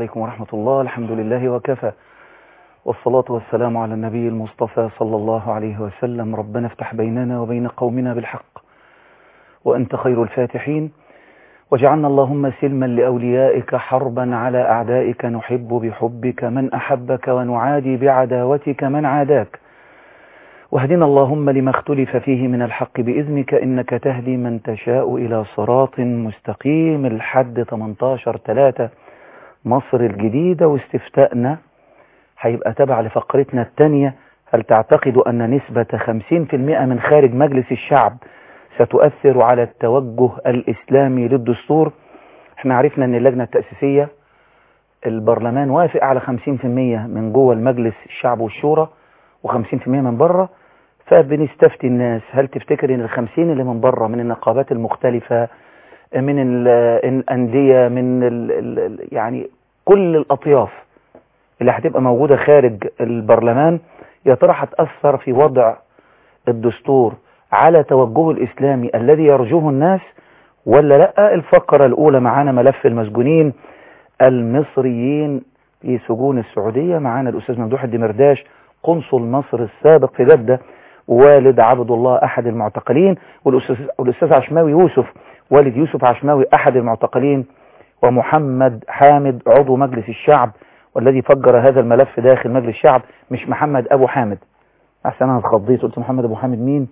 عليكم ورحمة الله الحمد لله وكفى والصلاة والسلام على النبي المصطفى صلى الله عليه وسلم ربنا افتح بيننا وبين قومنا بالحق وأنت خير الفاتحين وجعلنا اللهم سلما لأوليائك حربا على أعدائك نحب بحبك من أحبك ونعادي بعداوتك من عاداك واهدنا اللهم لما اختلف فيه من الحق بإذنك إنك تهدي من تشاء إلى صراط مستقيم الحد 18 3 مصر الجديدة واستفتاءنا هيبقى تبع لفقرتنا الثانية هل تعتقد أن نسبة 50% من خارج مجلس الشعب ستؤثر على التوجه الإسلامي للدستور احنا عرفنا أن اللجنة التأسيسية البرلمان وافق على 50% من جوه المجلس الشعب والشورى و50% من بره فبنستفتي الناس هل تفتكر ان الخمسين اللي من بره من النقابات المختلفة من الأندية من ال ال يعني كل الأطياف اللي هتبقى موجودة خارج البرلمان يا ترى هتأثر في وضع الدستور على توجهه الإسلامي الذي يرجوه الناس ولا لا الفقرة الأولى معانا ملف المسجونين المصريين في سجون السعودية معانا الأستاذ ممدوح الدمرداش قنصل مصر السابق في جدة والد عبد الله أحد المعتقلين والأستاذ, والأستاذ عشماوي يوسف والد يوسف عشماوي أحد المعتقلين ومحمد حامد عضو مجلس الشعب والذي فجر هذا الملف داخل مجلس الشعب مش محمد أبو حامد أحسن أنا اتخضيت قلت محمد أبو حامد مين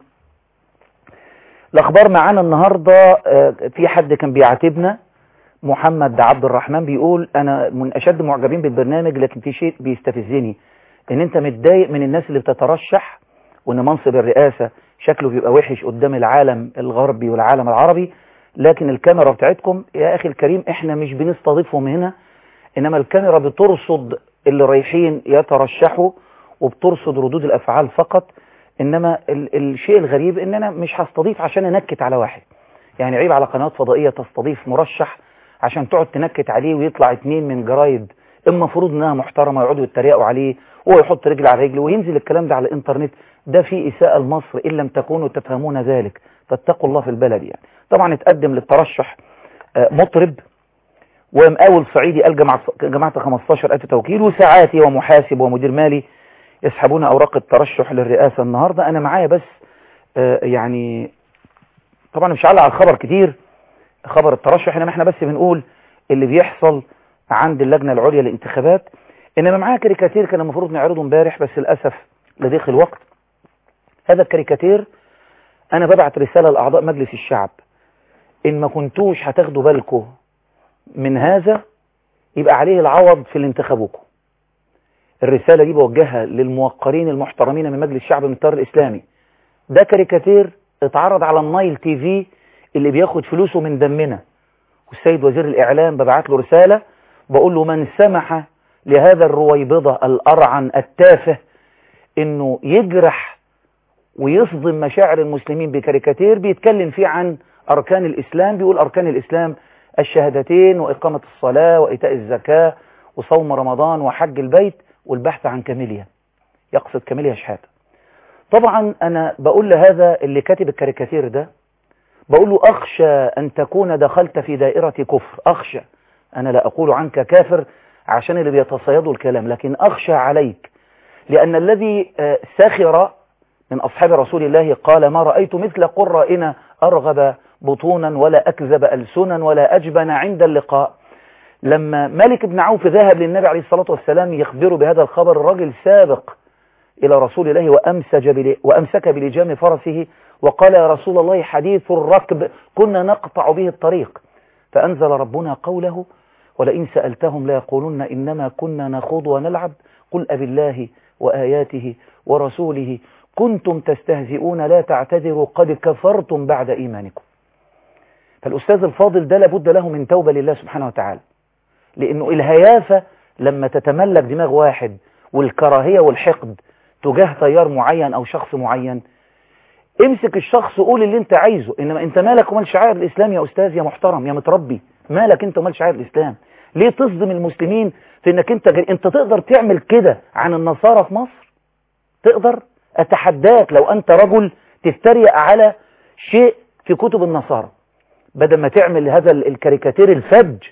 الأخبار معانا النهاردة في حد كان بيعاتبنا محمد عبد الرحمن بيقول أنا من أشد معجبين بالبرنامج لكن في شيء بيستفزني ان انت متضايق من الناس اللي بتترشح وان منصب الرئاسة شكله بيبقى وحش قدام العالم الغربي والعالم العربي لكن الكاميرا بتاعتكم يا اخي الكريم احنا مش بنستضيفهم هنا انما الكاميرا بترصد اللي رايحين يترشحوا وبترصد ردود الافعال فقط انما ال الشيء الغريب ان انا مش هستضيف عشان انكت على واحد يعني عيب على قنوات فضائية تستضيف مرشح عشان تقعد تنكت عليه ويطلع اتنين من جرايد المفروض انها محترمة يقعدوا يتريقوا عليه وهو يحط رجل على رجل وينزل الكلام ده على الانترنت ده فيه إساءة لمصر إن لم تكونوا تفهمون ذلك فاتقوا الله في البلد يعني طبعا اتقدم للترشح مطرب ومقاول صعيدي قال جماعة, جماعة 15 ألف توكيل وساعاتي ومحاسب ومدير مالي يسحبون أوراق الترشح للرئاسة النهاردة أنا معايا بس يعني طبعا مش علق على الخبر كتير خبر الترشح إنما احنا بس بنقول اللي بيحصل عند اللجنة العليا للانتخابات انما معايا كاريكاتير كان المفروض نعرضه امبارح بس للاسف لضيق الوقت هذا الكاريكاتير انا ببعت رسالة لاعضاء مجلس الشعب ان ما كنتوش هتاخدوا بالكم من هذا يبقى عليه العوض في اللي انتخبوكم الرسالة دي بوجهها للموقرين المحترمين من مجلس الشعب من التيار الاسلامي ده كاريكاتير اتعرض على النايل تي في اللي بياخد فلوسه من دمنا والسيد وزير الاعلام ببعت له رسالة بقول له من سمح لهذا الرويبضة الأرعن التافه انه يجرح ويصدم مشاعر المسلمين بكاريكاتير بيتكلم فيه عن أركان الإسلام بيقول أركان الإسلام الشهادتين وإقامة الصلاة وإيتاء الزكاة وصوم رمضان وحج البيت والبحث عن كاميليا يقصد كاميليا شحاتة طبعا أنا بقول لهذا اللي كاتب الكاريكاتير ده بقول له أخشى أن تكون دخلت في دائرة كفر أخشى أنا لا أقول عنك كافر عشان اللي بيتصيدوا الكلام لكن أخشى عليك لأن الذي سخر من أصحاب رسول الله قال ما رأيت مثل قرائنا أرغب بطونا ولا أكذب ألسنا ولا أجبن عند اللقاء لما ملك بن عوف ذهب للنبي عليه الصلاة والسلام يخبره بهذا الخبر الرجل سابق إلى رسول الله وأمسج بل... وأمسك بلجام فرسه وقال يا رسول الله حديث الركب كنا نقطع به الطريق فأنزل ربنا قوله ولئن سألتهم ليقولن إنما كنا نخوض ونلعب قل أب الله وآياته ورسوله كنتم تستهزئون لا تعتذروا قد كفرتم بعد إيمانكم فالأستاذ الفاضل ده لابد له من توبة لله سبحانه وتعالى لأنه الهيافة لما تتملك دماغ واحد والكراهية والحقد تجاه تيار معين أو شخص معين امسك الشخص وقول اللي انت عايزه انما انت مالك ومال شعائر الاسلام يا استاذ يا محترم يا متربي مالك انت ومال شعائر الاسلام ليه تصدم المسلمين في انك انت جري... انت تقدر تعمل كده عن النصارى في مصر تقدر اتحداك لو انت رجل تتريق على شيء في كتب النصارى بدل ما تعمل هذا الكاريكاتير الفج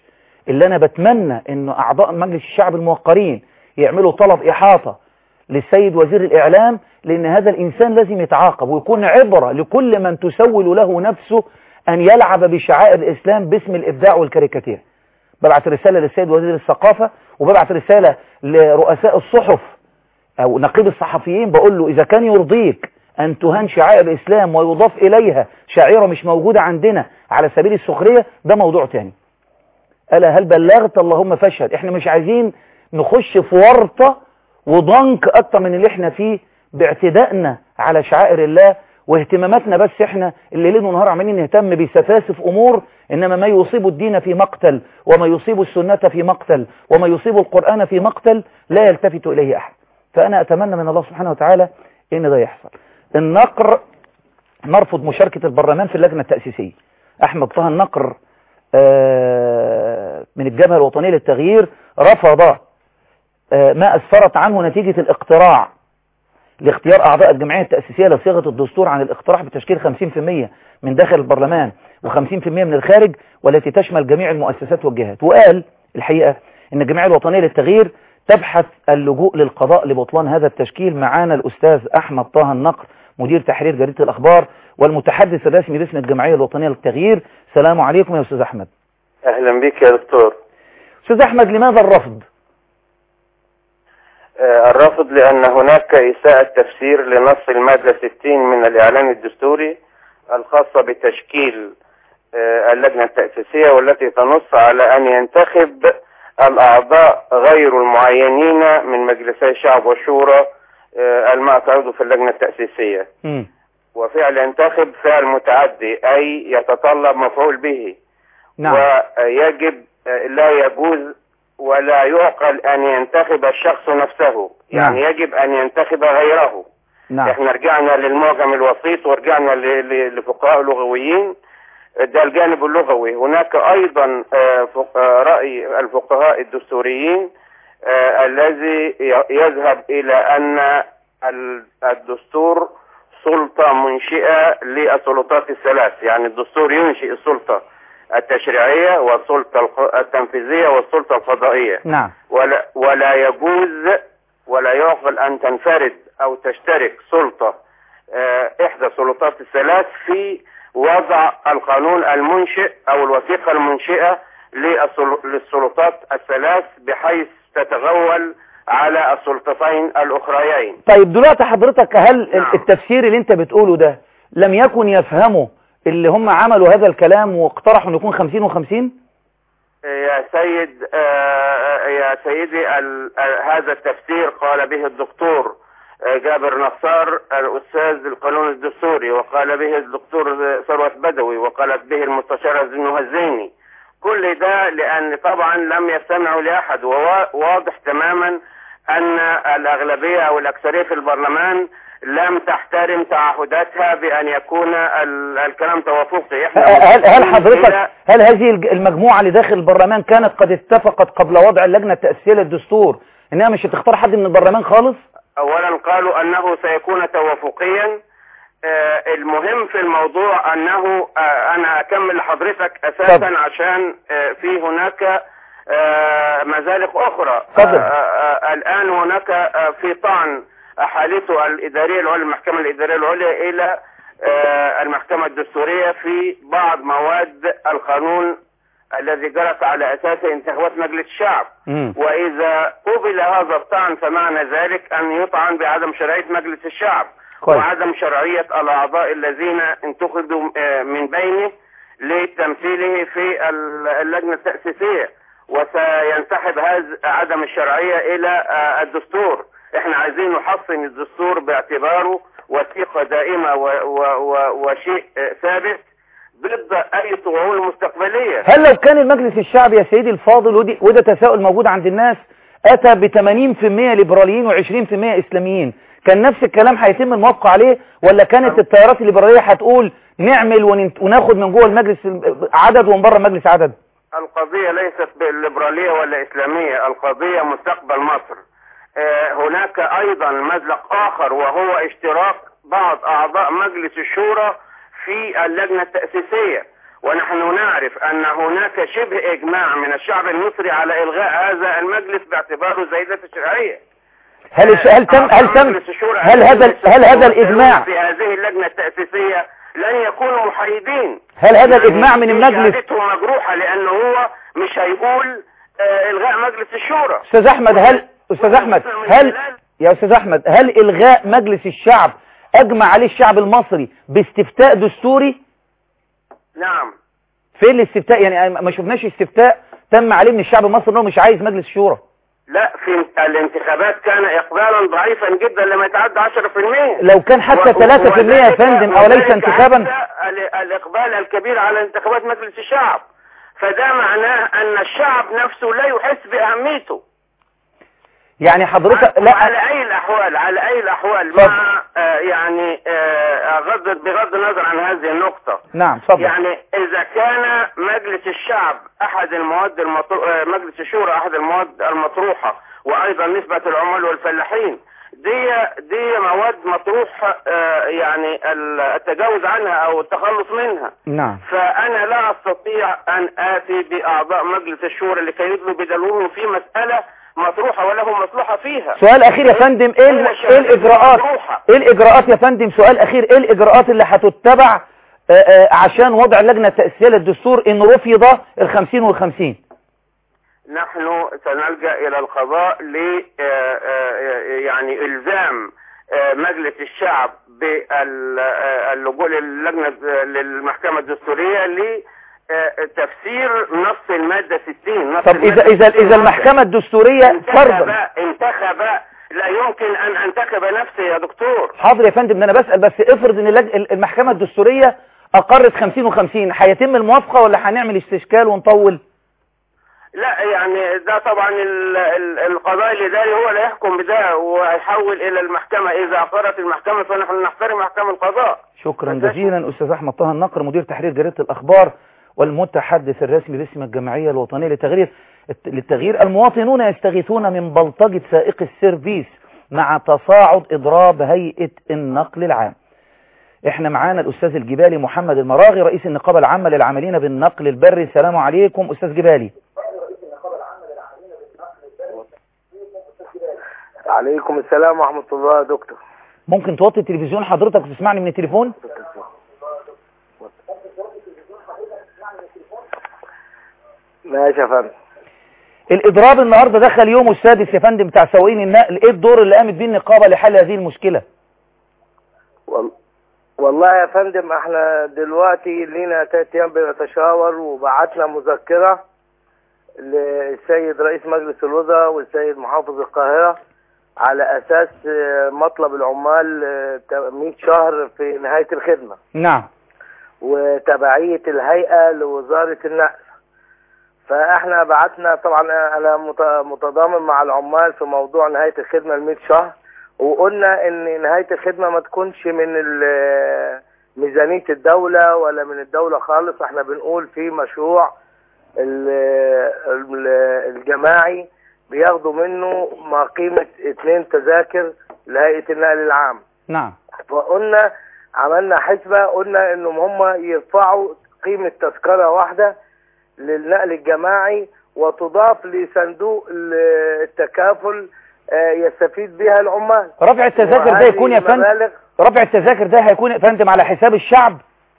اللي انا بتمنى انه اعضاء مجلس الشعب الموقرين يعملوا طلب احاطة للسيد وزير الاعلام لان هذا الانسان لازم يتعاقب ويكون عبرة لكل من تسول له نفسه ان يلعب بشعائر الاسلام باسم الابداع والكاريكاتير ببعت رسالة للسيد وزير الثقافة وببعت رسالة لرؤساء الصحف او نقيب الصحفيين بقول له اذا كان يرضيك ان تهان شعائر الاسلام ويضاف اليها شعيرة مش موجودة عندنا على سبيل السخرية ده موضوع تاني ألا هل بلغت اللهم فاشهد احنا مش عايزين نخش في ورطة وضنك اكتر من اللي احنا فيه باعتدائنا على شعائر الله واهتماماتنا بس احنا اللي ليل ونهار عمالين نهتم بسفاسف امور انما ما يصيب الدين في مقتل وما يصيب السنة في مقتل وما يصيب القرآن في مقتل لا يلتفت اليه احد فانا اتمنى من الله سبحانه وتعالى ان ده يحصل النقر نرفض مشاركة البرلمان في اللجنة التأسيسية احمد طه النقر من الجبهة الوطنية للتغيير رفض ما أسفرت عنه نتيجة الاقتراع لاختيار أعضاء الجمعية التأسيسية لصيغة الدستور عن الاقتراح بتشكيل 50% من داخل البرلمان و50% من الخارج والتي تشمل جميع المؤسسات والجهات وقال الحقيقة أن الجمعية الوطنية للتغيير تبحث اللجوء للقضاء لبطلان هذا التشكيل معانا الأستاذ أحمد طه النقر مدير تحرير جريدة الأخبار والمتحدث الرسمي باسم الجمعية الوطنية للتغيير سلام عليكم يا أستاذ أحمد أهلا بك يا دكتور أستاذ أحمد لماذا الرفض آه الرفض لأن هناك إساءة تفسير لنص المادة 60 من الإعلان الدستوري الخاصة بتشكيل آه اللجنة التأسيسية والتي تنص على أن ينتخب الأعضاء غير المعينين من مجلسي الشعب والشورى آه المائة عضو في اللجنة التأسيسية م. وفعل ينتخب فعل متعدي أي يتطلب مفعول به نعم. ويجب لا يجوز ولا يعقل أن ينتخب الشخص نفسه يعني نعم. يجب أن ينتخب غيره نعم احنا رجعنا للمعجم الوسيط ورجعنا ل- ل- لفقهاء لغويين ده الجانب اللغوي هناك أيضا آه، فق- آه، رأي الفقهاء الدستوريين آه، الذي ي- يذهب إلى أن ال- الدستور سلطة منشئة للسلطات الثلاث يعني الدستور ينشئ السلطة التشريعية والسلطة الق- التنفيذية والسلطة القضائية نعم ولا, ولا يجوز ولا يعقل أن تنفرد أو تشترك سلطة آه، إحدى السلطات الثلاث في وضع القانون المنشئ أو الوثيقة المنشئة للسل- للسلطات الثلاث بحيث تتغول على السلطتين الأخريين طيب دلوقتي حضرتك هل نعم. التفسير اللي انت بتقوله ده لم يكن يفهمه اللي هم عملوا هذا الكلام واقترحوا انه يكون 50 و50 يا سيد آه، يا سيدي ال- آه، هذا التفسير قال به الدكتور آه، جابر نصار الأستاذ القانون الدستوري وقال به الدكتور ثروت بدوي وقالت به المستشارة الزنوهزيني كل ده لأن طبعا لم يستمعوا لأحد وواضح تماما أن الأغلبية أو الأكثرية في البرلمان لم تحترم تعهداتها بأن يكون ال- الكلام توافقي احنا هل هل إلى- حضرتك هل هذه الج- المجموعة اللي داخل البرلمان كانت قد اتفقت قبل وضع اللجنة التأسيسية للدستور انها مش هتختار حد من البرلمان خالص اولا قالوا انه سيكون توافقيا آه، المهم في الموضوع انه آه، انا اكمل لحضرتك اساسا اتفضل. عشان آه، في هناك آه، مزالق اخرى اتفضل. آه، آه، الان هناك آه، في طعن احالته الاداريه العليا المحكمه الاداريه العليا الى آه، المحكمه الدستوريه في بعض مواد القانون الذي جرت على اساسه انتخابات مجلس الشعب مم. وإذا قبل هذا الطعن فمعنى ذلك أن يطعن بعدم شرعية مجلس الشعب كويس. وعدم شرعية الأعضاء الذين انتخبوا آه، من بينه لتمثيله في ال- اللجنة التأسيسية وسينسحب هذا عدم الشرعية إلى آه، الدستور احنا عايزين نحصن الدستور باعتباره وثيقة دائمة و- و- و- وشيء آه، ثابت ضد أي طعون مستقبلية هل لو كان المجلس الشعبي يا سيدي الفاضل ودي وده تساؤل موجود عند الناس اتى ب 80% ليبراليين و20% اسلاميين كان نفس الكلام هيتم الموافقه عليه ولا كانت التيارات الليبراليه هتقول نعمل وننت- وناخد من جوه المجلس عدد ومن بره المجلس عدد القضية ليست بالليبرالية ولا إسلامية القضية مستقبل مصر آه، هناك أيضا مزلق آخر وهو اشتراك بعض أعضاء مجلس الشورى في اللجنة التأسيسية ونحن نعرف أن هناك شبه إجماع من الشعب المصري على إلغاء هذا المجلس باعتباره زيادة الشرعية هل هل تم هل تم هل هذا هل هذا الإجماع في هذه اللجنة التأسيسية لن يكونوا محايدين هل هذا الإجماع من المجلس شهادته مجروحة لأنه هو مش هيقول آه، إلغاء مجلس الشورى أستاذ أحمد هل أستاذ أحمد هل يا أستاذ أحمد هل إلغاء مجلس الشعب أجمع عليه الشعب المصري باستفتاء دستوري نعم فين الاستفتاء يعني ما شفناش استفتاء تم عليه من الشعب المصري انه مش عايز مجلس الشورى لا في الانتخابات كان إقبالا ضعيفا جدا لما يتعدى 10% لو كان حتى و- 3% يا وذلك- فندم او ليس وذلك انتخابا عكس ال- الإقبال الكبير على انتخابات مجلس الشعب فده معناه أن الشعب نفسه لا يحس بأهميته يعني حضرتك لا لا على أي الأحوال على أي الأحوال اتفضل. مع آه، يعني آه، غض بغض النظر عن هذه النقطة نعم اتفضل يعني إذا كان مجلس الشعب أحد المواد المطروحة مجلس الشورى أحد المواد المطروحة وأيضا نسبة العمال والفلاحين دي دي مواد مطروح آه، يعني ال- التجاوز عنها أو التخلص منها نعم فأنا لا أستطيع أن آتي بأعضاء مجلس الشورى لكي يدلوا بدلوهم في مسألة مطروحة وله مصلحة فيها سؤال اخير يا فندم ايه ال- ايه الاجراءات مطروحة. ايه الاجراءات يا فندم سؤال اخير ايه الاجراءات اللي هتتبع آه، آه، عشان وضع اللجنة التأسيسية للدستور ان رفض الخمسين والخمسين نحن سنلجأ إلى القضاء ل آه، آه، يعني إلزام آه، مجلس الشعب باللجوء للجنة للمحكمة الدستورية لتفسير نص المادة 60 نص طب اذا المادة اذا 60 اذا المحكمة الدستورية انتخب فرضا انتخب لا يمكن أن أنتخب نفسي يا دكتور حاضر يا فندم ده انا بسأل بس افرض ان اللج- المحكمة الدستورية اقرت 50 و50 هيتم الموافقة ولا هنعمل استشكال ونطول لا يعني ده طبعا ال- ال- القضاء الإداري هو اللي يحكم بده وهيحول إلى المحكمة إذا أقرت المحكمة فنحن نحترم أحكام القضاء شكرا ماشي. جزيلا استاذ احمد طه النقر مدير تحرير جريدة الاخبار والمتحدث الرسمي باسم الجمعية الوطنية لتغيير للتغيير المواطنون يستغيثون من بلطجة سائق السيرفيس مع تصاعد اضراب هيئة النقل العام احنا معانا الاستاذ الجبالي محمد المراغي رئيس النقابة العامة للعاملين بالنقل البري السلام عليكم استاذ جبالي عليكم السلام ورحمة الله يا دكتور ممكن توطي التلفزيون حضرتك وتسمعني من التليفون ماشي يا فندم الاضراب النهاردة دخل يومه السادس يا فندم بتاع سواقين النقل ايه الدور اللي قامت بيه النقابة لحل هذه المشكلة وال... والله يا فندم احنا دلوقتي لينا تلات ايام بنتشاور وبعتنا مذكرة للسيد رئيس مجلس الوزراء والسيد محافظ القاهرة على اساس آه، مطلب العمال آه، 100 شهر في نهاية الخدمة نعم وتبعية الهيئة لوزارة النقل فاحنا بعتنا طبعا انا مت- متضامن مع العمال في موضوع نهاية الخدمة ال 100 شهر وقلنا ان نهاية الخدمة ما تكونش من ال- ميزانية الدولة ولا من الدولة خالص احنا بنقول في مشروع ال- ال- الجماعي بياخدوا منه ما قيمة اتنين تذاكر لهيئة النقل العام نعم فقلنا عملنا حسبة قلنا انهم هم يرفعوا قيمة تذكرة واحدة للنقل الجماعي وتضاف لصندوق ال- التكافل آه، يستفيد بها العمال رفع التذاكر ده يكون يا وهذه فندم المبالغ- رفع التذاكر ده هيكون يا فندم على حساب الشعب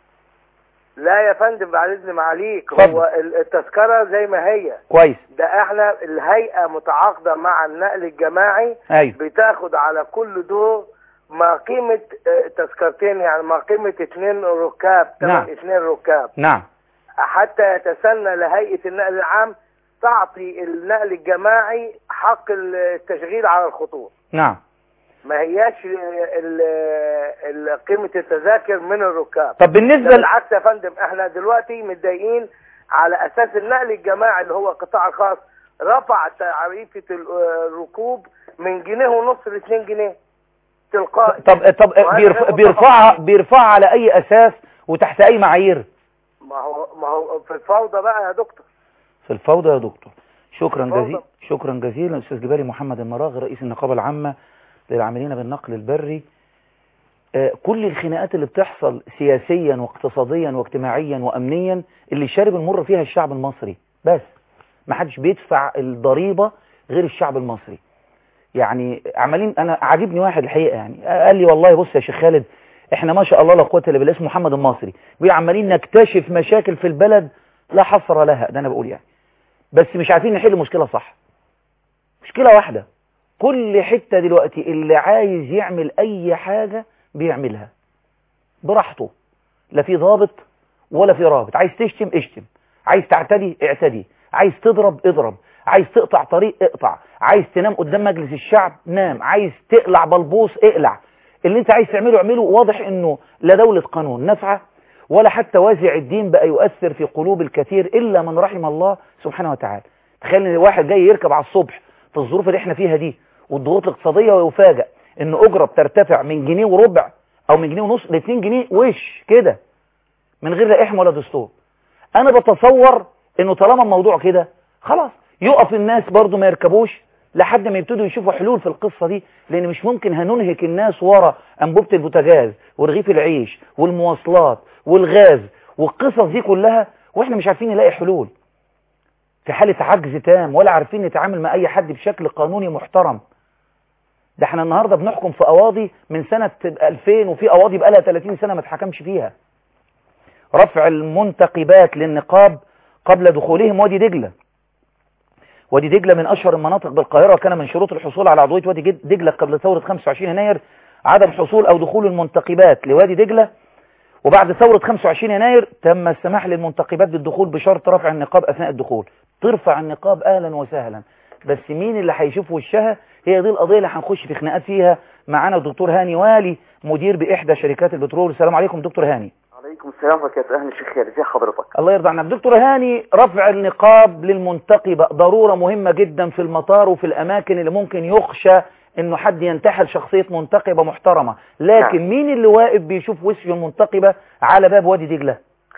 لا يا فندم بعد اذن معاليك اتفضل. هو ال- التذكرة زي ما هي كويس ده احنا الهيئة متعاقدة مع النقل الجماعي ايوه بتاخد على كل دور ما قيمة آه، تذكرتين يعني ما قيمة اتنين ركاب نعم. تمن اتنين ركاب نعم حتى يتسنى لهيئة النقل العام تعطي النقل الجماعي حق التشغيل على الخطوط نعم ما هياش ال- ال- قيمة التذاكر من الركاب طب ده بالنسبة ل... بالعكس يا فندم احنا دلوقتي متضايقين على اساس النقل الجماعي اللي هو القطاع الخاص رفع تعريفة ال- الركوب من جنيه ونص ل 2 جنيه تلقائي طب طب وهذا بيرف... غير بيرفعها متفق. بيرفعها على اي اساس وتحت اي معايير ما هو ما هو في الفوضى بقى يا دكتور في الفوضى يا دكتور شكرا الفوضى. جزيلا شكرا جزيلا استاذ جبالي محمد المراغي رئيس النقابة العامة للعاملين بالنقل البري آه، كل الخناقات اللي بتحصل سياسيا واقتصاديا واجتماعيا وامنيا اللي شارب المر فيها الشعب المصري بس ما حدش بيدفع الضريبة غير الشعب المصري يعني عمالين انا عاجبني واحد الحقيقة يعني قال لي والله بص يا شيخ خالد احنا ما شاء الله لا قوه الا بالله اسمه محمد المصري بيقول عمالين نكتشف مشاكل في البلد لا حصر لها ده انا بقول يعني بس مش عارفين نحل مشكلة صح مشكلة واحدة كل حتة دلوقتي اللي عايز يعمل اي حاجة بيعملها براحته لا في ضابط ولا في رابط عايز تشتم اشتم عايز تعتدي اعتدي عايز تضرب اضرب عايز تقطع طريق اقطع عايز تنام قدام مجلس الشعب نام عايز تقلع بلبوس اقلع اللي انت عايز تعمله اعمله واضح انه لا دولة قانون نافعه ولا حتى وازع الدين بقى يؤثر في قلوب الكثير الا من رحم الله سبحانه وتعالى تخيل ان واحد جاي يركب على الصبح في الظروف اللي احنا فيها دي والضغوط الاقتصادية ويفاجئ ان اجرة بترتفع من جنيه وربع او من جنيه ونص ل 2 جنيه وش كده من غير لا احم ولا دستور انا بتصور انه طالما الموضوع كده خلاص يقف الناس برضو ما يركبوش لحد ما يبتدوا يشوفوا حلول في القصة دي لان مش ممكن هننهك الناس ورا انبوبة البوتاجاز ورغيف العيش والمواصلات والغاز والقصص دي كلها واحنا مش عارفين نلاقي حلول في حالة عجز تام ولا عارفين نتعامل مع اي حد بشكل قانوني محترم ده احنا النهاردة بنحكم في قواضي من سنة 2000 وفي قواضي بقالها 30 سنة ما اتحكمش فيها رفع المنتقبات للنقاب قبل دخولهم وادي دجلة وادي دجلة من أشهر المناطق بالقاهرة وكان من شروط الحصول على عضوية وادي دجلة قبل ثورة 25 يناير عدم حصول أو دخول المنتقبات لوادي دجلة وبعد ثورة 25 يناير تم السماح للمنتقبات بالدخول بشرط رفع النقاب أثناء الدخول ترفع النقاب أهلا وسهلا بس مين اللي هيشوف وشها هي دي القضية اللي هنخش في خناقات فيها معانا الدكتور هاني والي مدير بإحدى شركات البترول السلام عليكم دكتور هاني عليكم السلام ورحمة الله أهلا الشيخ خالد ازي حضرتك الله يرضى عنك دكتور هاني رفع النقاب للمنتقبة ضرورة مهمة جدا في المطار وفي الأماكن اللي ممكن يخشى انه حد ينتحل شخصية منتقبة محترمة لكن نعم. مين اللي واقف بيشوف وش المنتقبة على باب وادي دجلة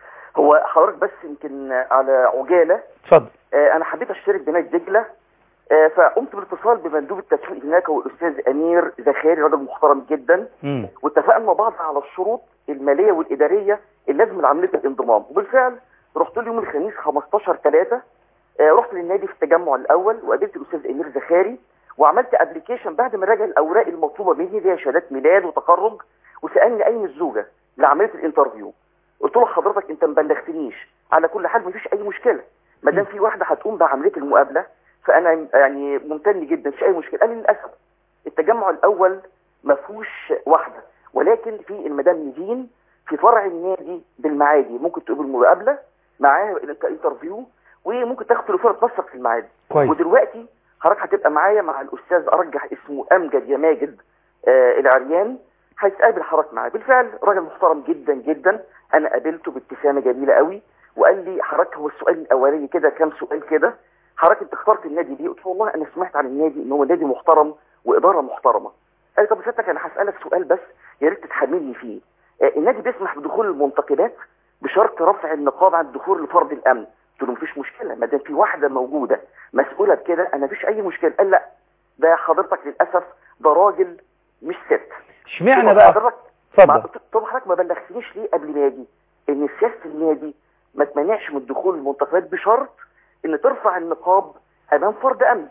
هو حضرتك بس يمكن على عجالة اتفضل آه، أنا حبيت أشترك بنادي دجلة آه، فقمت بالاتصال بمندوب التسويق هناك والأستاذ أمير زخاري راجل محترم جدا مم. واتفقنا مع بعض على الشروط المالية والإدارية اللي لازم لعملية الانضمام وبالفعل رحت له يوم الخميس 15 3 رحت للنادي في التجمع الأول وقابلت الأستاذ أمير زخاري وعملت ابلكيشن بعد ما راجع الأوراق المطلوبة مني اللي هي شهادات ميلاد وتخرج وسألني أين الزوجة لعملية الانترفيو قلت له حضرتك أنت ما بلغتنيش على كل حال مفيش أي مشكلة ما دام في واحدة هتقوم بعملية المقابلة فأنا يعني ممتن جدا مفيش أي مشكلة قال لي للأسف التجمع الأول ما فيهوش واحدة ولكن في المدام نيفين في فرع النادي بالمعادي ممكن تقوم المقابلة معاها الانترفيو وممكن تاخد تليفون تنسق في الميعاد كويس ودلوقتي حضرتك هتبقى معايا مع الاستاذ ارجح اسمه امجد يا ماجد آه العريان هيتقابل حضرتك معاه بالفعل راجل محترم جدا جدا انا قابلته بابتسامه جميله قوي وقال لي حضرتك هو السؤال الاولاني كده كام سؤال كده حضرتك انت اخترت النادي ليه؟ قلت له والله انا سمعت عن النادي ان هو نادي محترم واداره محترمه قال لي طب سيادتك انا هسالك سؤال بس يا ريت تتحملني فيه آه النادي بيسمح بدخول المنتقبات بشرط رفع النقاب عن الدخول لفرض الامن قلت له مفيش مشكله ما دام في واحده موجوده مسؤوله بكده انا مفيش اي مشكله قال لا ده حضرتك للاسف ده راجل مش ست اشمعنى طب بقى حضرتك اتفضل مع- طب حضرتك ما بلغتنيش ليه قبل ما اجي ان سياسه النادي ما تمنعش من دخول المنتخبات بشرط ان ترفع النقاب امام فرد امن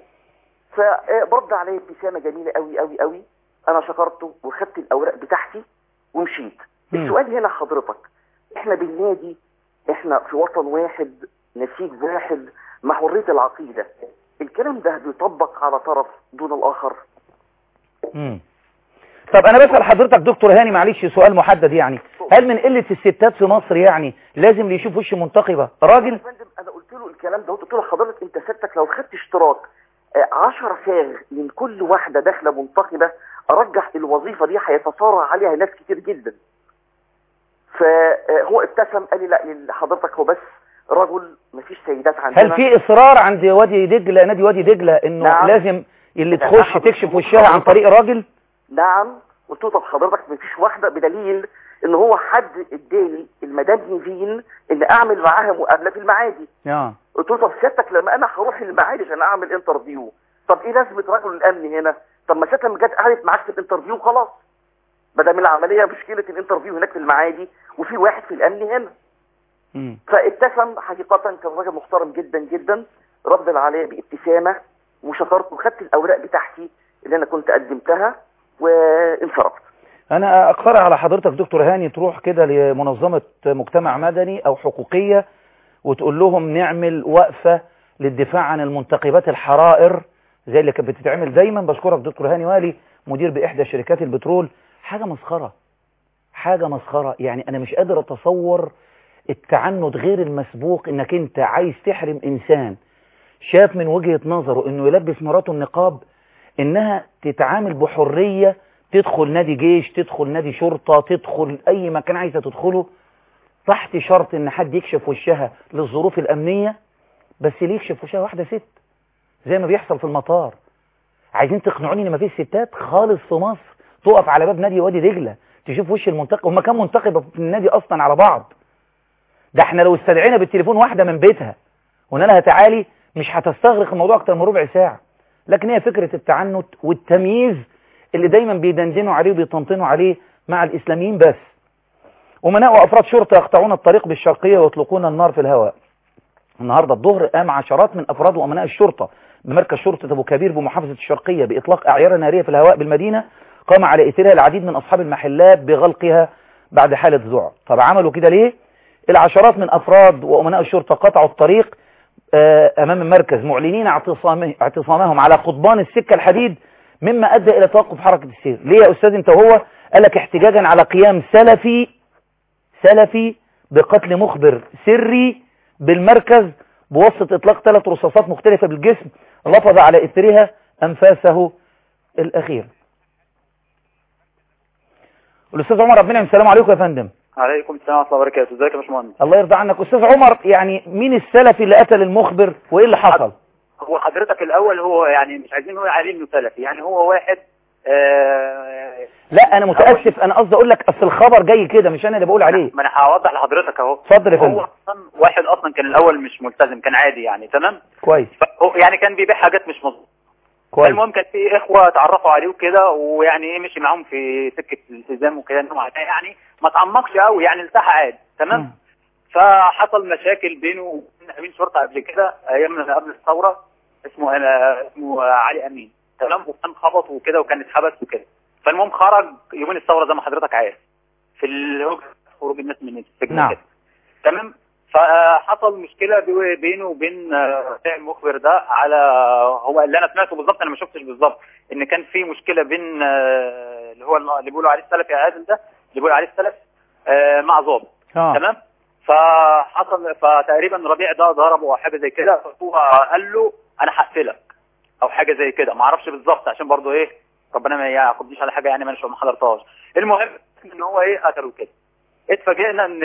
فبرد عليا ابتسامه جميله قوي قوي قوي انا شكرته وخدت الاوراق بتاعتي ومشيت مم. السؤال هنا حضرتك احنا بالنادي احنا في وطن واحد نسيج واحد مع حريه العقيده الكلام ده بيطبق على طرف دون الاخر مم. طب انا بسأل حضرتك دكتور هاني معلش سؤال محدد يعني هل من قلة الستات في مصر يعني لازم اللي يشوف وش منتقبة راجل يا فندم انا قلت له الكلام ده قلت له حضرتك انت سيادتك لو خدت اشتراك 10 ساغ من كل واحده داخله منتقبه ارجح الوظيفه دي هيتصارع عليها ناس كتير جدا فهو ابتسم قال لي لا حضرتك هو بس رجل مفيش سيدات عندنا هل في اصرار عند وادي دجلة نادي وادي دجلة انه نعم. لازم اللي نعم. تخش تكشف وشها عن طريق راجل نعم قلت له طب حضرتك مفيش واحده بدليل ان هو حد اداني المدام نيفين ان اعمل معاها مقابله في المعادي اه قلت له طب سيادتك لما انا هروح المعادي عشان اعمل انترفيو طب ايه لازمه رجل الامن هنا طب ما سيادتك لما جت قعدت معاك في الانترفيو خلاص ما دام العمليه مشكله الانترفيو هناك في المعادي وفي واحد في الامن هنا مم. فابتسم حقيقه كان راجل محترم جدا جدا رد عليا بابتسامه وشكرته وخدت الاوراق بتاعتي اللي انا كنت قدمتها وانصرفت انا اقترح على حضرتك دكتور هاني تروح كده لمنظمة مجتمع مدني او حقوقية وتقول لهم نعمل وقفة للدفاع عن المنتقبات الحرائر زي اللي كانت بتتعمل دايما بشكرك دكتور هاني والي مدير باحدى شركات البترول حاجة مسخرة حاجة مسخرة يعني انا مش قادر اتصور التعنت غير المسبوق انك انت عايز تحرم انسان شاف من وجهة نظره انه يلبس مراته النقاب انها تتعامل بحرية تدخل نادي جيش تدخل نادي شرطة تدخل اي مكان عايزة تدخله تحت شرط ان حد يكشف وشها للظروف الامنية بس ليه يكشف وشها واحدة ست زي ما بيحصل في المطار عايزين تقنعوني ان مفيش ستات خالص في مصر تقف على باب نادي وادي دجلة تشوف وش المنتقب هما كام منتقبة في النادي اصلا على بعض ده احنا لو استدعينا بالتليفون واحدة من بيتها وقلنا لها تعالي مش هتستغرق الموضوع اكتر من ربع ساعة لكن هي فكرة التعنت والتمييز اللي دايما بيدندنوا عليه وبيطنطنوا عليه مع الاسلاميين بس امناء وافراد شرطة يقطعون الطريق بالشرقية ويطلقون النار في الهواء النهاردة الظهر قام عشرات من افراد وامناء الشرطة بمركز شرطة ابو كبير بمحافظة الشرقية باطلاق اعيار نارية في الهواء بالمدينة قام على اثرها العديد من اصحاب المحلات بغلقها بعد حالة ذعر طب عملوا كده ليه العشرات من افراد وامناء الشرطة قطعوا الطريق آه، امام المركز معلنين اعتصامه- اعتصامهم على قضبان السكة الحديد مما ادى الى توقف حركة السير ليه يا استاذ انت وهو قال لك احتجاجا على قيام سلفي سلفي بقتل مخبر سري بالمركز بواسطة اطلاق ثلاث رصاصات مختلفة بالجسم لفظ على اثرها انفاسه الاخير الاستاذ عمر ربنا السلام عليكم يا فندم عليكم السلام ورحمه الله وبركاته ازيك يا باشمهندس الله يرضى عنك استاذ عمر يعني مين السلفي اللي قتل المخبر وايه اللي حصل هو حضرتك الاول هو يعني مش عايزين نقول عليه انه سلفي يعني هو واحد آه لا انا متاسف انا قصدي اقول لك اصل الخبر جاي كده مش انا اللي بقول عليه ما انا هوضح لحضرتك اهو اتفضل يا هو فندم اصلا واحد اصلا كان الاول مش ملتزم كان عادي يعني تمام كويس فهو يعني كان بيبيع حاجات مش مظبوطه كويس المهم كان في اخوه اتعرفوا عليه وكده ويعني ايه مشي معاهم في سكه الالتزام وكده انه معناه يعني ما تعمقش قوي يعني التحى عادي تمام مم. فحصل مشاكل بينه وبين امين شرطه قبل كده ايام من قبل الثوره اسمه انا اسمه علي امين تمام وكان خبط وكده وكان اتحبس وكده فالمهم خرج يومين الثوره زي ما حضرتك عارف في الهجرة خروج الناس من السجن نعم. كده تمام فحصل مشكله بي- بينه وبين آه، المخبر ده على هو اللي انا سمعته بالظبط انا ما شفتش بالظبط ان كان في مشكله بين آه، اللي هو اللي بيقولوا عليه السلفي يا ادم ده اللي بيقولوا عليه السلف آه، مع ضابط اه تمام فحصل فتقريبا ربيع ده ضربه او حاجه زي كده فهو قال له انا هقتلك او حاجه زي كده ما اعرفش بالظبط عشان برضو ايه ربنا ما يعاقبنيش على حاجه يعني ما أنا ما حضرتهاش المهم ان هو ايه قتله كده اتفاجئنا ان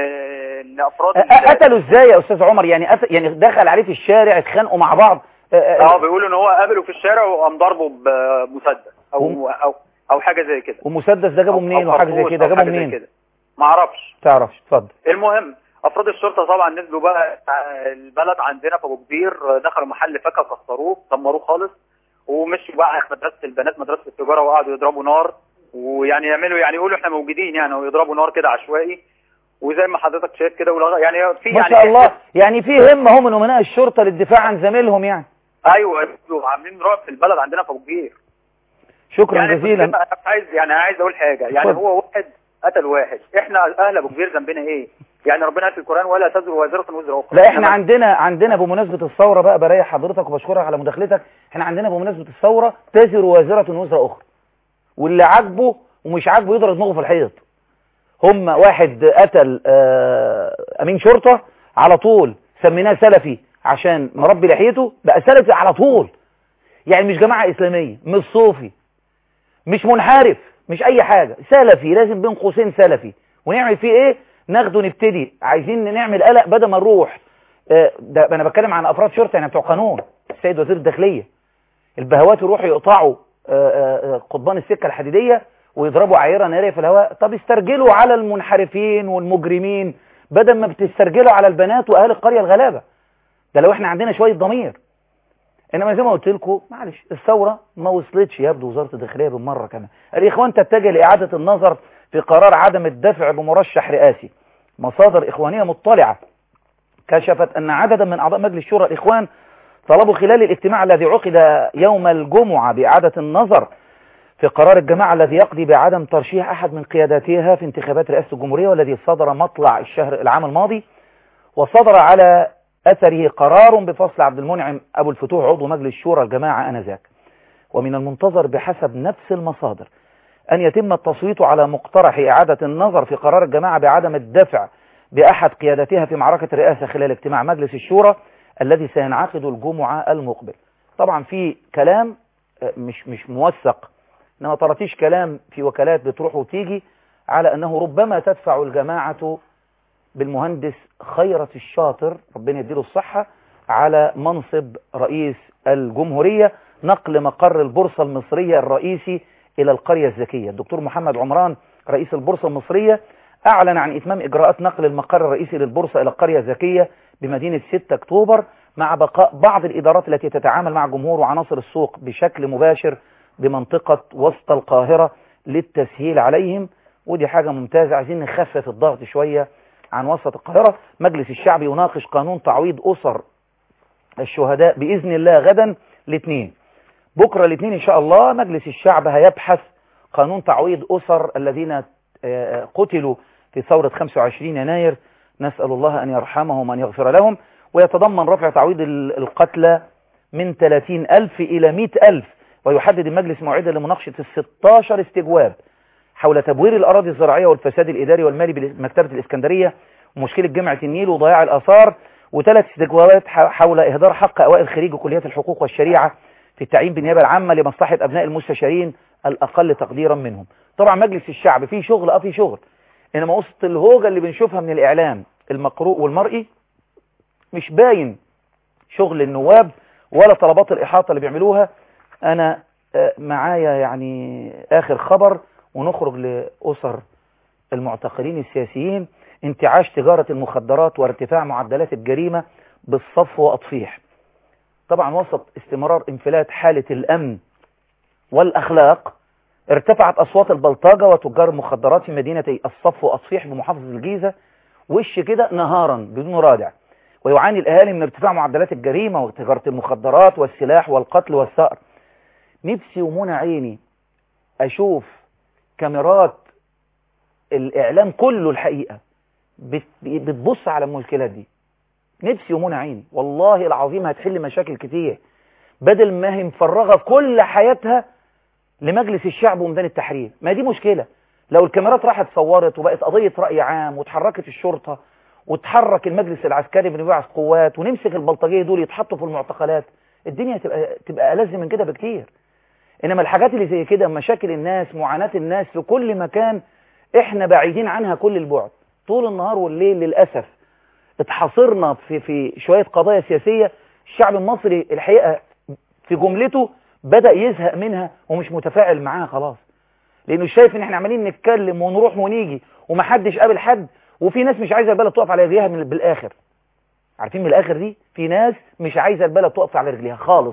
ان افراد أ- أ- قتلوا ازاي يا استاذ عمر يعني قتل يعني دخل عليه في الشارع اتخانقوا مع بعض أ- أ- اه بيقولوا ان هو قابله في الشارع وقام ضربه بمسدس او او او حاجه زي كده ومسدس ده جابه أو- منين أو وحاجه زي خرطوش كده أو جابه حاجة زي منين كده. ما اعرفش تعرفش اتفضل المهم افراد الشرطه طبعا نزلوا بقى البلد عندنا في ابو كبير دخلوا محل فاكهه كسروه دمروه خالص ومشوا بقى في مدرسه البنات مدرسه التجاره وقعدوا يضربوا نار ويعني يعملوا يعني يقولوا احنا موجودين يعني ويضربوا نار كده عشوائي وزي ما حضرتك شايف كده ولغ... يعني في ما يعني شاء الله يعني في همه هم من امناء الشرطه للدفاع عن زميلهم يعني ايوه أيوة، عاملين رعب في البلد عندنا في ابو كبير شكرا يعني جزيلا انا عايز يعني عايز اقول حاجه يعني اتفضل. هو واحد قتل واحد احنا اهل ابو كبير ذنبنا ايه يعني ربنا قال في القران ولا تزر وازره وزر اخرى لا احنا إنما- عندنا عندنا بمناسبة الثورة بقى بريح حضرتك وبشكرك على مداخلتك احنا عندنا بمناسبة الثورة تزر وازرة وزر اخرى واللي عاجبه ومش عاجبه يضرب دماغه في الحيط هم واحد قتل آه، امين شرطة على طول سميناه سلفي عشان مربي لحيته بقى سلفي على طول يعني مش جماعة اسلامية مش صوفي مش منحرف مش اي حاجة سلفي لازم بين قوسين سلفي ونعمل فيه ايه ناخده نبتدي عايزين نعمل قلق بدل ما نروح آه، ده انا بتكلم عن افراد شرطه يعني بتوع قانون السيد وزير الداخليه البهوات يروحوا يقطعوا آه، آه، آه، قضبان السكه الحديديه ويضربوا عيره ناريه في الهواء طب استرجلوا على المنحرفين والمجرمين بدل ما بتسترجلوا على البنات واهل القريه الغلابه ده لو احنا عندنا شويه ضمير انما زي ما قلت لكم معلش الثوره ما وصلتش يبدو وزاره الداخليه بالمره كمان الاخوان تتجه لاعاده النظر في قرار عدم الدفع بمرشح رئاسي مصادر اخوانيه مطلعه كشفت ان عددا من اعضاء مجلس شورى الاخوان طلبوا خلال الاجتماع الذي عقد يوم الجمعه باعاده النظر في قرار الجماعه الذي يقضي بعدم ترشيح احد من قياداتها في انتخابات رئاسه الجمهوريه والذي صدر مطلع الشهر العام الماضي وصدر على أثره قرار بفصل عبد المنعم أبو الفتوح عضو مجلس شورى الجماعة أنذاك ومن المنتظر بحسب نفس المصادر أن يتم التصويت على مقترح إعادة النظر في قرار الجماعة بعدم الدفع بأحد قيادتها في معركة الرئاسة خلال اجتماع مجلس الشورى الذي سينعقد الجمعة المقبل طبعا في كلام مش مش موثق إنما طرطيش كلام في وكالات بتروح وتيجي على أنه ربما تدفع الجماعة بالمهندس خيرت الشاطر ربنا يديله الصحة على منصب رئيس الجمهورية نقل مقر البورصة المصرية الرئيسي إلى القرية الذكية الدكتور محمد عمران رئيس البورصة المصرية أعلن عن إتمام إجراءات نقل المقر الرئيسي للبورصة إلى القرية الذكية بمدينة 6 أكتوبر مع بقاء بعض الإدارات التي تتعامل مع جمهور وعناصر السوق بشكل مباشر بمنطقة وسط القاهرة للتسهيل عليهم ودي حاجة ممتازة عايزين نخفف الضغط شوية عن وسط القاهرة مجلس الشعب يناقش قانون تعويض أسر الشهداء بإذن الله غدا الاثنين بكرة الاثنين إن شاء الله مجلس الشعب هيبحث قانون تعويض أسر الذين قتلوا في ثورة 25 يناير نسأل الله أن يرحمهم وأن يغفر لهم ويتضمن رفع تعويض القتلى من 30 ألف إلى 100 ألف ويحدد المجلس موعدا لمناقشة ال 16 استجواب حول تبوير الأراضي الزراعية والفساد الإداري والمالي بمكتبة الإسكندرية ومشكلة جامعة النيل وضياع الآثار وثلاث استجوابات حول إهدار حق أوائل خريج كليات الحقوق والشريعة في التعيين بالنيابة العامة لمصلحة أبناء المستشارين الأقل تقديرا منهم طبعا مجلس الشعب فيه شغل أه فيه شغل إنما وسط الهوجة اللي بنشوفها من الإعلام المقروء والمرئي مش باين شغل النواب ولا طلبات الإحاطة اللي بيعملوها أنا معايا يعني آخر خبر ونخرج لأسر المعتقلين السياسيين انتعاش تجارة المخدرات وارتفاع معدلات الجريمة بالصف وأطفيح طبعا وسط استمرار انفلات حالة الأمن والأخلاق ارتفعت أصوات البلطجة وتجار المخدرات في مدينة الصف وأطفيح بمحافظة الجيزة وش كده نهارا بدون رادع ويعاني الأهالي من ارتفاع معدلات الجريمة وتجارة المخدرات والسلاح والقتل والثأر نفسي ومنى عيني أشوف كاميرات الإعلام كله الحقيقة بتبص على المشكلات دي نفسي ومنى عيني والله العظيم هتحل مشاكل كتير بدل ما هي مفرغة كل حياتها لمجلس الشعب وميدان التحرير ما دي مشكلة لو الكاميرات راحت صورت وبقت قضية رأي عام وتحركت الشرطة وتحرك المجلس العسكري بنبعث قوات ونمسك البلطجية دول يتحطوا في المعتقلات الدنيا تبقى تبقى ألذ من كده بكتير إنما الحاجات اللي زي كده مشاكل الناس معاناة الناس في كل مكان إحنا بعيدين عنها كل البعد طول النهار والليل للأسف اتحاصرنا في في شوية قضايا سياسية الشعب المصري الحقيقة في جملته بدأ يزهق منها ومش متفاعل معاها خلاص لأنه شايف إن إحنا عمالين نتكلم ونروح ونيجي ومحدش قابل حد وفي ناس مش عايزة البلد تقف على رجليها من بالآخر عارفين من الآخر دي في ناس مش عايزة البلد تقف على رجليها خالص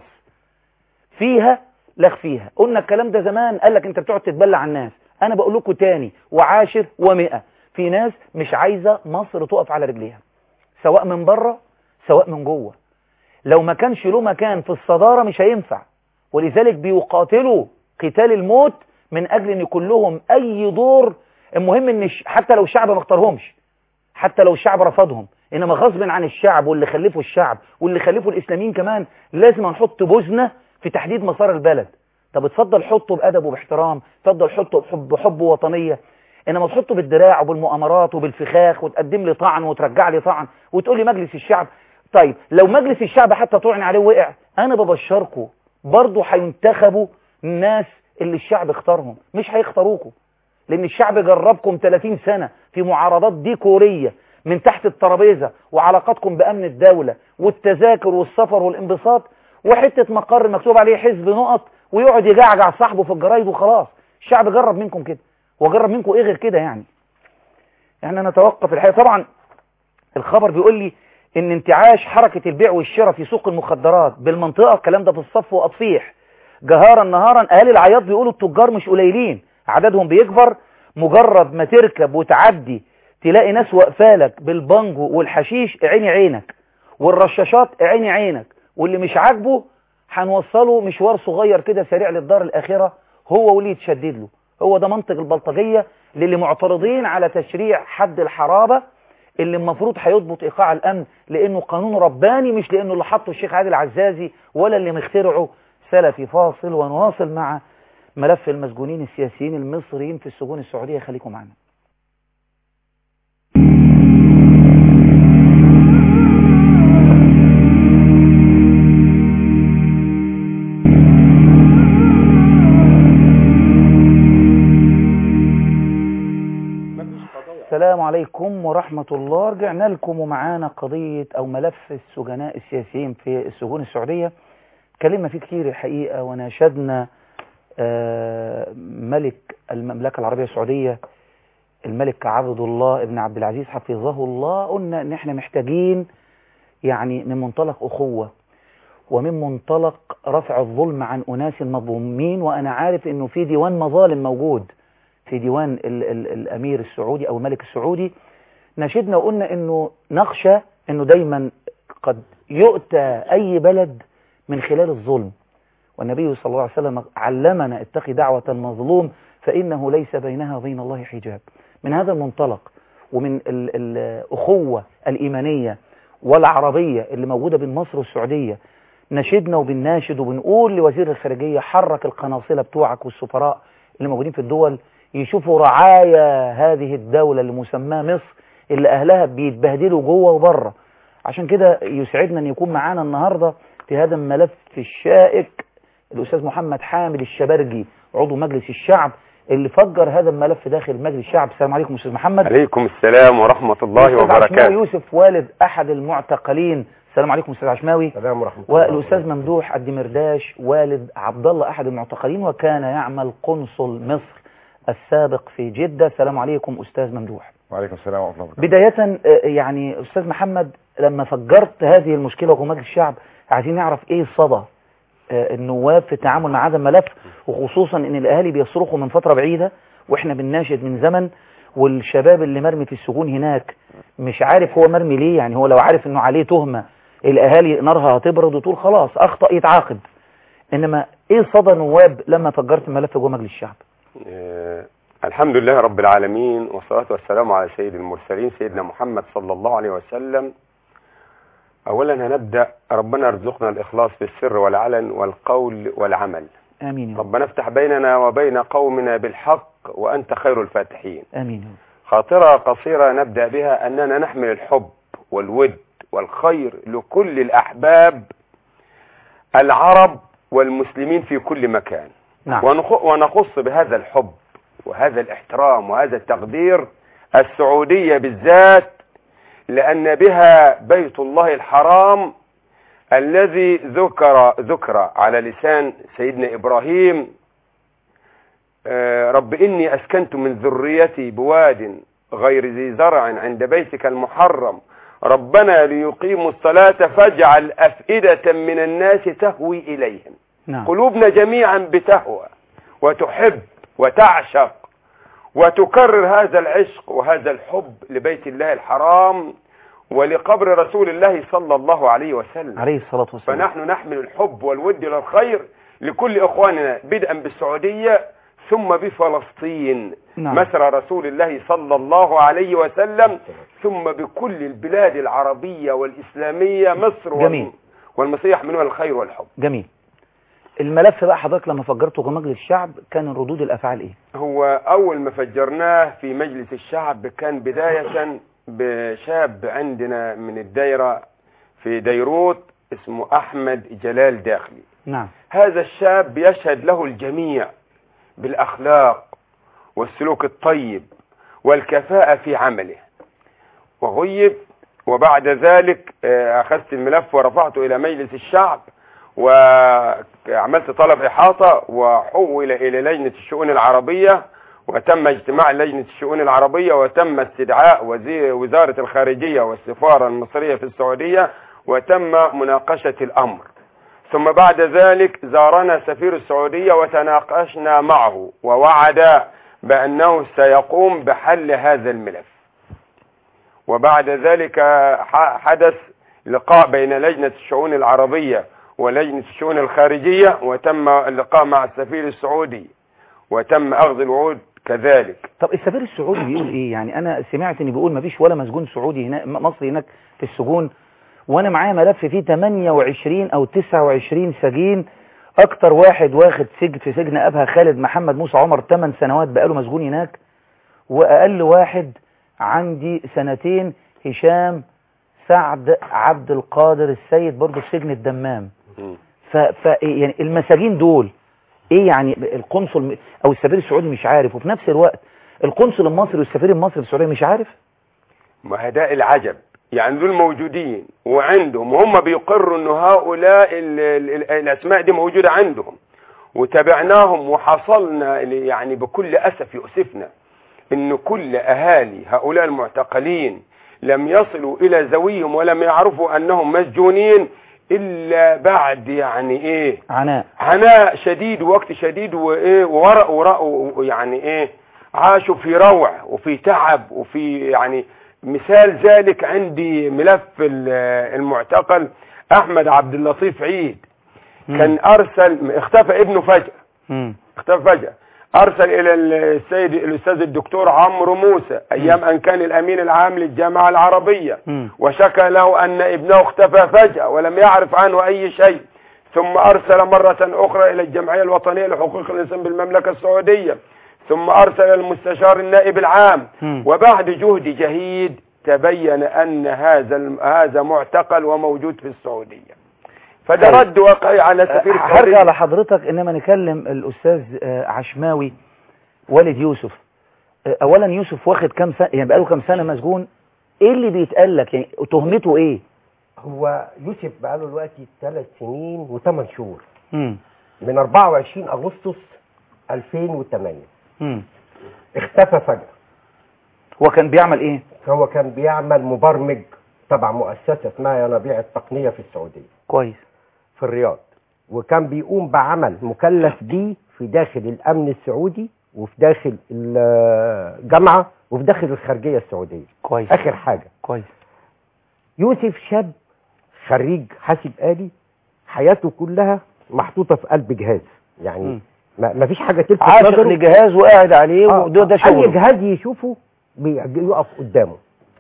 فيها لغ فيها قلنا الكلام ده زمان قال لك انت بتقعد تتبلع على الناس انا بقول لكم تاني وعاشر ومئة في ناس مش عايزة مصر تقف على رجليها سواء من بره سواء من جوه لو ما كانش له مكان في الصدارة مش هينفع ولذلك بيقاتلوا قتال الموت من اجل ان يكون لهم اي دور المهم ان حتى لو الشعب ما اختارهمش حتى لو الشعب رفضهم انما غصب عن الشعب واللي خلفه الشعب واللي خلفه الاسلاميين كمان لازم نحط بوزنه في تحديد مسار البلد طب اتفضل حطه بأدب وباحترام اتفضل حطه بحب, بحب وطنية انما تحطه بالدراع وبالمؤامرات وبالفخاخ وتقدم لي طعن وترجع لي طعن وتقول لي مجلس الشعب طيب لو مجلس الشعب حتى طعن عليه وقع انا ببشركم برضه هينتخبوا الناس اللي الشعب اختارهم مش هيختاروكم لان الشعب جربكم 30 سنة في معارضات ديكورية من تحت الترابيزة وعلاقاتكم بأمن الدولة والتذاكر والسفر والانبساط وحتة مقر مكتوب عليه حزب نقط ويقعد يجعجع صاحبه في الجرايد وخلاص الشعب جرب منكم كده وجرب منكم ايه غير كده يعني يعني انا اتوقف الحقيقة طبعا الخبر بيقول لي ان انتعاش حركة البيع والشراء في سوق المخدرات بالمنطقة الكلام ده في الصف وأطفيح جهارا نهارا أهالي العياط بيقولوا التجار مش قليلين عددهم بيكبر مجرد ما تركب وتعدي تلاقي ناس واقفالك بالبانجو والحشيش عيني عينك والرشاشات عيني عينك واللي مش عاجبه هنوصله مشوار صغير كده سريع للدار الآخرة هو واللي يتشدد له هو ده منطق البلطجية للي معترضين على تشريع حد الحرابة اللي المفروض هيضبط إيقاع الأمن لأنه قانون رباني مش لأنه اللي حطه الشيخ عادل عزازي ولا اللي مخترعه سلفي فاصل ونواصل مع ملف المسجونين السياسيين المصريين في السجون السعودية خليكم معنا السلام عليكم ورحمة الله رجعنا لكم ومعانا قضية أو ملف السجناء السياسيين في السجون السعودية اتكلمنا فيه كتير الحقيقة وناشدنا آه، ملك المملكة العربية السعودية الملك عبد الله ابن عبد العزيز حفظه الله قلنا ان احنا محتاجين يعني من منطلق أخوة ومن منطلق رفع الظلم عن أناس مظلومين وأنا عارف انه في ديوان مظالم موجود في ديوان ال ال الأمير السعودي أو الملك السعودي نشدنا وقلنا أنه نخشى أنه دايما قد يؤتى أي بلد من خلال الظلم والنبي صلى الله عليه وسلم علمنا اتقي دعوة المظلوم فإنه ليس بينها وبين الله حجاب من هذا المنطلق ومن ال الأخوة الإيمانية والعربية اللي موجودة بين مصر والسعودية نشدنا وبنناشد وبنقول لوزير الخارجية حرك القناصلة بتوعك والسفراء اللي موجودين في الدول يشوفوا رعايا هذه الدولة اللي مسماها مصر اللي أهلها بيتبهدلوا جوه وبره عشان كده يسعدنا أن يكون معانا النهاردة في هذا الملف الشائك الأستاذ محمد حامد الشبرجي عضو مجلس الشعب اللي فجر هذا الملف داخل مجلس الشعب السلام عليكم أستاذ محمد عليكم السلام ورحمة الله الأستاذ عشماوي وبركاته يوسف والد أحد المعتقلين السلام عليكم أستاذ عشماوي السلام ورحمة الله والأستاذ ممدوح الدمرداش والد عبد الله أحد المعتقلين وكان يعمل قنصل مصر السابق في جدة السلام عليكم أستاذ ممدوح وعليكم السلام ورحمة الله وبركاته بداية آه، يعني أستاذ محمد لما فجرت هذه المشكلة وجوه مجلس الشعب عايزين نعرف إيه صدى آه، النواب في التعامل مع هذا الملف وخصوصا إن الأهالي بيصرخوا من فترة بعيدة وإحنا بنناشد من زمن والشباب اللي مرمي في السجون هناك مش عارف هو مرمي ليه يعني هو لو عارف إنه عليه تهمة الأهالي نارها هتبرد وتقول خلاص أخطأ يتعاقب إنما إيه صدى نواب لما فجرت الملف جوه مجلس الشعب آه، الحمد لله رب العالمين والصلاة والسلام على سيد المرسلين سيدنا محمد صلى الله عليه وسلم أولا هنبدأ ربنا يرزقنا الإخلاص في السر والعلن والقول والعمل آمين يا رب ربنا افتح بيننا وبين قومنا بالحق وأنت خير الفاتحين آمين يا رب خاطرة قصيرة نبدأ بها أننا نحمل الحب والود والخير لكل الأحباب العرب والمسلمين في كل مكان نعم ونخ- ونخص بهذا الحب وهذا الاحترام وهذا التقدير السعودية بالذات لأن بها بيت الله الحرام الذي ذكر ذكر على لسان سيدنا إبراهيم آه، رب إني أسكنت من ذريتي بواد غير ذي زرع عند بيتك المحرم ربنا ليقيموا الصلاة فاجعل أفئدة من الناس تهوي إليهم نعم قلوبنا جميعا بتهوى وتحب وتعشق وتكرر هذا العشق وهذا الحب لبيت الله الحرام ولقبر رسول الله صلى الله عليه وسلم عليه الصلاة والسلام فنحن نحمل الحب والود للخير لكل إخواننا بدءا بالسعودية ثم بفلسطين نعم. مسرى رسول الله صلى الله عليه وسلم ثم بكل البلاد العربية والإسلامية مصر وال- جميل. والمسيح يحملون الخير والحب جميل الملف بقى حضرتك لما فجرته جوه مجلس الشعب كان ردود الافعال ايه هو أول ما فجرناه في مجلس الشعب كان بداية بشاب عندنا من الدايرة في ديروت اسمه أحمد جلال داخلي نعم هذا الشاب يشهد له الجميع بالأخلاق والسلوك الطيب والكفاءة في عمله وغيب وبعد ذلك آه، أخذت الملف ورفعته إلى مجلس الشعب وعملت طلب إحاطة وحول إلى لجنة الشؤون العربية وتم اجتماع لجنة الشؤون العربية وتم استدعاء وزي- وزارة الخارجية والسفارة المصرية في السعودية وتم مناقشة الأمر ثم بعد ذلك زارنا سفير السعودية وتناقشنا معه ووعد بأنه سيقوم بحل هذا الملف وبعد ذلك ح- حدث لقاء بين لجنة الشؤون العربية ولجنة الشؤون الخارجية وتم اللقاء مع السفير السعودي وتم أخذ الوعود كذلك طب السفير السعودي بيقول ايه يعني انا سمعت ان بيقول مفيش ولا مسجون سعودي هنا م- مصري هناك في السجون وانا معايا ملف فيه 28 او 29 سجين اكتر واحد واخد سجن في سجن ابها خالد محمد موسى عمر 8 سنوات بقاله مسجون هناك واقل واحد عندي سنتين هشام سعد عبد القادر السيد برضه في سجن الدمام ف, ف يعني المساجين دول ايه يعني القنصل م- او السفير السعودي مش عارف وفي نفس الوقت القنصل المصري والسفير المصري في السعوديه مش عارف ما ده العجب يعني دول موجودين وعندهم وهم بيقروا ان هؤلاء ال ال ال الاسماء دي موجودة عندهم وتابعناهم وحصلنا ل- يعني بكل اسف يؤسفنا ان كل اهالي هؤلاء المعتقلين لم يصلوا الى زويهم ولم يعرفوا انهم مسجونين الا بعد يعني ايه عناء عناء شديد ووقت شديد وايه وورق ورق يعني ايه عاشوا في روع وفي تعب وفي يعني مثال ذلك عندي ملف ال- المعتقل احمد عبد اللطيف عيد كان ارسل اختفى ابنه فجأة مم. اختفى فجأة ارسل الى السيد الاستاذ الدكتور عمرو موسى ايام ان كان الامين العام للجامعة العربية مم. وشكى له أن ابنه اختفى فجأة ولم يعرف عنه أي شيء ثم أرسل مرة أخرى إلى الجمعية الوطنية لحقوق الإنسان بالمملكة السعودية ثم أرسل المستشار النائب العام مم. وبعد جهد جهيد تبين أن هذا الم- هذا معتقل وموجود في السعودية فده طيب. رد واقعي على سفير هرجع السعودية لحضرتك انما نكلم الاستاذ آه، عشماوي والد يوسف آه، اولا يوسف واخد كام سنه يعني بقاله كام سنه مسجون ايه اللي بيتقال لك يعني تهمته ايه هو يوسف بقاله دلوقتي ثلاث سنين وثمان شهور مم. من 24 اغسطس 2008 مم. اختفى فجأة هو كان بيعمل ايه هو كان بيعمل مبرمج تبع مؤسسة اسمها ينابيع التقنية في السعودية كويس في الرياض وكان بيقوم بعمل مكلف بيه في داخل الامن السعودي وفي داخل الجامعة وفي داخل الخارجية السعودية كويس اخر حاجة كويس يوسف شاب خريج حاسب آلي حياته كلها محطوطة في قلب جهاز يعني مم. ما ما فيش حاجة تلفت عاشق نظره. لجهاز وقاعد عليه آه، وده ده اي شغله جهاز يشوفه بيقف قدامه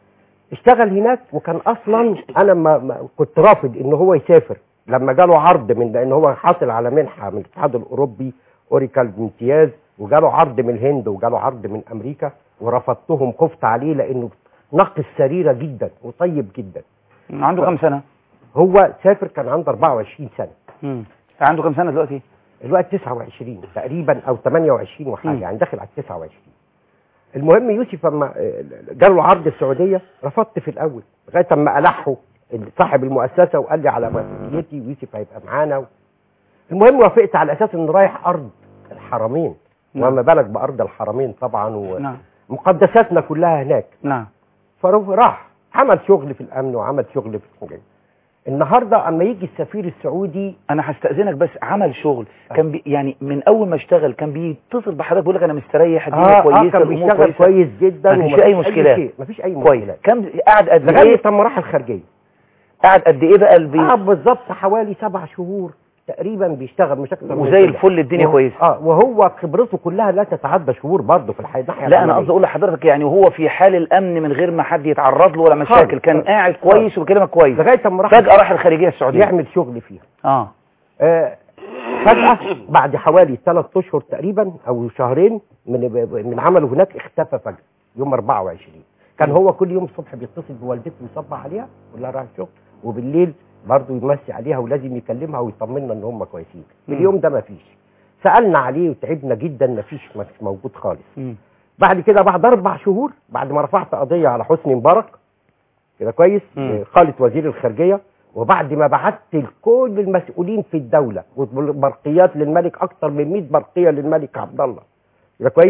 اشتغل هناك وكان اصلا انا ما ما كنت رافض ان هو يسافر لما جاله عرض من لان هو حاصل على منحه من الاتحاد الاوروبي اوريكال بامتياز وجاله عرض من الهند وجاله عرض من امريكا ورفضتهم خفت عليه لانه نقي السريره جدا وطيب جدا عنده كام سنه هو سافر كان عنده 24 سنه مم. عنده كام سنه دلوقتي الوقت 29 تقريبا او 28 وحاجه مم. يعني داخل على 29 المهم يوسف لما جاله عرض السعوديه رفضت في الاول لغايه اما الحه صاحب المؤسسه وقال لي على مسؤوليتي ويوسف هيبقى معانا المهم وافقت على اساس انه رايح ارض الحرمين نعم. وما بالك بارض الحرمين طبعا نعم ومقدساتنا كلها هناك نعم فراح عمل شغل في الامن وعمل شغل في الحاجات النهارده اما يجي السفير السعودي انا هستأذنك بس عمل شغل كان بي يعني من اول ما اشتغل كان بيتصل بحضرتك بيقول لك انا مستريح الدنيا اه, كويسه آه كان الامور بيشتغل كويسه كويس جدا مفيش ومفيش أي مشكلات. شيء مفيش اي كويس مشكلات كم قعد قد لغايه ايه لما راح الخارجيه قعد قد ايه بقى البيت قعد بالظبط حوالي سبع شهور تقريبا بيشتغل مش اكتر من وزي كده. الفل الدنيا وهو- كويسه اه وهو خبرته كلها لا تتعدى شهور برضه في الحي- الناحيه لا انا العملية. قصدي اقول لحضرتك يعني وهو في حال الامن من غير ما حد يتعرض له ولا مشاكل خالص. كان خالص. قاعد كويس وبيكلمك كويس لغايه اما راح فجاه راح الخارجيه السعوديه يعمل شغل فيها اه آه فجاه بعد حوالي ثلاث اشهر تقريبا او شهرين من من عمله هناك اختفى فجاه يوم 24 كان هو كل يوم الصبح بيتصل بوالدته ويصبح عليها يقول لها رايح الشغل وبالليل برضه يمسي عليها ولازم يكلمها ويطمنا ان هم كويسين مم. اليوم ده ما فيش سالنا عليه وتعبنا جدا ما فيش ما فيش موجود خالص مم. بعد كده بعد اربع شهور بعد ما رفعت قضيه على حسني مبارك كده كويس مم. قالة وزير الخارجيه وبعد ما بعت لكل المسؤولين في الدوله وبرقيات للملك اكتر من 100 برقيه للملك عبد الله كده كويس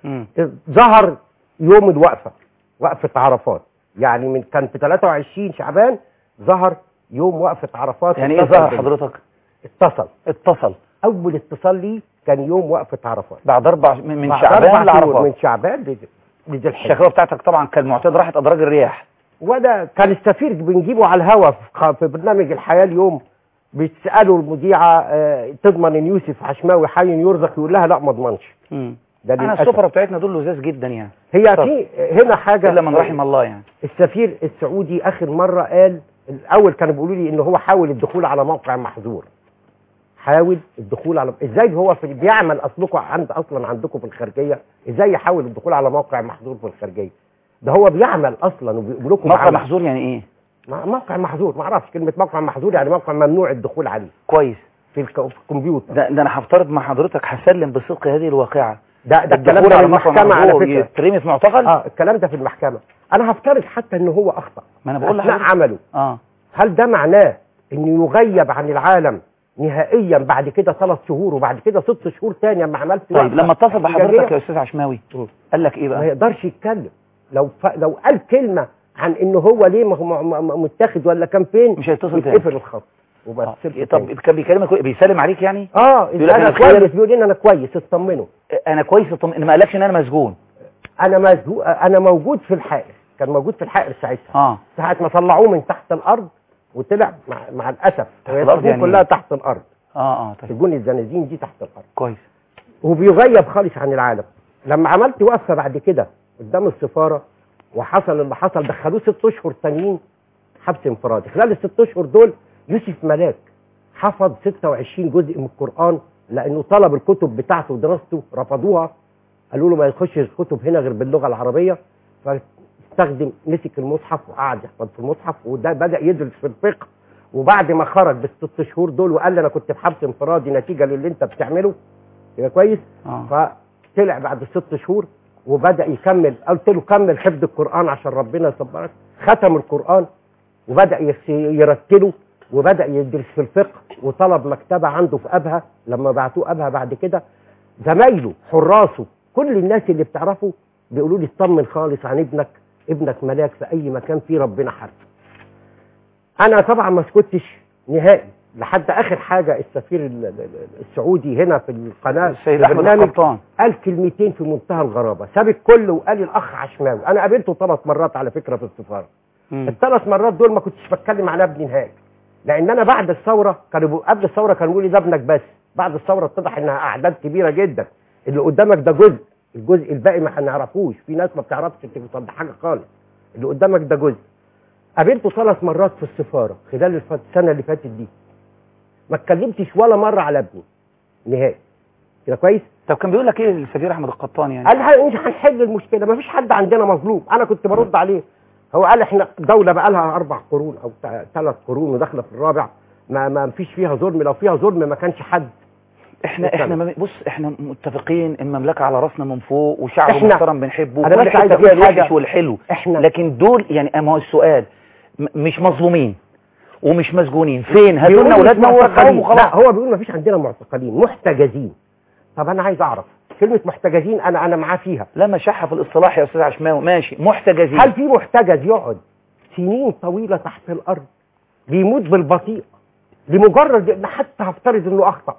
مم. ظهر يوم الوقفه وقفه عرفات يعني من كان في 23 شعبان ظهر يوم وقفه عرفات يعني ايه اتصل ظهر بيا. حضرتك اتصل اتصل اول اتصال لي كان يوم وقفه عرفات بعد اربع من من بعد شعبان أربع شهور لعرفات من شعبان لذي- لذي الحجه الشكوى بتاعتك طبعا كالمعتاد راحت ادراج الرياح وده كان السفير بنجيبه على الهوا في في برنامج الحياه اليوم بيسالوا المذيعه آه، تضمن ان يوسف عشماوي حي يرزق يقول لها لا ما اضمنش مم. ده احنا للأسف. السفرة بتاعتنا دول لذاذ جدا يعني هي طب. في هنا حاجه الا من رحم الله يعني السفير السعودي اخر مره قال الاول كانوا بيقولوا لي ان هو حاول الدخول على موقع محظور حاول الدخول على ازاي هو في بيعمل اصلكم عند اصلا عندكم في الخارجيه ازاي يحاول الدخول على موقع محظور في الخارجيه ده هو بيعمل اصلا وبيقول لكم موقع عمل. محظور يعني ايه م- موقع محظور ما اعرفش كلمه موقع محظور يعني موقع ممنوع الدخول عليه كويس في, الك... في الكمبيوتر ده, ده انا هفترض مع حضرتك هسلم بصدق هذه الواقعه ده ده الكلام الدخول ده في على موقع المحكمه على محظور فكره يترمي في معتقل اه الكلام ده في المحكمه انا هفترض حتى ان هو اخطا ما انا بقول اثناء لحضرتك عمله اه هل ده معناه انه يغيب عن العالم نهائيا بعد كده ثلاث شهور وبعد كده ست شهور تاني اما عملت طيب وقفة لما اتصل بحضرتك احتجاجية، يا استاذ عشماوي مم. قال لك ايه ما بقى يقدرش يتكلم لو ف... لو قال كلمه عن انه هو ليه م- م- م- متاخد ولا كان فين مش هيتصل تاني يتقفل الخط وما آه. يتصلش طب تاني. كان بيكلمك بيسلم عليك يعني اه يقول لك انا أنا بخير؟ كويس بيقول لي انا كويس اطمنوا انا كويس طم... ما قالكش ان انا مسجون انا مزهو... انا موجود في الحائر كان موجود في الحائر ساعتها اه ساعه ما طلعوه من تحت الارض وطلع مع, مع الاسف هي الأرض السجون يعني كلها إيه؟ تحت الارض اه اه طيب سجون الزنازين دي تحت الارض كويس وبيغيب خالص عن العالم لما عملت وقفه بعد كده قدام السفاره وحصل اللي حصل دخلوه ست اشهر تانيين حبس انفرادي خلال الست اشهر دول يوسف ملاك حفظ 26 جزء من القران لانه طلب الكتب بتاعته ودراسته رفضوها قالوا له ما يخش الكتب هنا غير باللغه العربيه فاستخدم مسك المصحف وقعد يحفظ في المصحف وده بدا يدرس في الفقه وبعد ما خرج بالست شهور دول وقال لي انا كنت في حبس انفرادي نتيجه للي انت بتعمله يبقى كويس اه فطلع بعد ست شهور وبدا يكمل قلت له كمل حفظ القران عشان ربنا يصبرك ختم القران وبدا يس- يرتله وبدا يدرس في الفقه وطلب مكتبه عنده في ابها لما بعتوه ابها بعد كده زمايله حراسه كل الناس اللي بتعرفه بيقولوا لي اطمن خالص عن ابنك ابنك ملاك في اي مكان فيه ربنا حارسه انا طبعا ما سكتش نهائي لحد اخر حاجه السفير ال- ال- السعودي هنا في القناه السيد في احمد البرنامج القبطان قال كلمتين في منتهى الغرابه ساب الكل وقال الاخ عشماوي انا قابلته ثلاث مرات على فكره في السفاره مم. الثلاث مرات دول ما كنتش بتكلم على ابني نهائي لان انا بعد الثوره كانوا بيقولوا- قبل الثوره كانوا بيقولوا لي ده ابنك بس بعد الثوره اتضح انها اعداد كبيره جدا اللي قدامك ده جزء الجزء الباقي ما هنعرفوش في ناس ما بتعرفش توصل حاجه خالص اللي قدامك ده جزء قابلته ثلاث مرات في السفاره خلال الف- السنه اللي فاتت دي ما اتكلمتش ولا مره على ابني نهائي كده كويس طب كان بيقول لك ايه السفير احمد القبطان يعني قال ه- مش هنحل المشكله ما فيش حد عندنا مظلوم انا كنت برد عليه هو قال احنا دوله بقى لها اربع قرون او ثلاث قرون وداخله في الرابع ما ما فيش فيها ظلم لو فيها ظلم ما كانش حد احنا استنى. احنا ما- بص احنا متفقين المملكه على راسنا من فوق وشعب احنا- محترم بنحبه أنا كل بس عايز حته أقول فيها الوحش حاجة. والحلو احنا لكن دول يعني ما هو السؤال م- مش مظلومين ومش مسجونين فين هاتوا بيقولوا لنا مش اولادنا معتقلين. ورجعوهم لا وخلاص هو بيقول ما فيش عندنا معتقلين محتجزين طب انا عايز اعرف كلمه محتجزين انا انا معاه فيها لا مشحه في الاصطلاح يا استاذ عشماوي ماشي محتجزين هل في محتجز يقعد سنين طويله تحت الارض بيموت بالبطيء لمجرد ان حتى هفترض انه اخطا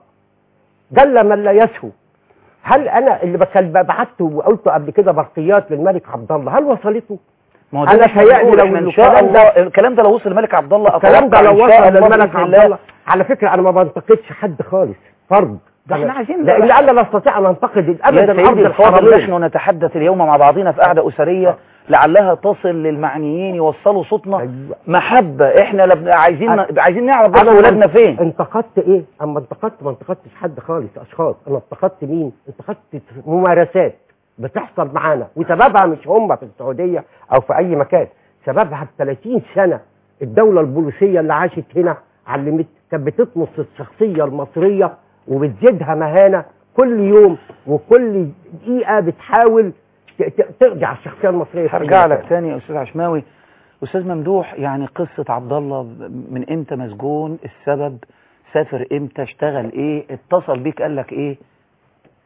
جل من لا يسهو هل انا اللي بكل بعت وقلت قبل كده برقيات للملك عبد الله هل وصلته؟ ما هو أنا ده احنا تهيألي بنقول لو احنا ان الكلام شاء ده- الله الكلام ده لو وصل لملك عبد الله الكلام ده أتوقع لو إن شاء وصل الله للملك بإذن عبد الله على فكره انا ما بنتقدش حد خالص فرد ده احنا أنا- عايزين لان انا لا استطيع ان انتقد يا ابدا ارض سيدي الفاضل الحرمين نحن نتحدث اليوم مع بعضنا في قعدة أسرية لعلها تصل للمعنيين يوصلوا صوتنا أيوة. محبة احنا لب... عايزين أنا- عايزين نعرف بس أنا ولادنا انت- فين انتقدت ايه اما انتقدت ما انتقدتش حد خالص اشخاص انا انتقدت مين انتقدت ممارسات بتحصل معانا وسببها مش هم في السعوديه او في اي مكان سببها ب 30 سنه الدوله البوليسيه اللي عاشت هنا علمت كانت بتطمس الشخصيه المصريه وبتزيدها مهانه كل يوم وكل دقيقه بتحاول ت- ت- تقضي على الشخصيه المصريه في أي هرجع لك مكان. تاني يا أستاذ عشماوي أستاذ ممدوح يعني قصة عبد الله من إمتى مسجون السبب سافر إمتى اشتغل إيه اتصل بيك قال لك إيه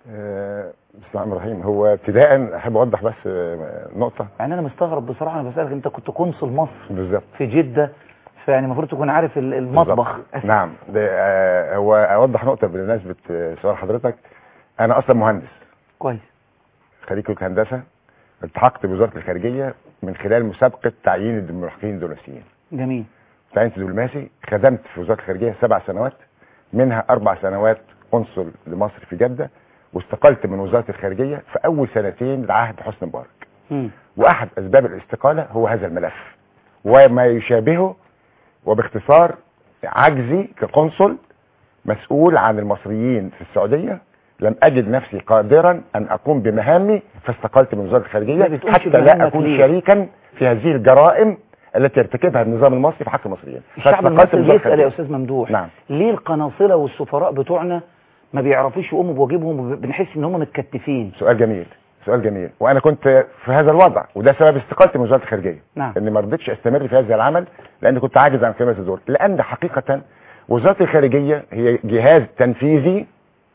آه، بسم الله الرحمن الرحيم هو ابتداء احب اوضح بس آه، نقطه يعني انا مستغرب بصراحه انا بسالك انت كنت قنصل مصر بالظبط في جده فيعني المفروض تكون عارف ال- المطبخ بالظبط. نعم ده آه، هو اوضح نقطه بمناسبه آه، سؤال حضرتك انا اصلا مهندس كويس خريج كليه هندسه التحقت بوزاره الخارجيه من خلال مسابقه تعيين الملحقين الدبلوماسيين جميل تعينت دبلوماسي خدمت في وزاره الخارجيه سبع سنوات منها اربع سنوات قنصل لمصر في جده واستقلت من وزاره الخارجيه في اول سنتين لعهد حسني مبارك مم. واحد اسباب الاستقاله هو هذا الملف وما يشابهه وباختصار عجزي كقنصل مسؤول عن المصريين في السعوديه لم اجد نفسي قادرا ان اقوم بمهامي فاستقلت من وزاره ما الخارجيه بتقومش حتى لا بمهامك اكون ليه؟ شريكا في هذه الجرائم التي يرتكبها النظام المصري في حق المصريين الشعب فاستقلت من المصري وزارة بيسال يا الخارجية. استاذ ممدوح نعم ليه القناصله والسفراء بتوعنا ما بيعرفوش يقوموا بواجبهم وبنحس ان هم متكتفين سؤال جميل سؤال جميل وانا كنت في هذا الوضع وده سبب استقالتي من وزاره الخارجيه نعم اني ما رضيتش استمر في هذا العمل لان كنت عاجز عن قيام هذا الدور لان حقيقه وزاره الخارجيه هي جهاز تنفيذي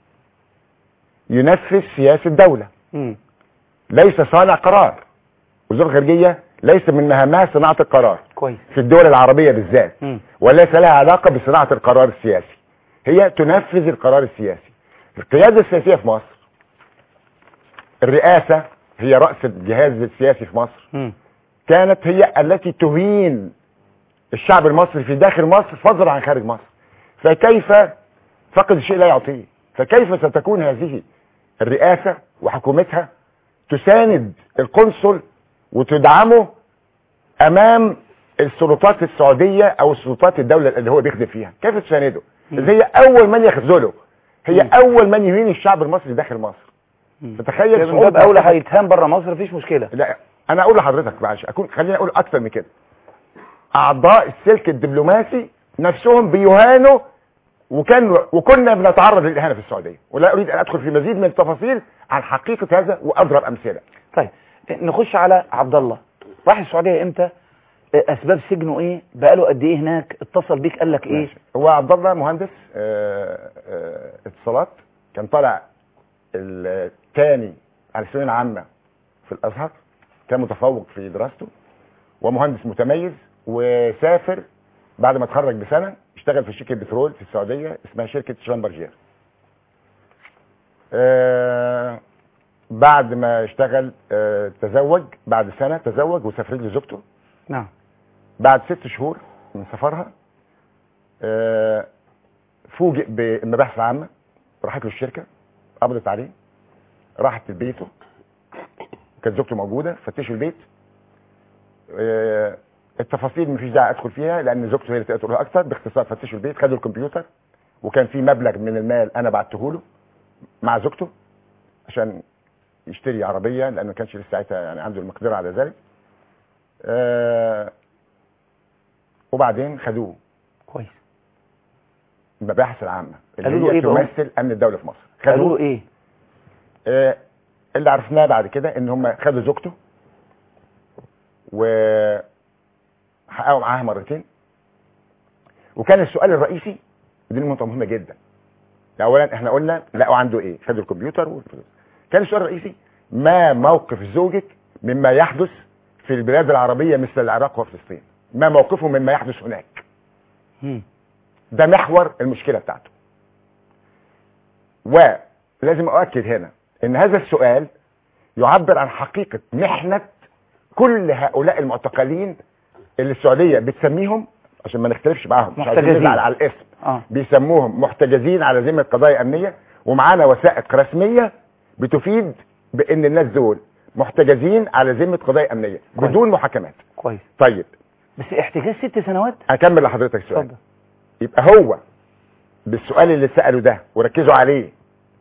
ينفذ سياسه دوله مم. ليس صانع قرار وزاره الخارجيه ليس من مهامها صناعه القرار كويس في الدول العربيه بالذات مم. وليس لها علاقه بصناعه القرار السياسي هي تنفذ القرار السياسي القياده السياسيه في مصر الرئاسه هي راس الجهاز السياسي في مصر مم. كانت هي التي تهين الشعب المصري في داخل مصر فضلا عن خارج مصر فكيف فقد الشيء لا يعطيه فكيف ستكون هذه الرئاسة وحكومتها تساند القنصل وتدعمه امام السلطات السعودية او السلطات الدولة اللي هو بيخدم فيها كيف تسانده اللي هي اول من يخذله هي اول من يهين الشعب المصري داخل مصر مم. فتخيل من صعوبة باب اولى هيتهان بره مصر مفيش مشكله لا انا اقول لحضرتك معلش اكون خليني اقول اكتر من كده اعضاء السلك الدبلوماسي نفسهم بيهانوا وكان وكنا بنتعرض للاهانه في السعوديه ولا اريد ان ادخل في مزيد من التفاصيل عن حقيقه هذا واضرب امثله طيب نخش على عبد الله راح السعوديه امتى اسباب سجنه ايه بقاله قد ايه هناك اتصل بيك قال لك ايه ماشي. هو عبد الله مهندس آه، آه، اتصالات كان طالع الثاني على الثانويه العامه في الازهر كان متفوق في دراسته ومهندس متميز وسافر بعد ما اتخرج بسنه اشتغل في شركه بترول في السعوديه اسمها شركه شرامبرجير آه بعد ما اشتغل آه تزوج بعد سنه تزوج وسافرت لزوجته نعم بعد ست شهور من سفرها آه، فوجئ بالمباحث العامة راحت له الشركة قبضت عليه راحت بيته كانت زوجته موجودة فتشوا البيت آه، التفاصيل مفيش داعي ادخل فيها لان زوجته هي اللي تقدر تقولها اكتر باختصار فتشوا البيت خدوا الكمبيوتر وكان في مبلغ من المال انا بعته له مع زوجته عشان يشتري عربيه لانه ما كانش لسه ساعتها يعني عنده المقدره على ذلك آه وبعدين خدوه كويس المباحث العامه قالوا له اللي هي إيه بقى؟ تمثل امن الدوله في مصر قالوا له ايه آه اللي عرفناه بعد كده ان هم خدوا زوجته و حققوا معاها مرتين وكان السؤال الرئيسي ودي نقطه مهمه جدا اولا احنا قلنا لقوا عنده ايه خدوا الكمبيوتر والفلوس كان السؤال الرئيسي ما موقف زوجك مما يحدث في البلاد العربيه مثل العراق وفلسطين ما موقفه مما يحدث هناك مم. ده محور المشكلة بتاعته ولازم أؤكد هنا ان هذا السؤال يعبر عن حقيقة محنة كل هؤلاء المعتقلين اللي السعودية بتسميهم عشان ما نختلفش معاهم مش عايزين محتجزين. نزعل على الاسم اه بيسموهم محتجزين على ذمة قضايا أمنية ومعانا وثائق رسمية بتفيد بأن الناس دول محتجزين على ذمة قضايا أمنية كويس. بدون محاكمات كويس طيب بس احتجاز ست سنوات أكمل لحضرتك السؤال اتفضل يبقى هو بالسؤال اللي سأله ده وركزوا عليه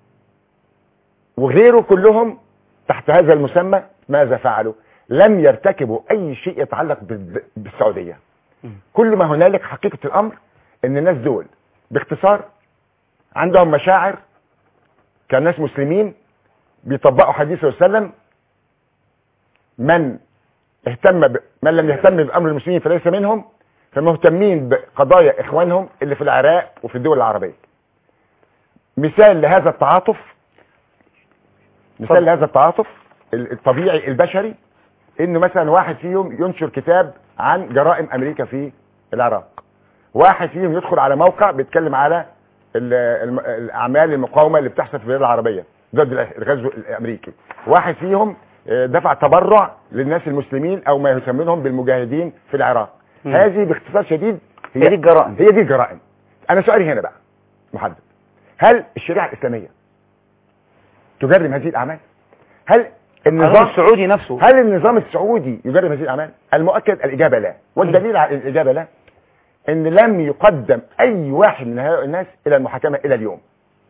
وغيره كلهم تحت هذا المسمى ماذا فعلوا لم يرتكبوا اي شيء يتعلق بالد- بالسعودية مم. كل ما هنالك حقيقة الامر ان الناس دول باختصار عندهم مشاعر كناس مسلمين بيطبقوا حديث صلى الله عليه وسلم من اهتم ب... من لم يهتم بامر المسلمين فليس منهم فمهتمين بقضايا اخوانهم اللي في العراق وفي الدول العربيه مثال لهذا التعاطف مثال لهذا التعاطف ال- الطبيعي البشري انه مثلا واحد فيهم ينشر كتاب عن جرائم امريكا في العراق واحد فيهم يدخل على موقع بيتكلم على ال- الم- الاعمال المقاومه اللي بتحصل في البلاد العربيه ضد الغزو الامريكي واحد فيهم آه، دفع تبرع للناس المسلمين او ما يسمونهم بالمجاهدين في العراق مم. هذه باختصار شديد هي دي الجرائم هي دي الجرائم انا سؤالي هنا بقى محدد هل الشريعه الاسلاميه تجرم هذه الاعمال هل النظام النظام السعودي نفسه هل النظام السعودي يجرم هذه الاعمال المؤكد الاجابه لا والدليل على الاجابه لا ان لم يقدم اي واحد من هؤلاء الناس الى المحاكمه الى اليوم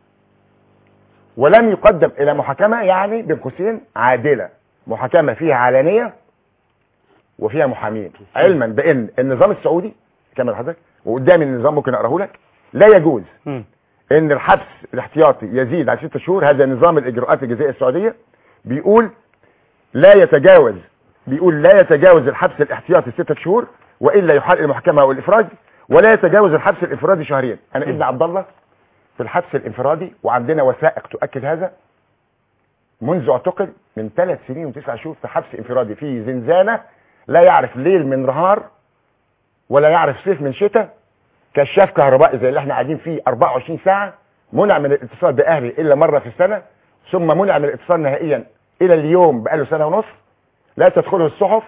ولم يقدم الى محاكمه يعني بين قوسين عادله محاكمه فيها علانيه وفيها محامين علما بان النظام السعودي كما حضرتك وقدامي النظام ممكن اقراه لك لا يجوز مم. ان الحبس الاحتياطي يزيد عن ستة شهور هذا نظام الاجراءات الجزائيه السعوديه بيقول لا يتجاوز بيقول لا يتجاوز الحبس الاحتياطي ستة شهور والا يحال الى المحكمه او الافراج ولا يتجاوز الحبس الانفرادي شهرين انا ابن عبد الله في الحبس الانفرادي وعندنا وثائق تؤكد هذا منذ اعتقل من ثلاث سنين وتسع شهور في حبس انفرادي في زنزانه لا يعرف ليل من نهار ولا يعرف صيف من شتاء كشاف كهربائي زي اللي احنا قاعدين فيه 24 ساعه منع من الاتصال باهلي الا مره في السنه ثم منع من الاتصال نهائيا الى اليوم بقاله سنه ونص لا تدخله الصحف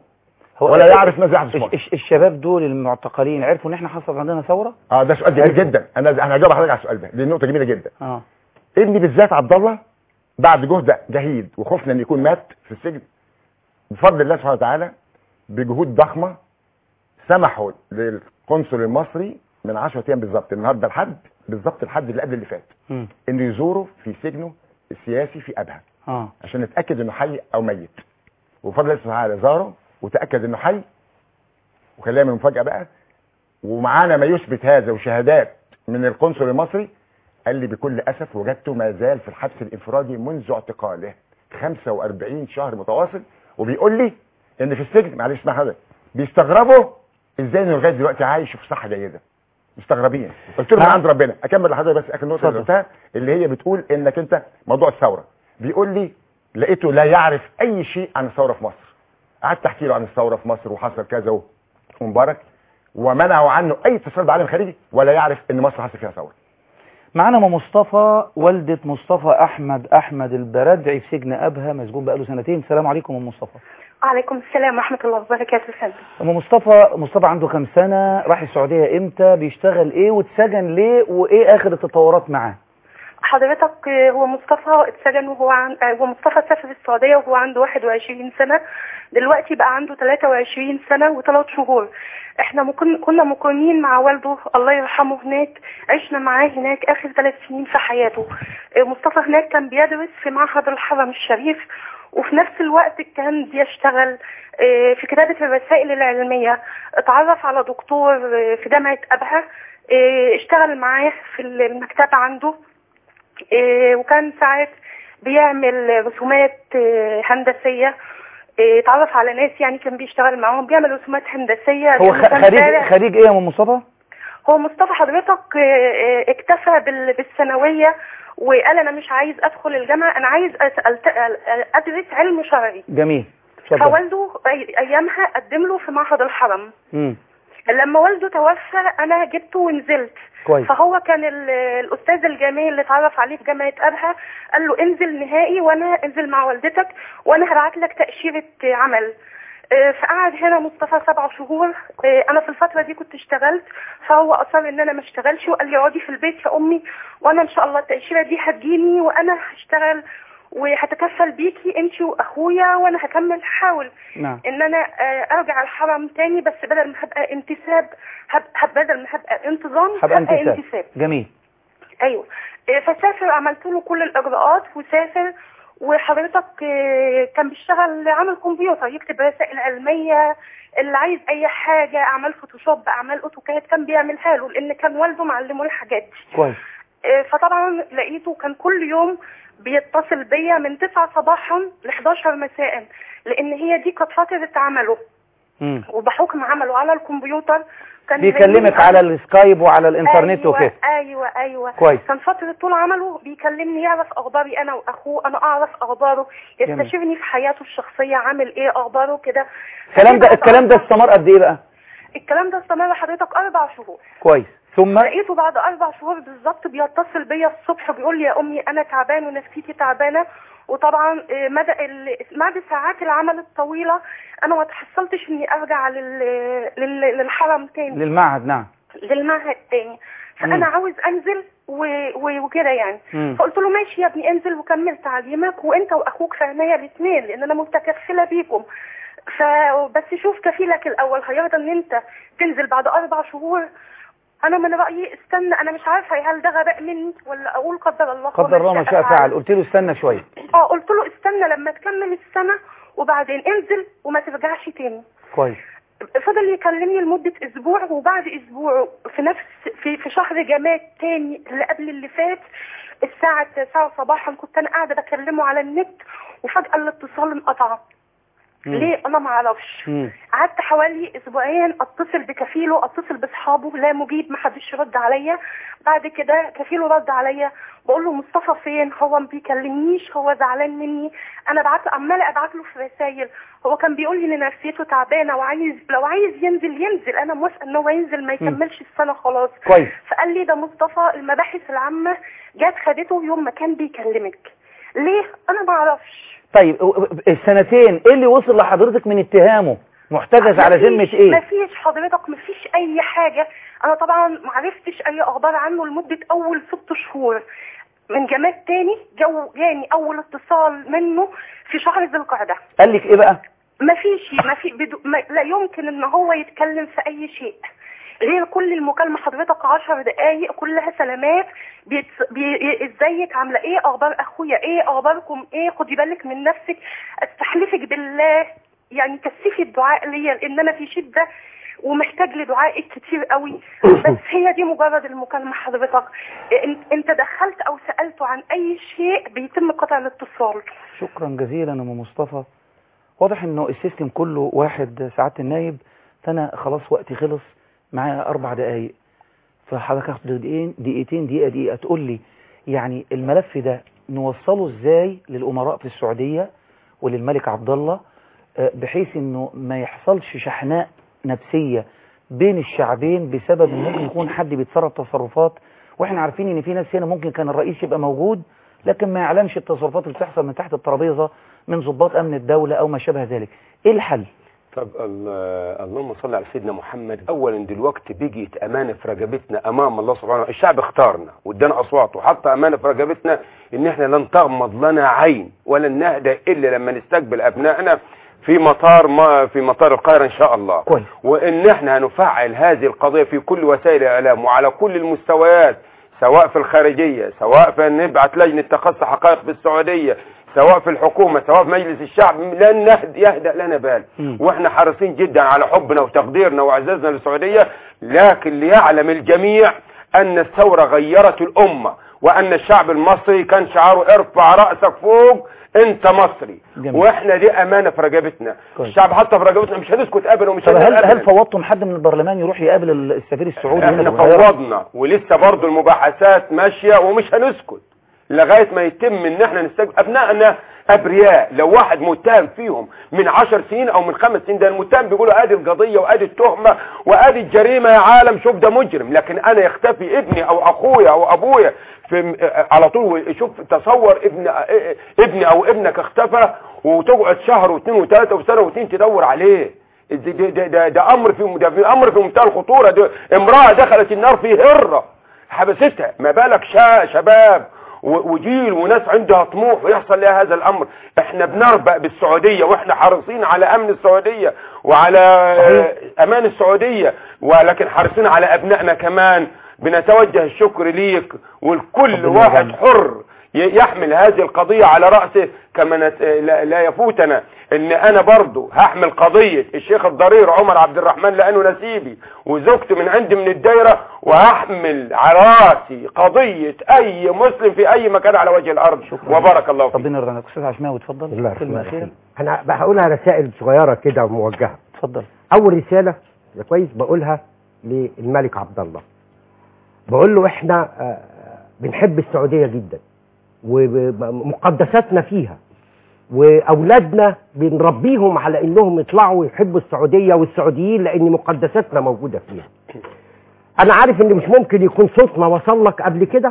هو ولا يعرف ماذا يحدث في الش- مصر. الش- الشباب دول المعتقلين عرفوا ان احنا حصل عندنا ثوره اه ده سؤال جميل عرفوا. جدا انا انا هجاوب حضرتك على السؤال ده دي نقطه جميله جدا اه ابني بالذات عبد الله بعد جهد جهيد وخوفنا ان يكون مات في السجن بفضل الله سبحانه وتعالى بجهود ضخمه سمحوا للقنصل المصري من 10 ايام بالظبط النهارده الحد بالظبط الحد اللي قبل اللي فات مم. انه يزوره في سجنه السياسي في ابها اه عشان نتاكد انه حي او ميت وبفضل الله سبحانه وتعالى زاره وتاكد انه حي وخليها من المفاجاه بقى ومعانا ما يثبت هذا وشهادات من القنصل المصري قال لي بكل اسف وجدته ما زال في الحبس الانفرادي منذ اعتقاله 45 شهر متواصل وبيقول لي ان في السجن معلش اسمع حضرتك بيستغربوا ازاي انه لغايه دلوقتي عايش وفي صحه جيده مستغربين قلت له من نعم. عند ربنا اكمل لحضرتك بس اخر نقطه اللي اتفضل. قلتها اللي هي بتقول انك انت موضوع الثوره بيقول لي لقيته لا يعرف اي شيء عن الثوره في مصر قعدت احكي له عن الثوره في مصر وحصل كذا و- ومبارك ومنعوا عنه اي اتصال بعالم خارجي ولا يعرف ان مصر حصل فيها ثوره معانا ام مصطفى والدة مصطفى احمد احمد البردعي في سجن ابها مسجون بقاله سنتين السلام عليكم ام مصطفى وعليكم السلام ورحمة الله وبركاته يا فندم ام مصطفى مصطفى عنده كام سنة راح السعودية امتى بيشتغل ايه واتسجن ليه وايه اخر التطورات معاه حضرتك آه، هو مصطفى اتسجن وهو عن... آه، هو مصطفى سافر السعودية وهو عنده 21 سنة دلوقتي بقى عنده 23 سنة وثلاث شهور احنا ممكن كنا مقيمين مع والده الله يرحمه هناك عشنا معاه هناك اخر ثلاث سنين في حياته آه، مصطفى هناك كان بيدرس في معهد الحرم الشريف وفي نفس الوقت كان بيشتغل آه، في كتابة الرسائل العلمية اتعرف على دكتور آه، في جامعة أبها آه، اشتغل معاه في المكتبة عنده آه، وكان ساعات بيعمل رسومات آه، هندسية آه، اتعرف على ناس يعني كان بيشتغل معاهم بيعمل رسومات هندسية هو لأنه خ- كان خريج زارع- خريج ايه يا ام مصطفى هو مصطفى حضرتك آه، آه، اكتفى بال- بالثانوية وقال انا مش عايز ادخل الجامعة انا عايز أس- ألت- ادرس علم شرعي جميل اتفضل فوالده أي- ايامها قدم له في معهد الحرم مم. لما والده توفى انا جبته ونزلت كويس فهو كان ال- الاستاذ الجامعي اللي اتعرف عليه في جامعه ابها قال له انزل نهائي وانا انزل مع والدتك وانا هبعت لك تاشيره عمل آه، فقعد هنا مصطفى سبع شهور آه، انا في الفتره دي كنت اشتغلت فهو اصر ان انا ما اشتغلش وقال لي اقعدي في البيت يا امي وانا ان شاء الله التاشيره دي هتجيني وانا هشتغل وهتكفل بيكي انت واخويا وانا هكمل هحاول نعم ان انا آه، ارجع الحرم تاني بس بدل ما هبقى انتساب هب هب- بدل ما هبقى انتظام هبقى انتساب جميل ايوه آه، فسافر عملت له كل الاجراءات وسافر وحضرتك آه، كان بيشتغل عامل كمبيوتر يكتب رسائل علميه اللي عايز اي حاجه اعمال فوتوشوب اعمال اوتوكاد كان بيعملها له لان كان والده معلمه الحاجات دي كويس آه، فطبعا لقيته كان كل يوم بيتصل بيا من 9 صباحا ل 11 مساء لان هي دي كانت فتره عمله مم. وبحكم عمله على الكمبيوتر كان بيكلمك زميلي- على السكايب وعلى الانترنت أيوة وكده ايوه ايوه كويس. كان فتره طول عمله بيكلمني يعرف اخباري انا واخوه انا اعرف اخباره جميل. يستشيرني في حياته الشخصيه عامل ايه اخباره كده الكلام ده فجه بعد الكلام ده أربع- استمر قد ايه بقى الكلام ده استمر حضرتك اربع شهور كويس ثم لقيته بعد اربع شهور بالظبط بيتصل بيا الصبح وبيقول لي يا امي انا تعبان ونفسيتي تعبانه وطبعا آه، مدى ال- بعد ساعات العمل الطويله انا ما تحصلتش اني ارجع لل... لل... للحرم تاني للمعهد نعم للمعهد تاني مم. فانا عاوز انزل و... و... وكده يعني مم. فقلت له ماشي يا ابني انزل وكمل تعليمك وانت واخوك في عناية الاثنين لان انا متكفله بيكم فبس شوف كفيلك الاول هيرضى ان انت تنزل بعد اربع شهور انا من رايي استنى انا مش عارفه هل ده غباء مني ولا اقول قدر الله قدر الله ما شاء فعل قلت له استنى شويه اه قلت له استنى لما تكمل السنه وبعدين انزل وما ترجعش تاني كويس فضل يكلمني لمدة أسبوع وبعد أسبوع في نفس في, في شهر جماد تاني اللي قبل اللي فات الساعة 9 صباحا كنت أنا قاعدة بكلمه على النت وفجأة الاتصال انقطع مم. ليه أنا ما أعرفش مم. قعدت حوالي أسبوعين أتصل بكفيله أتصل بأصحابه لا مجيب محدش يرد عليا بعد كده كفيله رد عليا بقول له مصطفى فين هو ما بيكلمنيش هو زعلان مني انا بعت عماله ابعت له في رسائل هو كان بيقول لي ان نفسيته تعبانه وعايز لو عايز ينزل ينزل انا موافقه ان هو ينزل ما يكملش السنه خلاص كويس فقال لي ده مصطفى المباحث العامه جت خدته يوم ما كان بيكلمك ليه انا ما اعرفش طيب و- و- السنتين ايه اللي وصل لحضرتك من اتهامه محتجز على ذمه مفيش- ايه مفيش حضرتك مفيش اي حاجه انا طبعا ما عرفتش اي اخبار عنه لمده اول ست شهور من جماد تاني جو جاني اول اتصال منه في شهر ذي القعده قال لك ايه بقى مفيش مفي بدو ما لا يمكن ان هو يتكلم في اي شيء غير كل المكالمة حضرتك عشر دقايق كلها سلامات بيتس... بي... ازيك عاملة ايه اخبار اخويا ايه اخباركم ايه خدي بالك من نفسك استحلفك بالله يعني كثفي الدعاء ليا لان انا في شدة ومحتاج لدعائك كتير قوي بس هي دي مجرد المكالمة حضرتك إن- انت دخلت او سألته عن اي شيء بيتم قطع الاتصال شكرا جزيلا يا ام مصطفى واضح انه السيستم كله واحد سعاده النايب فانا خلاص وقتي خلص معايا اربع دقايق فحضرتك هاخد دقيقتين دقيقتين دقيقه دقيقه تقول لي يعني الملف ده نوصله ازاي للامراء في السعوديه وللملك عبد الله آه، بحيث انه ما يحصلش شحناء نفسيه بين الشعبين بسبب ان ممكن يكون حد بيتصرف تصرفات واحنا عارفين ان في ناس هنا ممكن كان الرئيس يبقى موجود لكن ما يعلمش التصرفات اللي بتحصل من تحت الترابيزه من ضباط امن الدوله او ما شابه ذلك ايه الحل طب ال- اللهم صل على سيدنا محمد اولا دلوقتي بقيت امانه في رقبتنا امام الله سبحانه وتعالى الشعب اختارنا وادانا اصواته وحط امانه في رقبتنا ان احنا لن تغمض لنا عين ولن نهدى الا لما نستقبل ابنائنا في مطار ما في مطار القاهره ان شاء الله كويس وان احنا هنفعل هذه القضيه في كل وسائل الاعلام وعلى كل المستويات سواء في الخارجيه سواء في ان نبعث لجنه تقصي حقائق في السعوديه سواء في الحكومه سواء في مجلس الشعب لن نهد يهدأ لنا بال مم. واحنا حريصين جدا على حبنا وتقديرنا وعزازنا للسعوديه لكن ليعلم الجميع ان الثوره غيرت الامه وان الشعب المصري كان شعاره ارفع راسك فوق انت مصري جميل. واحنا دي امانه في رقبتنا كويس. الشعب حتى في رقبتنا مش هنسكت ابدا ومش طب هل هنسكت هل فوضتم حد من البرلمان يروح يقابل السفير السعودي هنا احنا في القاهرة؟ فوضنا ولسه برضو المباحثات ماشية ومش هنسكت لغاية ما يتم ان احنا نستقبل ابنائنا ابرياء لو واحد متهم فيهم من عشر سنين او من خمس سنين ده المتهم بيقولوا ادي القضية وادي التهمة وادي الجريمة يا عالم شوف ده مجرم لكن انا يختفي ابني او اخويا او ابويا في على طول شوف تصور ابن ابني او ابنك اختفى وتقعد شهر واثنين وثلاثة وسنة واثنين تدور عليه ده, ده, ده, ده امر في ده في امر في منتهى الخطوره ده امراه دخلت النار في هره حبستها ما بالك شا شباب و- وجيل وناس عندها طموح ويحصل لها هذا الامر احنا بنربأ بالسعوديه واحنا حريصين على امن السعوديه وعلى آه، امان السعوديه ولكن حريصين على ابنائنا كمان بنتوجه الشكر ليك والكل ربنا واحد يجعلنا. حر ي- يحمل هذه القضية على رأسه كما نت... لا لا يفوتنا ان انا برضو هحمل قضية الشيخ الضرير عمر عبد الرحمن لانه نسيبي وزوجته من عندي من الدايرة وهحمل على راسي قضية اي مسلم في اي مكان على وجه الارض شكرا. وبارك الله فيك ربنا يرضى عنك استاذ عشماوي اتفضل بسم الله الرحمن كلمه اخيره الرحيم انا هقولها رسائل صغيره كده موجهه اتفضل اول رساله يا كويس بقولها للملك عبد الله بقول له احنا آه، بنحب السعوديه جدا ومقدساتنا فيها واولادنا بنربيهم على انهم يطلعوا يحبوا السعوديه والسعوديين لان مقدساتنا موجوده فيها انا عارف ان مش ممكن يكون صوتنا وصل لك قبل كده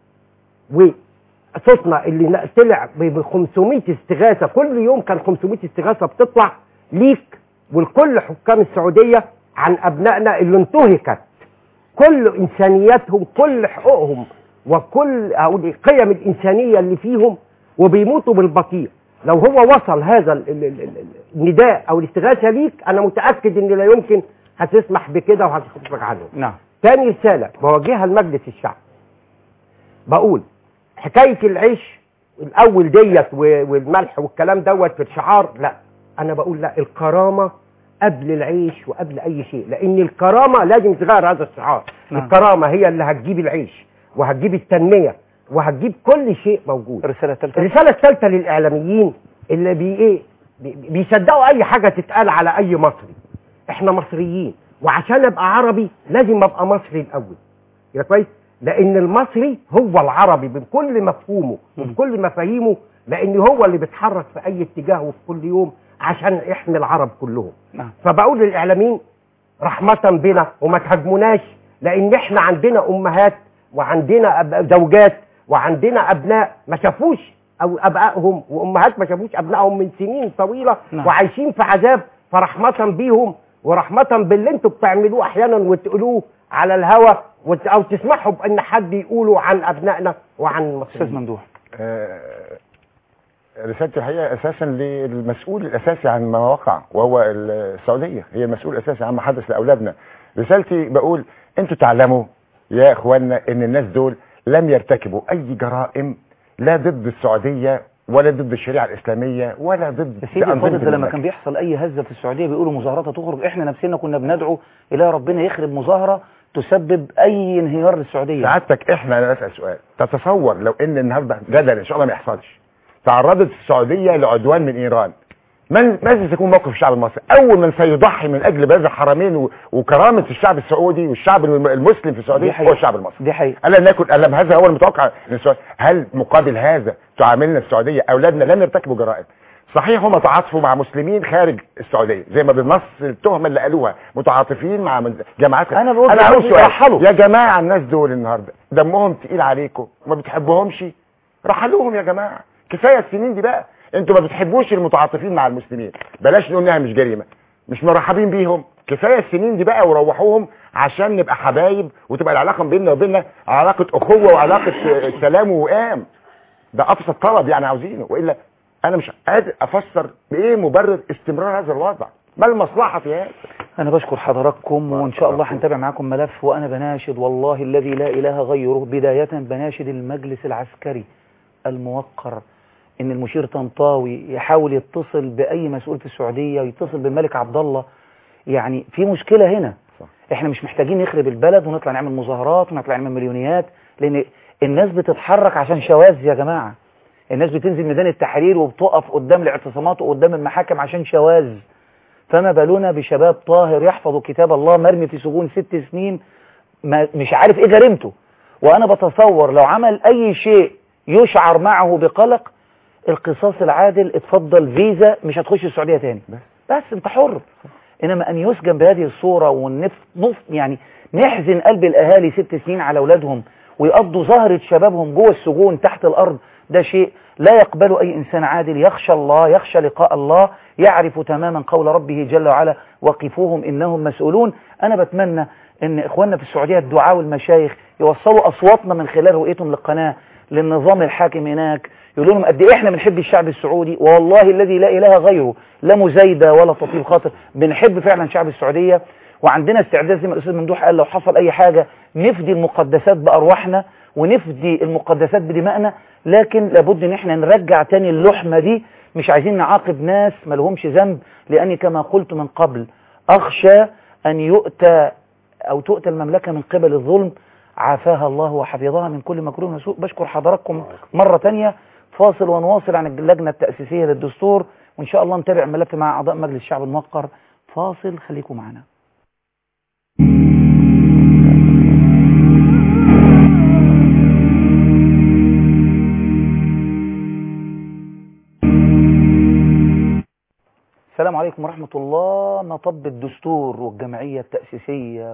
وصوتنا اللي ن- طلع ب 500 استغاثه كل يوم كان 500 استغاثه بتطلع ليك ولكل حكام السعوديه عن ابنائنا اللي انتهكت كل انسانياتهم كل حقوقهم وكل أو القيم الانسانيه اللي فيهم وبيموتوا بالبطيء لو هو وصل هذا ال- ال- ال- ال- النداء او الاستغاثه ليك انا متاكد ان لا يمكن هتسمح بكده وهتخرج عنه نعم تاني رسالة بوجهها لمجلس الشعب بقول حكاية العيش الأول ديت و- والملح والكلام دوت في الشعار لا أنا بقول لا الكرامة قبل العيش وقبل أي شيء لأن الكرامة لازم تغير هذا الشعار نعم. الكرامة هي اللي هتجيب العيش وهتجيب التنمية وهتجيب كل شيء موجود الرسالة الثالثة الرسالة الثالثة للإعلاميين اللي بي إيه بي- بيصدقوا أي حاجة تتقال على أي مصري إحنا مصريين وعشان أبقى عربي لازم أبقى مصري الأول يبقى كويس لأن المصري هو العربي بكل مفهومه وبكل مفاهيمه لأن هو اللي بيتحرك في أي اتجاه وفي كل يوم عشان يحمي العرب كلهم نعم فبقول للإعلاميين رحمة بنا وما تهاجموناش لأن إحنا عندنا أمهات وعندنا أب- زوجات وعندنا أبناء ما شافوش أو أبائهم وأمهات ما شافوش أبنائهم من سنين طويلة نعم. وعايشين في عذاب فرحمة بيهم ورحمة باللي انتوا بتعملوه أحيانا وتقولوه على الهوا وت- أو تسمحوا بأن حد يقوله عن أبنائنا وعن أستاذ المصريين ممدوح آه، رسالتي الحقيقه اساسا للمسؤول الاساسي عن ما وقع وهو السعوديه هي المسؤول الاساسي عن ما حدث لاولادنا رسالتي بقول انتوا تعلموا يا اخواننا ان الناس دول لم يرتكبوا اي جرائم لا ضد السعوديه ولا ضد الشريعه الاسلاميه ولا ضد يا سيدي أنظمة الفاضل ده لما المملكة. كان بيحصل اي هزه في السعوديه بيقولوا مظاهرات هتخرج احنا نفسنا كنا بندعو الى ربنا يخرب مظاهره تسبب اي انهيار للسعوديه سعادتك احنا انا اسال سؤال تتصور لو ان النهارده جدل ان شاء الله ما يحصلش تعرضت السعوديه لعدوان من ايران من ماذا سيكون موقف الشعب المصري اول من سيضحي من اجل بلاد الحرمين و- وكرامه الشعب السعودي والشعب الم- المسلم في السعوديه دي هو حقيقة. الشعب المصري دي حقيقه الا نكن الم هذا هو المتوقع من السعوديه هل مقابل هذا تعاملنا السعوديه اولادنا لم يرتكبوا جرائم صحيح هم تعاطفوا مع مسلمين خارج السعوديه زي ما بالنص التهمه اللي قالوها متعاطفين مع من- جماعات أنا بقول انا لك عاوز سؤال رحلوا. يا جماعه الناس دول النهارده دمهم تقيل عليكم وما بتحبوهمش رحلوهم يا جماعه كفايه السنين دي بقى انتوا ما بتحبوش المتعاطفين مع المسلمين بلاش نقول انها مش جريمه مش مرحبين بيهم كفايه السنين دي بقى وروحوهم عشان نبقى حبايب وتبقى العلاقه بيننا وبيننا علاقه اخوه وعلاقه آه، سلام ووئام ده ابسط طلب يعني عاوزينه والا انا مش قادر افسر بايه مبرر استمرار هذا الوضع ما المصلحه في هذا انا بشكر حضراتكم وان شاء الله هنتابع معاكم ملف وانا بناشد والله الذي لا اله غيره بدايه بناشد المجلس العسكري الموقر ان المشير طنطاوي يحاول يتصل باي مسؤول في السعوديه ويتصل بالملك عبد الله يعني في مشكله هنا صح. احنا مش محتاجين نخرب البلد ونطلع نعمل مظاهرات ونطلع نعمل مليونيات لان الناس بتتحرك عشان شواذ يا جماعه الناس بتنزل ميدان التحرير وبتقف قدام الاعتصامات وقدام المحاكم عشان شواذ فما بالنا بشباب طاهر يحفظ كتاب الله مرمي في سجون ست سنين ما مش عارف ايه جريمته وانا بتصور لو عمل اي شيء يشعر معه بقلق القصاص العادل اتفضل فيزا مش هتخش السعودية تاني بس. بس انت حر انما ان يسجن بهذه الصورة ونف نف يعني نحزن قلب الاهالي ست سنين على اولادهم ويقضوا زهرة شبابهم جوه السجون تحت الارض ده شيء لا يقبله اي انسان عادل يخشى الله يخشى لقاء الله يعرف تماما قول ربه جل وعلا وقفوهم انهم مسؤولون انا بتمنى ان اخواننا في السعودية الدعاء والمشايخ يوصلوا اصواتنا من خلال رؤيتهم للقناة للنظام الحاكم هناك يقولوا لهم قد ايه احنا بنحب الشعب السعودي والله الذي لا اله غيره لا مزايده ولا تطيب خاطر بنحب فعلا شعب السعوديه وعندنا استعداد زي ما الاستاذ ممدوح قال لو حصل اي حاجه نفدي المقدسات بارواحنا ونفدي المقدسات بدمائنا لكن لابد ان احنا نرجع تاني اللحمه دي مش عايزين نعاقب ناس ما لهمش ذنب لاني كما قلت من قبل اخشى ان يؤتى او تؤتى المملكه من قبل الظلم عافاها الله وحفظها من كل مكروه وسوء بشكر حضراتكم مرة تانية فاصل ونواصل عن اللجنة التأسيسية للدستور وإن شاء الله نتابع الملف مع أعضاء مجلس الشعب الموقر فاصل خليكم معنا عليكم ورحمة الله مطب الدستور والجمعية التأسيسية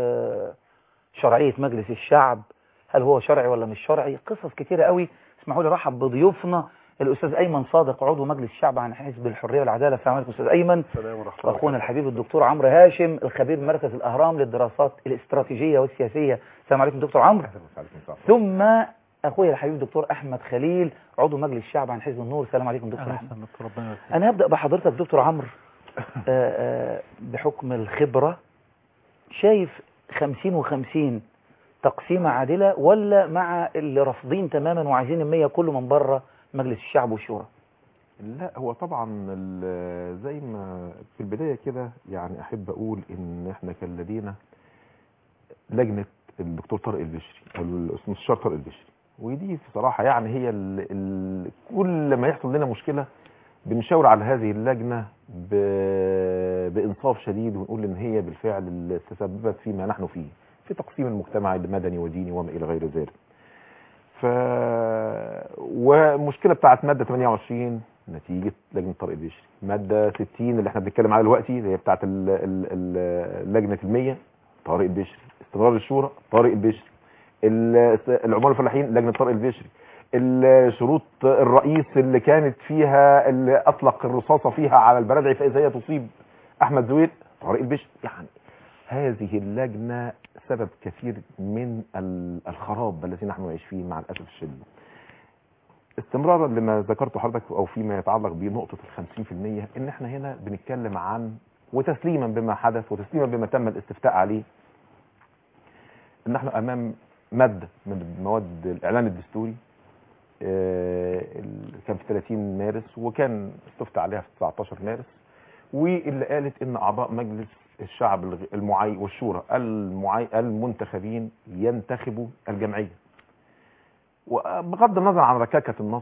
وشرعية مجلس الشعب هل هو شرعي ولا مش شرعي قصص كتيرة قوي اسمحوا لي رحب بضيوفنا الأستاذ أيمن صادق عضو مجلس الشعب عن حزب الحرية والعدالة السلام عليكم أستاذ أيمن السلام ورحمة الله وأخونا الحبيب الدكتور عمرو هاشم الخبير بمركز الأهرام للدراسات الاستراتيجية والسياسية السلام عليكم دكتور عمرو ثم أخويا الحبيب دكتور أحمد خليل عضو مجلس الشعب عن حزب النور السلام عليكم دكتور أحمد ربنا يسلمك. أنا هبدأ بحضرتك دكتور عمرو آه، آه، بحكم الخبرة شايف خمسين وخمسين تقسيمة عادلة ولا مع اللي رافضين تماما وعايزين المية كله من بره مجلس الشعب والشورى لا هو طبعا ال- زي ما في البداية كده يعني أحب أقول إن إحنا كان لدينا لجنة الدكتور طارق البشري أو المستشار طارق البشري ودي بصراحة يعني هي ال ال كل ما يحصل لنا مشكلة بنشاور على هذه اللجنة ب... بإنصاف شديد ونقول إن هي بالفعل اللي تسببت فيما نحن فيه في تقسيم المجتمع المدني وديني وما إلى غير ذلك ف ومشكله بتاعت ماده 28 نتيجه لجنه طارق البشري ماده 60 اللي احنا بنتكلم عليها دلوقتي اللي هي بتاعت ال- ال- ال- لجنه المية طارق البشري استمرار الشورى طارق البشري ال- العمال الفلاحين لجنه طارق البشري الشروط الرئيس اللي كانت فيها اللي اطلق الرصاصه فيها على البرادعي فاذا هي تصيب احمد زويل طارق البشري يعني هذه اللجنه سبب كثير من ال- الخراب الذي نحن نعيش فيه مع الاسف الشديد استمرارا لما ذكرته حضرتك او فيما يتعلق بنقطه ال 50% ان احنا هنا بنتكلم عن وتسليما بما حدث وتسليما بما تم الاستفتاء عليه ان نحن امام ماده من مواد الاعلان الدستوري آه، ال- كان في 30 مارس وكان استفتى عليها في 19 مارس واللي قالت ان اعضاء مجلس الشعب الغ- المعي والشورى المعي المنتخبين ينتخبوا الجمعيه وبغض النظر عن ركاكه النص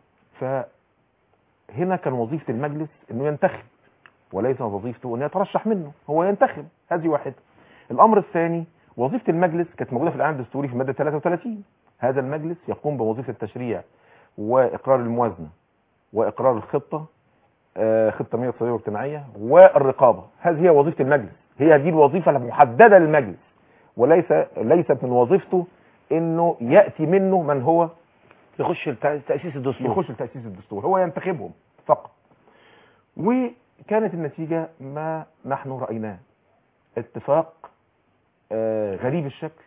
فهنا كان وظيفه المجلس انه ينتخب وليس وظيفته انه يترشح منه هو ينتخب هذه واحده الامر الثاني وظيفه المجلس كانت موجوده في الاعلان الدستوري في ماده 33 هذا المجلس يقوم بوظيفه التشريع واقرار الموازنه واقرار الخطه آه، خطه مية اقتصاديه واجتماعيه والرقابه هذه هي وظيفه المجلس هي دي الوظيفه المحدده للمجلس وليس ليست من وظيفته انه ياتي منه من هو يخش التع- تأسيس الدستور يخش لتاسيس الدستور هو ينتخبهم فقط وكانت النتيجه ما نحن رايناه اتفاق آه، غريب الشكل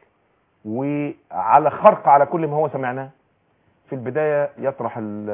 وعلى خرق على كل ما هو سمعناه في البداية يطرح ال-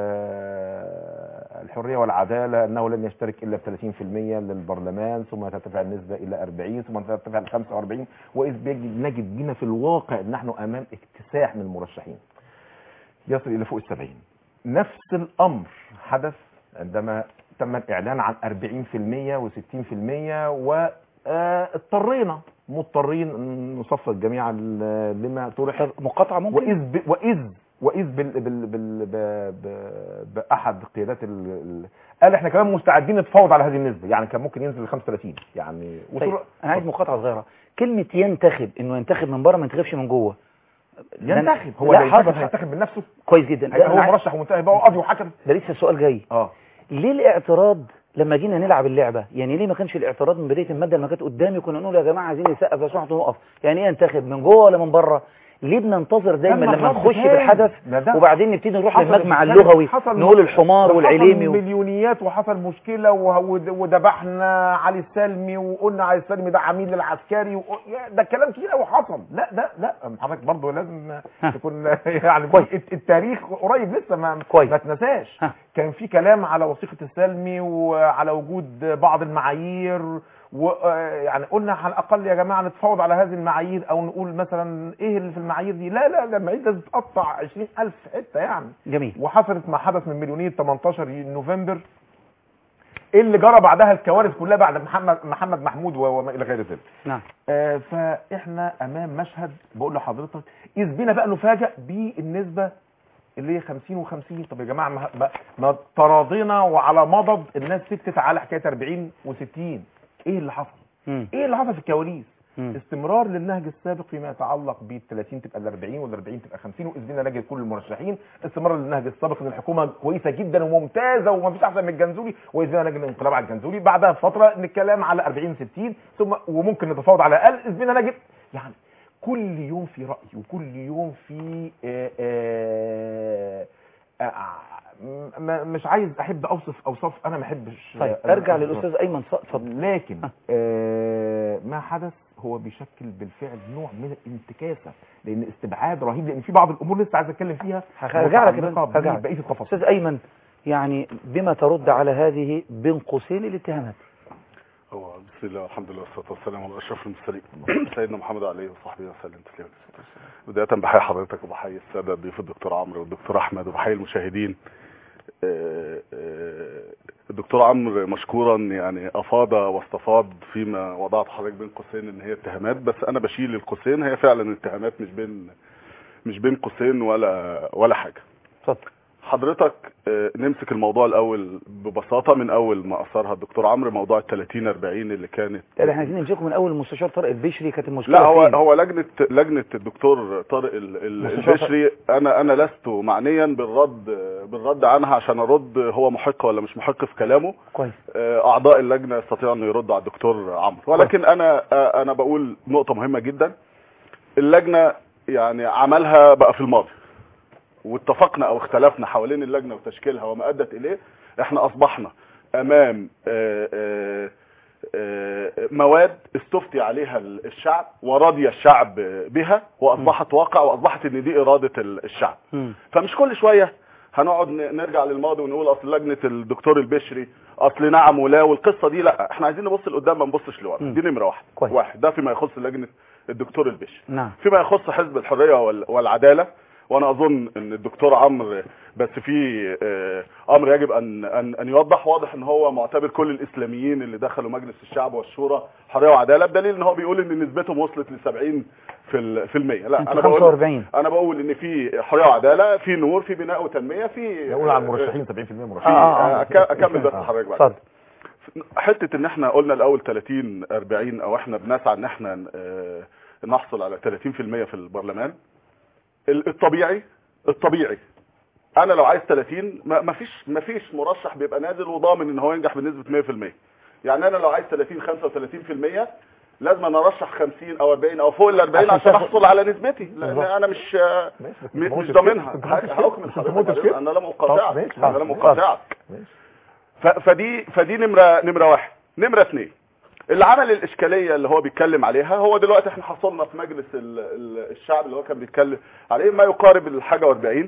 آه، الحرية والعدالة أنه لن يشترك إلا ب 30% للبرلمان ثم ترتفع النسبة إلى 40 ثم ترتفع ل 45 وإذ بيجي- نجد بنا في الواقع أن نحن أمام اكتساح من المرشحين يصل إلى فوق السبعين نفس الأمر حدث عندما تم الإعلان عن 40% و60% واضطرينا مضطرين أن نصفق جميعا ل- لما طرح مقاطعة ممكن وإذ ب... وإذ وإذ بال... بال... بال... ب... ب... بأحد قيادات ال... ال... قال احنا كمان مستعدين نتفاوض على هذه النسبة يعني كان ممكن ينزل ل 35 يعني طيب وصول- انا عايز مقاطعه صغيره كلمه ينتخب انه ينتخب من بره ما ينتخبش من جوه ينتخب هو لا اللي ينتخب حاضر هينتخب من نفسه كويس جدا هيبقى لا، هو أنا عايز- مرشح ومنتخب يبقى هو قاضي وحكم ده لسه السؤال جاي اه ليه الاعتراض لما جينا نلعب اللعبه يعني ليه ما كانش الاعتراض من بدايه الماده لما كانت قدامي كنا نقول يا جماعه عايزين نسقف لو سمحتوا نقف يعني ايه ينتخب من جوه ولا من بره ليه بننتظر دايما لما لما الرد نخش في تاني. الحدث ما ده وبعدين نبتدي نروح حصل للمجمع الإنسان- اللغوي حصل نقول الحمار وحصل والعليمي و... مليونيات وحصل مشكله وه- ود- وذبحنا علي السلمي وقلنا علي السلمي ده عميل العسكري وق- يا ده كلام كتير قوي حصل لا ده لا حضرتك برضه لازم تكون يعني الت- التاريخ قريب لسه ما كويس. ما تنساش كان في كلام على وثيقه السلمي وعلى وجود بعض المعايير ويعني قلنا على الاقل يا جماعه نتفاوض على هذه المعايير او نقول مثلا ايه اللي في المعايير دي لا لا لا المعايير لازم تقطع 20000 حته يعني جميل وحصلت ما حدث من مليونية 18 نوفمبر اللي جرى بعدها الكوارث كلها بعد محمد محمد محمود و- وما الى غير ذلك نعم آه فاحنا امام مشهد بقول لحضرتك اذ بينا بقى نفاجئ بالنسبه اللي هي 50 و50 طب يا جماعه ما, ما, ما تراضينا وعلى مضض الناس سكتت على حكايه 40 و60 ايه اللي حصل؟ مم. ايه اللي حصل في الكواليس؟ مم. استمرار للنهج السابق فيما يتعلق بال 30 تبقى ال 40 وال 40 تبقى 50 واذ بنا نجد كل المرشحين استمرار للنهج السابق ان الحكومه كويسه جدا وممتازه وما فيش احسن من الجنزوري واذ بنا نجد الانقلاب على الجنزوري بعدها بفتره نتكلم على 40 60 ثم وممكن نتفاوض على اقل اذ بنا نجد يعني كل يوم في راي وكل يوم في آه، آه، آه، م- مش عايز احب اوصف اوصاف انا ما احبش طيب آه، ارجع أوصف. للاستاذ ايمن ص- اتفضل لكن آه ما حدث هو بيشكل بالفعل نوع من الانتكاسه لان استبعاد رهيب لان في بعض الامور لسه عايز اتكلم فيها هرجع لك متعلقة هرجع لك. ببقيه التفاصيل استاذ ايمن يعني بما ترد على هذه بين قوسين الاتهامات هو بسم الله والحمد لله والصلاه والسلام على اشرف المرسلين سيدنا محمد عليه وصحبه وسلم تسليما بدايه بحيي حضرتك وبحيي الساده ضيوف الدكتور عمرو والدكتور احمد وبحيي المشاهدين آه، آه، الدكتور عمرو مشكورا يعني افاض واستفاض فيما وضعت حضرتك بين قوسين ان هي اتهامات بس انا بشيل القوسين هي فعلا اتهامات مش بين مش بين قوسين ولا ولا حاجه اتفضل حضرتك آه، نمسك الموضوع الاول ببساطه من اول ما اثرها الدكتور عمرو موضوع ال 30 40 اللي كانت لا احنا عايزين نمسكه من اول المستشار طارق البشري كانت المشكله لا هو فين؟ هو لجنه لجنه الدكتور طارق ال- ال- مستشار البشري انا انا لست معنيا بالرد بالرد عنها عشان ارد هو محق ولا مش محق في كلامه كويس آه، اعضاء اللجنه يستطيعوا انه يردوا على الدكتور عمرو ولكن انا آه، انا بقول نقطه مهمه جدا اللجنه يعني عملها بقى في الماضي واتفقنا او اختلفنا حوالين اللجنه وتشكيلها وما ادت اليه احنا اصبحنا امام آه، آه، آه، مواد استفتي عليها الشعب ورضي الشعب بها واصبحت واقع واصبحت ان دي اراده الشعب مم. فمش كل شويه هنقعد ن- نرجع للماضي ونقول اصل لجنه الدكتور البشري اصل نعم ولا والقصه دي لا احنا عايزين نبص لقدام ما نبصش لورا مم. دي نمره واحد كويس. واحد ده فيما يخص لجنه الدكتور البشري نعم فيما يخص حزب الحريه وال- والعداله وانا اظن ان الدكتور عمرو بس في آه، امر يجب ان ان ان يوضح واضح ان هو معتبر كل الاسلاميين اللي دخلوا مجلس الشعب والشورى حريه وعداله بدليل ان هو بيقول ان نسبتهم وصلت ل 70 في ال- في المية لا انتوا انا بقول 45 انا بقول ان في حريه وعداله في نور في بناء وتنميه في نقول على المرشحين 70% في مرشحين آه، آه. أك- اكمل بس حضرتك بعد اتفضل حته ان احنا قلنا الاول 30 40 او احنا بنسعى ان احنا آه، نحصل على 30% في البرلمان ال- الطبيعي الطبيعي انا لو عايز 30 ما ما فيش ما فيش مرشح بيبقى نازل وضامن ان هو ينجح بنسبه 100% يعني انا لو عايز 30 35% لازم انا ارشح 50 او 40 او فوق ال 40 عشان عشان تاخد- احصل على نسبتي لان بالظبط. انا مش آه، ماشي، بس م- ما مش قلتش ضامنها كده. أنت ما قلتش هكمل كده. أنت ما قلتش حضرتك كده. انا لم اقاطعك ماشي. انا لم خلاص. اقاطعك ماشي. ف- فدي فدي نمره نمره واحد نمره اثنين اللي عمل الاشكاليه اللي هو بيتكلم عليها هو دلوقتي احنا حصلنا في مجلس ال- ال- الشعب اللي هو كان بيتكلم عليه ما يقارب الحاجه و40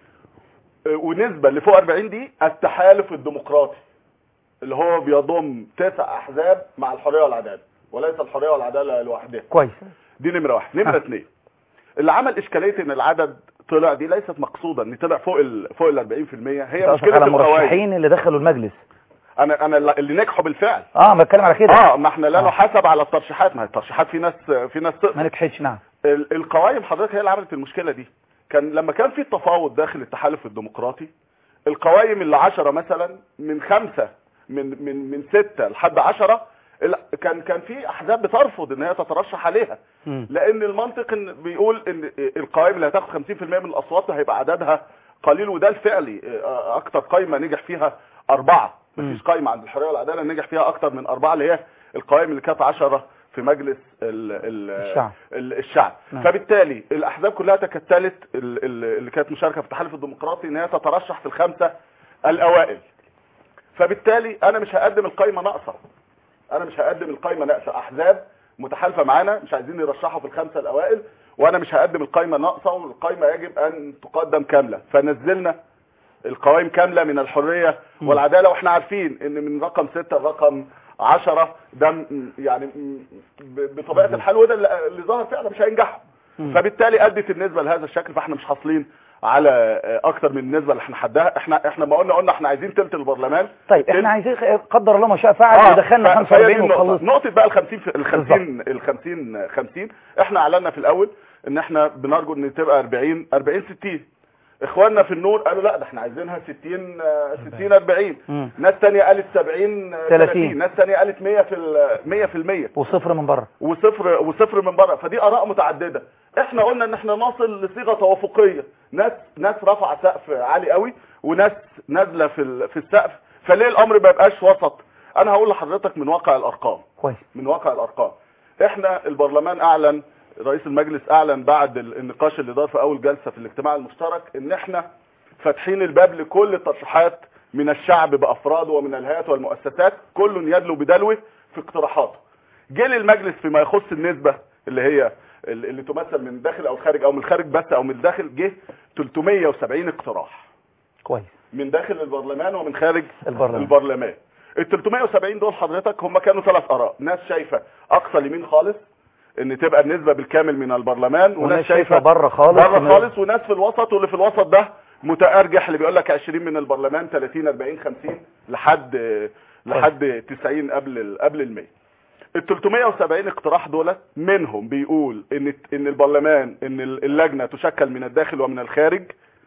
ونسبه اللي فوق 40 دي التحالف الديمقراطي اللي هو بيضم تسع احزاب مع الحريه والعداله وليس الحريه والعداله لوحدها كويس دي نمره واحد نمره ها. اثنين اللي عمل اشكاليه ان العدد طلع دي ليست مقصوده ان طلع فوق ال فوق ال 40% هي قصدك مشكله على القوائم المرشحين اللي دخلوا المجلس انا انا اللي نجحوا بالفعل اه بتكلم على كده اه ما احنا لا آه. نحاسب على الترشيحات ما هي الترشيحات في ناس في ناس تقدر ما نجحتش نعم ال- القوائم حضرتك هي اللي عملت المشكله دي كان لما كان في تفاوض داخل التحالف الديمقراطي القوائم اللي عشرة مثلا من خمسة من من من ستة لحد عشرة ال- كان كان في احزاب بترفض ان هي تترشح عليها مم. لان المنطق ان بيقول ان القوائم اللي هتاخد 50% من الاصوات هيبقى عددها قليل وده الفعلي آه، اكتر قائمه نجح فيها اربعه مم. مفيش قائمه عند الحريه والعداله نجح فيها اكتر من اربعه اللي هي القوائم اللي كانت 10 في مجلس ال ال الشعب. ال- الشعب نعم. فبالتالي الاحزاب كلها تكتلت ال- ال- اللي كانت مشاركه في التحالف الديمقراطي ان هي تترشح في الخمسه الاوائل فبالتالي انا مش هقدم القائمه ناقصه انا مش هقدم القائمه ناقصه احزاب متحالفه معانا مش عايزين يرشحوا في الخمسه الاوائل وانا مش هقدم القائمه ناقصه والقائمه يجب ان تقدم كامله فنزلنا القوائم كامله من الحريه والعداله واحنا عارفين ان من رقم ستة لرقم عشرة ده م- يعني م- ب- بطبيعه الحال وده اللي اللي ظهر فعلا مش هينجحوا مم. فبالتالي ادت النسبه لهذا الشكل فاحنا مش حاصلين على آه، اكتر من النسبه اللي احنا حدها احنا احنا ما قلنا قلنا احنا عايزين تلت البرلمان طيب تلت- احنا عايزين قدر الله ما شاء فعل آه، ودخلنا ف- 45 فهي دي النقطة. وخلص نقطة بقى ال 50 في ال 50 ال 50 50 احنا اعلنا في الاول ان احنا بنرجو ان تبقى 40 40 60 اخواننا في النور قالوا لا ده احنا عايزينها 60 آه، 60 40 مم. ناس تانية قالت 70 آه، 30. 30 ناس تانية قالت 100 في ال- 100 في المية وصفر من بره وصفر وصفر من بره فدي اراء متعدده احنا قلنا ان احنا نصل لصيغه توافقيه ناس ناس رفع سقف عالي قوي وناس نازله في ال- في السقف فليه الامر ما يبقاش وسط انا هقول لحضرتك من واقع الارقام كويس من واقع الارقام احنا البرلمان اعلن رئيس المجلس اعلن بعد ال- النقاش اللي دار في اول جلسه في الاجتماع المشترك ان احنا فاتحين الباب لكل الترشيحات من الشعب بافراده ومن الهيئات والمؤسسات كل يدلو بدلوه في اقتراحاته جه للمجلس فيما يخص النسبه اللي هي ال- اللي تمثل من الداخل او الخارج او من الخارج بس او من الداخل جه 370 اقتراح كويس من داخل البرلمان ومن خارج البرلمان. البرلمان ال 370 دول حضرتك هم كانوا ثلاث اراء ناس شايفه اقصى اليمين خالص ان تبقى النسبه بالكامل من البرلمان وناس شايفه بره خالص بره إن- خالص وناس في الوسط واللي في الوسط ده متارجح اللي بيقول لك 20 من البرلمان 30 40 50 لحد لحد 90 قبل ال- قبل ال 100 ال 370 اقتراح دولت منهم بيقول ان ان البرلمان ان اللجنه تشكل من الداخل ومن الخارج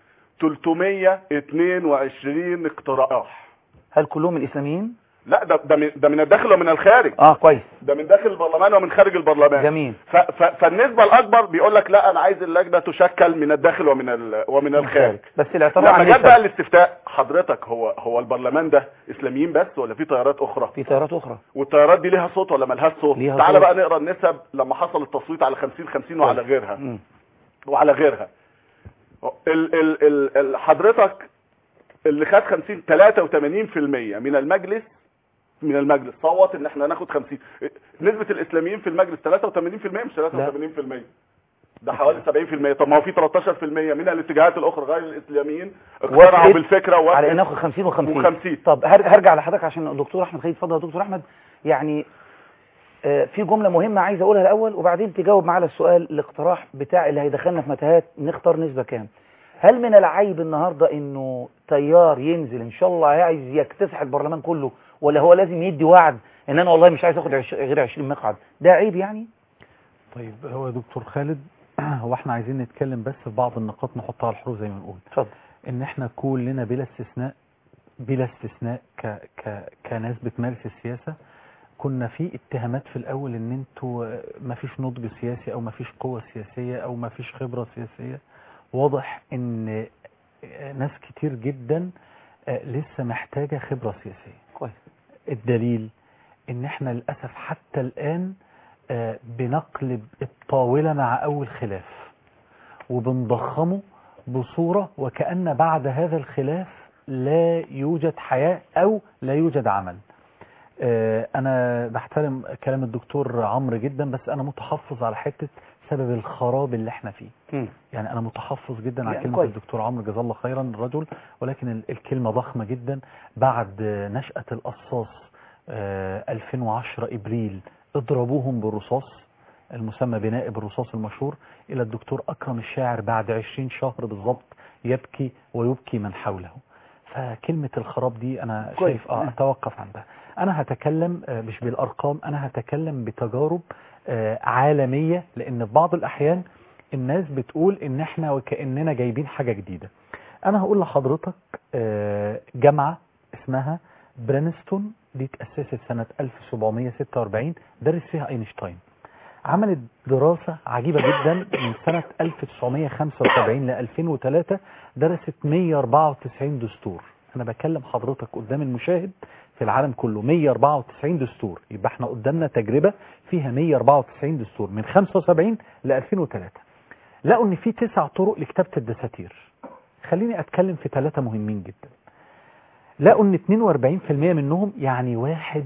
322 اقتراح هل كلهم الاسلاميين لا ده ده من, ده من الداخل ومن الخارج اه كويس ده من داخل البرلمان ومن خارج البرلمان جميل ف ف فالنسبه الاكبر بيقول لك لا انا عايز اللجنه تشكل من الداخل ومن ال ومن الخارج بس الاعتراض لما عن جت بقى النسب الاستفتاء حضرتك هو هو البرلمان ده اسلاميين بس ولا في تيارات اخرى في تيارات اخرى والتيارات دي ليها صوت ولا ملهاش صوت ليها تعالى صوت. بقى نقرا النسب لما حصل التصويت على 50 50 وعلى غيرها مم. وعلى غيرها ال ال ال ال حضرتك اللي خد 50 83% من المجلس من المجلس صوت ان احنا ناخد 50 نسبة الاسلاميين في المجلس 83% مش 83% ده حوالي 70% طب ما هو في 13% من الاتجاهات الاخرى غير الاسلاميين اقتنعوا وافقت بالفكره على وافقت ان ناخد 50 و50 و50 طب هر- هرجع لحضرتك عشان الدكتور احمد خالد اتفضل يا دكتور احمد يعني آه، في جمله مهمه عايز اقولها الاول وبعدين تجاوب معايا على السؤال الاقتراح بتاع اللي هيدخلنا في متاهات نختار نسبه كام هل من العيب النهارده انه تيار ينزل ان شاء الله عايز يكتسح البرلمان كله ولا هو لازم يدي وعد ان انا والله مش عايز اخد عش- غير 20 مقعد ده عيب يعني طيب هو يا دكتور خالد هو احنا عايزين نتكلم بس في بعض النقاط نحطها على الحروف زي ما نقول اتفضل ان احنا كلنا بلا استثناء بلا استثناء ك ك كناس بتمارس السياسه كنا في اتهامات في الاول ان انتوا ما فيش نضج سياسي او ما فيش قوه سياسيه او ما فيش خبره سياسيه واضح ان ناس كتير جدا آه، لسه محتاجه خبره سياسيه كويس الدليل ان احنا للاسف حتى الان آه، بنقلب الطاوله مع اول خلاف وبنضخمه بصوره وكأن بعد هذا الخلاف لا يوجد حياه او لا يوجد عمل آه، انا بحترم كلام الدكتور عمرو جدا بس انا متحفظ على حته سبب الخراب اللي احنا فيه مم. يعني انا متحفظ جدا على يعني كلمه كويس. الدكتور عمرو جزاه الله خيرا الرجل ولكن ال- الكلمه ضخمه جدا بعد آه، نشاه القصاص آه، 2010 ابريل اضربوهم بالرصاص المسمى بنائب الرصاص المشهور الى الدكتور اكرم الشاعر بعد 20 شهر بالضبط يبكي ويبكي من حوله فكلمه الخراب دي انا كويس. شايف اه اتوقف عندها انا هتكلم آه، مش بالارقام انا هتكلم بتجارب آه، عالميه لان في بعض الاحيان الناس بتقول ان احنا وكاننا جايبين حاجه جديده انا هقول لحضرتك آه، جامعه اسمها برينستون دي اتاسست سنه 1746 درس فيها اينشتاين عملت دراسة عجيبة جدا من سنة 1975 ل 2003 درست 194 دستور أنا بكلم حضرتك قدام المشاهد في العالم كله 194 دستور يبقى احنا قدامنا تجربة فيها 194 دستور من 75 ل 2003 لقوا ان في تسع طرق لكتابة الدساتير خليني اتكلم في ثلاثة مهمين جدا لقوا ان 42% منهم يعني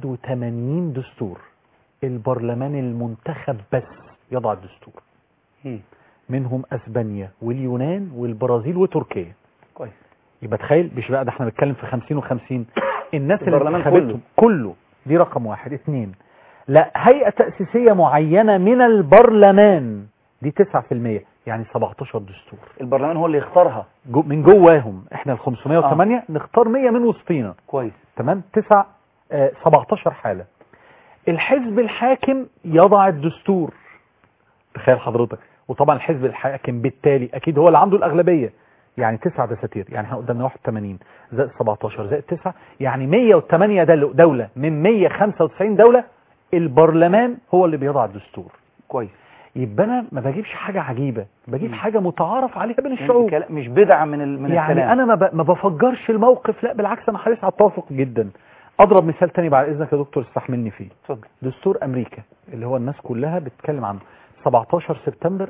81 دستور البرلمان المنتخب بس يضع الدستور مم. منهم اسبانيا واليونان والبرازيل وتركيا كويس يبقى تخيل مش بقى ده احنا بنتكلم في 50 و50 الناس اللي البرلمان انتخبتهم كله دي رقم واحد اثنين لا هيئة تأسيسية معينة من البرلمان دي 9% يعني 17 دستور البرلمان هو اللي يختارها جو من جواهم احنا ال 508 نختار 100 من وسطينا كويس تمام 9 آه 17 حالة الحزب الحاكم يضع الدستور تخيل حضرتك وطبعا الحزب الحاكم بالتالي اكيد هو اللي عنده الاغلبيه يعني تسع دساتير يعني احنا قدامنا 81 زائد 17 زائد 9 يعني 108 دل- دولة من 195 دولة البرلمان هو اللي بيضع الدستور كويس يبقى انا ما بجيبش حاجة عجيبة بجيب مم. حاجة متعارف عليها بين يعني الشعوب كلام- مش بدعة من ال- من يعني الكلام انا ما, ب... ما بفجرش الموقف لا بالعكس انا حريص على التوافق جدا اضرب مثال تاني بعد اذنك يا دكتور استحملني فيه اتفضل دستور امريكا اللي هو الناس كلها بتتكلم عنه 17 سبتمبر